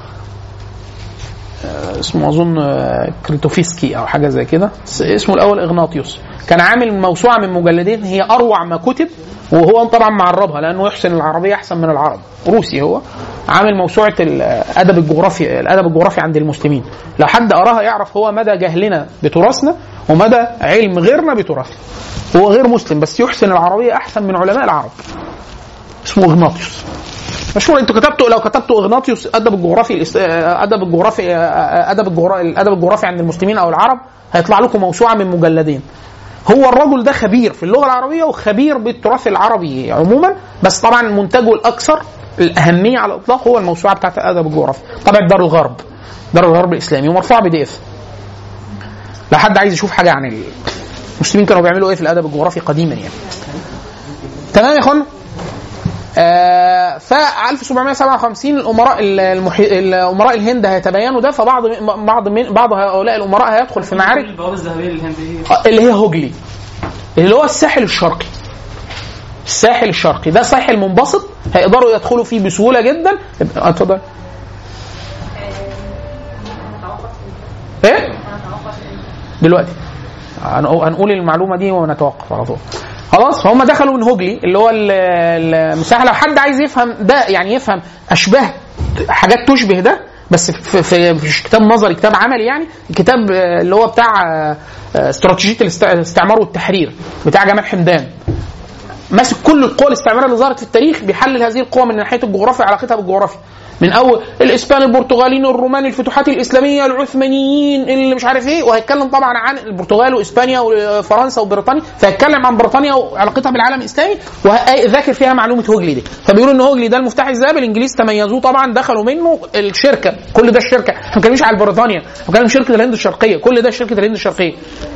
اسمه اظن آه، كريتوفسكي او حاجه زي كده س- اسمه الاول اغناطيوس كان عامل موسوعه من مجلدين هي اروع ما كتب وهو طبعا معربها لانه يحسن العربيه احسن من العرب روسي هو عامل موسوعه الادب الجغرافي الادب الجغرافي عند المسلمين لو حد قراها يعرف هو مدى جهلنا بتراثنا ومدى علم غيرنا بتراثنا هو غير مسلم بس يحسن العربيه احسن من علماء العرب اسمه اغناطيوس مشهور انتوا كتبتوا لو كتبتوا اغناطيوس ادب الجغرافي الاس- آه، ادب الجغرافي آه، ادب الجغرافي الادب الجغرافي عند المسلمين او العرب هيطلع لكم موسوعه من مجلدين هو الرجل ده خبير في اللغه العربيه وخبير بالتراث العربي عموما بس طبعا منتجه الاكثر الاهميه على الاطلاق هو الموسوعه بتاعت الادب الجغرافي طبعا دار الغرب دار الغرب الاسلامي ومرفوعه بي دي اف لو حد عايز يشوف حاجه عن المسلمين كانوا بيعملوا ايه في الادب الجغرافي قديما يعني تمام يا اخوانا آه ف 1757 الامراء المحي... الامراء الهند هيتبينوا ده فبعض بعض من بعض هؤلاء الامراء هيدخل في معارك البوابه الذهبيه للهنديه آه، اللي هي هوجلي اللي هو الساحل الشرقي الساحل الشرقي ده ساحل منبسط هيقدروا يدخلوا فيه بسهوله جدا آه، اتفضل ايه دلوقتي هنقو- هنقول المعلومه دي ونتوقف على طول خلاص فهم دخلوا من هوجلي اللي هو ال- المساحه لو حد عايز يفهم ده يعني يفهم اشباه حاجات تشبه ده بس في, في, في كتاب نظري كتاب عملي يعني الكتاب آه، اللي هو بتاع آه، آه، استراتيجيه الاست- الاستعمار والتحرير بتاع جمال حمدان ماسك كل القوى الاستعماريه اللي ظهرت في التاريخ بيحلل هذه القوى من ناحيه الجغرافيا علاقتها بالجغرافيا من اول الاسبان البرتغاليين الرومان الفتوحات الاسلاميه العثمانيين اللي مش عارف ايه وهيتكلم طبعا عن البرتغال واسبانيا وفرنسا وبريطانيا فهيتكلم عن بريطانيا وعلاقتها بالعالم الاسلامي وذاكر فيها معلومه هوجلي دي فبيقولوا ان هوجلي ده المفتاح الذهبي الانجليز تميزوه طبعا دخلوا منه الشركه كل ده الشركه احنا ما بنتكلمش على بريطانيا احنا بنتكلم شركه الهند الشرقيه كل ده شركه الهند الشرقيه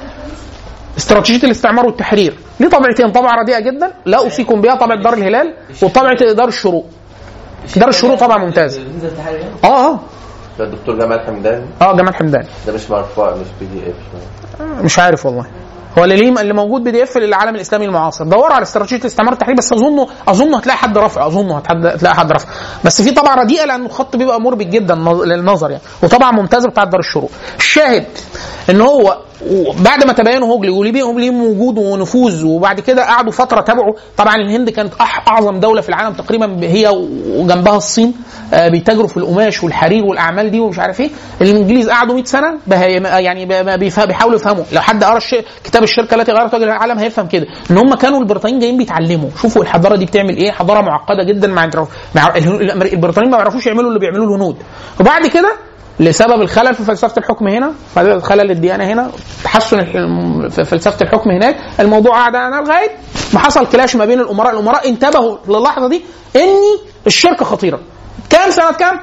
استراتيجيه الاستعمار والتحرير ليه طبعتين طبعه رديئه جدا لا اوصيكم بها طبعه دار الهلال وطبعه دار الشروق دار الشروق طبعا ممتاز نزل تحرير يعني؟ اه اه ده الدكتور جمال حمدان اه جمال حمدان ده مش مرفوع مش بي دي اف مش عارف والله هو اللي ليه اللي موجود بي دي اف للعالم الاسلامي المعاصر دوروا على استراتيجيه الاستعمار التحرير بس اظنه اظنه هتلاقي حد رافع اظنه هتحد- هتلاقي حد رافع بس في طبعا رديئه لانه الخط بيبقى مربك جدا نظ- للنظر يعني وطبعا ممتازه بتاعت دار الشروق الشاهد ان هو بعد ما تبينوا هوجلي وليهم ليهم وجود ونفوذ وبعد كده قعدوا فتره تابعوا طبعا الهند كانت أح- اعظم دوله في العالم تقريبا هي وجنبها الصين آه، بيتاجروا في القماش والحرير والاعمال دي ومش عارف ايه الانجليز قعدوا 100 سنه بها- يعني ب- بيفهم- بيحاولوا يفهموا لو حد قرا الش- كتاب الشركه التي غيرت وجه العالم هيفهم كده ان هم كانوا البريطانيين جايين بيتعلموا شوفوا الحضاره دي بتعمل ايه حضاره معقده جدا مع مع الهنود- الأمر- البريطانيين ما بيعرفوش يعملوا اللي بيعملوه الهنود وبعد كده لسبب الخلل في فلسفه الحكم هنا خلل الديانه هنا تحسن الح- في فلسفه الحكم هناك الموضوع قعد انا لغايه ما حصل كلاش ما بين الامراء الامراء انتبهوا للحظه دي ان الشركه خطيره كام سنه كام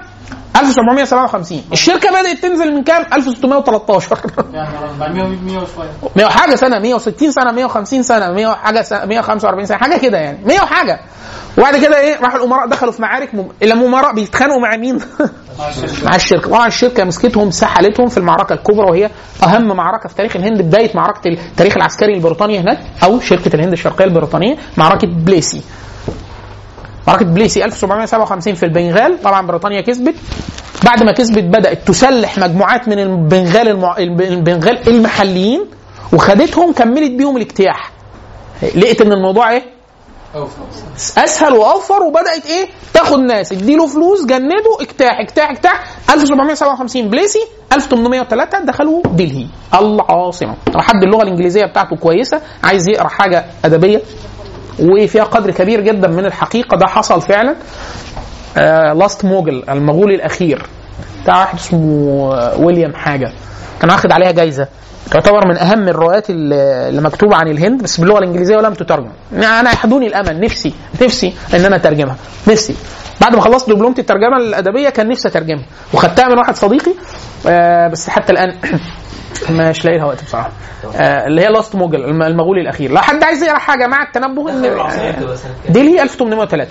1757 الشركه بدات تنزل من كام 1613 يعني بعد 100 100 وشويه 100 حاجه سنه 160 سنه 150 سنه 100 حاجه سنة 145 سنه حاجه كده يعني 100 وحاجه وبعد كده ايه راح الامراء دخلوا في معارك مم... الامراء بيتخانقوا مع مين؟ مع الشركه طبعا الشركه مسكتهم سحلتهم في المعركه الكبرى وهي اهم معركه في تاريخ الهند بدايه معركه التاريخ العسكري البريطاني هناك او شركه الهند الشرقيه البريطانيه معركه بليسي معركه بليسي 1757 في البنغال طبعا بريطانيا كسبت بعد ما كسبت بدات تسلح مجموعات من البنغال المع... البنغال المحليين وخدتهم كملت بيهم الاجتياح لقيت ان الموضوع ايه اسهل واوفر وبدات ايه تاخد ناس اديله فلوس جنده اجتاح اجتاح اجتاح 1757 بليسي 1803 دخلوا دلهي العاصمه لو حد اللغه الانجليزيه بتاعته كويسه عايز يقرا حاجه ادبيه وفيها قدر كبير جدا من الحقيقه ده حصل فعلا لاست موجل المغولي الاخير بتاع واحد اسمه آه، ويليام حاجه كان واخد عليها جايزه تعتبر من اهم الروايات اللي اللي مكتوبه عن الهند بس باللغه الانجليزيه ولم تترجم انا يحدوني الامل نفسي نفسي ان انا اترجمها نفسي بعد ما خلصت دبلومه الترجمه الادبيه كان نفسي اترجمها وخدتها من واحد صديقي آه بس حتى الان مش لاقي لها وقت بصراحه آه اللي هي لاست موجل الم- المغولي الاخير لو حد عايز يقرا حاجه مع التنبه ان بتبقى سنة كام؟ دلهي 1803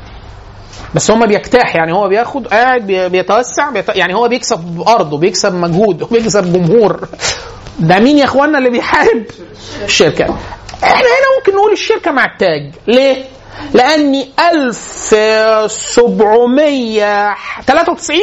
بس هو بيجتاح يعني هو بياخد قاعد بي- بيتوسع بيت... يعني هو بيكسب ارض وبيكسب مجهود وبيكسب جمهور ده مين يا اخوانا اللي بيحارب الشركه احنا هنا ممكن نقول الشركه مع التاج ليه لاني 1793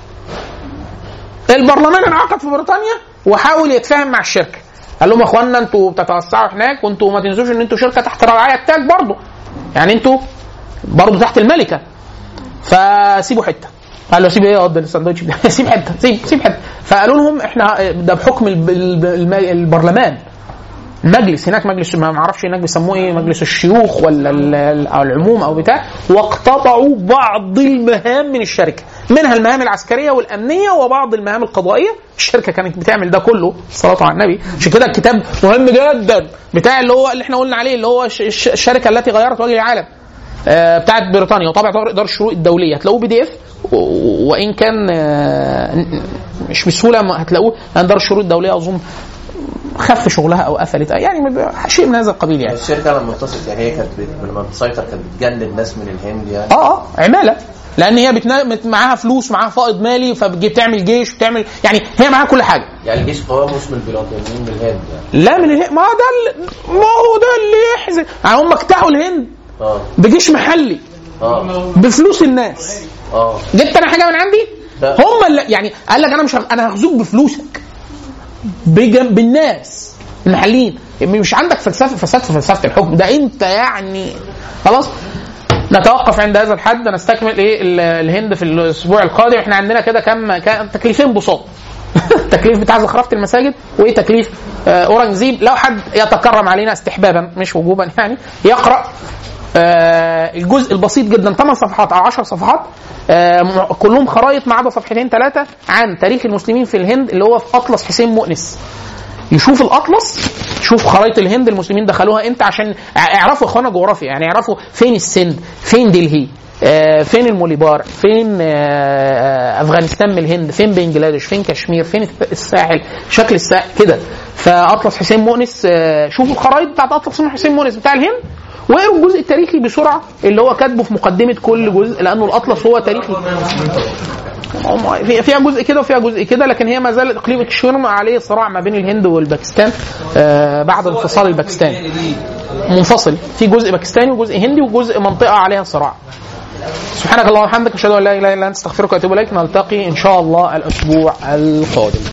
البرلمان انعقد في بريطانيا وحاول يتفاهم مع الشركه قال لهم يا اخوانا انتوا بتتوسعوا هناك وانتوا ما تنسوش ان انتوا شركه تحت رعايه التاج برضه يعني انتوا برضه تحت الملكه فسيبوا حته قال له سيب ايه اقعد الساندوتش بتاعي سيب حته سيب سيب حته فقالوا لهم احنا ده بحكم الب- الب- الم- البرلمان المجلس هناك مجلس ما اعرفش هناك بيسموه ايه مجلس الشيوخ ولا ال- ال- أو العموم او بتاع واقتطعوا بعض المهام من الشركه منها المهام العسكريه والامنيه وبعض المهام القضائيه الشركه كانت بتعمل ده كله الصلاه على النبي عشان كده الكتاب مهم جدا بتاع اللي هو اللي احنا قلنا عليه اللي هو الش- الش- الشركه التي غيرت وجه العالم آه، بتاعت بريطانيا وطبع دار دار الشروق الدوليه هتلاقوه بي دي اف وان كان آه، ن- مش بسهوله ما هتلاقوه لان دار الشروق الدوليه اظن خف شغلها او قفلت يعني ما- شيء من هذا القبيل يعني الشركه لما اتصلت يعني هي كانت بت- لما بتسيطر كانت بتجند ناس من الهند يعني اه اه عماله لان هي بتنا... بت- معاها فلوس معاها فائض مالي فبتجي بتعمل جيش بتعمل يعني هي معاها كل حاجه يعني الجيش قوام مش من البريطانيين من الهند يعني لا من اله... ما هو ده ال- ما هو ده اللي يحزن يعني هم اجتاحوا الهند اه بجيش محلي اه بفلوس الناس اه جبت انا حاجه من عندي لا. هم اللي يعني قال لك انا مش هغ- انا هغزوك بفلوسك بجم... بالناس المحليين مش عندك فلسفه فساد في فلسفه الحكم ده انت يعني خلاص نتوقف عند هذا الحد نستكمل ايه ال- الهند في الاسبوع القادم احنا عندنا كده كم كم- تكليفين بساط التكليف بتاع زخرفه المساجد وايه تكليف آه، اورنجزيب لو حد يتكرم علينا استحبابا مش وجوبا يعني يقرا آه، الجزء البسيط جدا 8 صفحات او 10 صفحات آه، م- كلهم خرائط ما عدا صفحتين ثلاثه عن تاريخ المسلمين في الهند اللي هو في اطلس حسين مؤنس يشوف الاطلس يشوف خرائط الهند المسلمين دخلوها امتى عشان ع- يعرفوا اخوانا جغرافيا يعني يعرفوا فين السند فين دلهي آه، فين الموليبار فين آه، افغانستان من الهند فين بنجلاديش فين كشمير فين الساحل شكل الساحل كده فاطلس حسين مؤنس آه، شوفوا الخرائط بتاعت اطلس حسين مؤنس بتاع الهند واقروا الجزء التاريخي بسرعه اللي هو كاتبه في مقدمه كل جزء لانه الاطلس هو تاريخي هم- في- فيها جزء كده وفيها جزء كده لكن هي ما زالت اقليم كشمير عليه صراع ما بين الهند والباكستان آه بعد انفصال الباكستان منفصل في جزء باكستاني وجزء هندي وجزء منطقه عليها صراع سبحانك اللهم وبحمدك اشهد ان لا اله الا انت استغفرك واتوب اليك نلتقي ان شاء الله الاسبوع القادم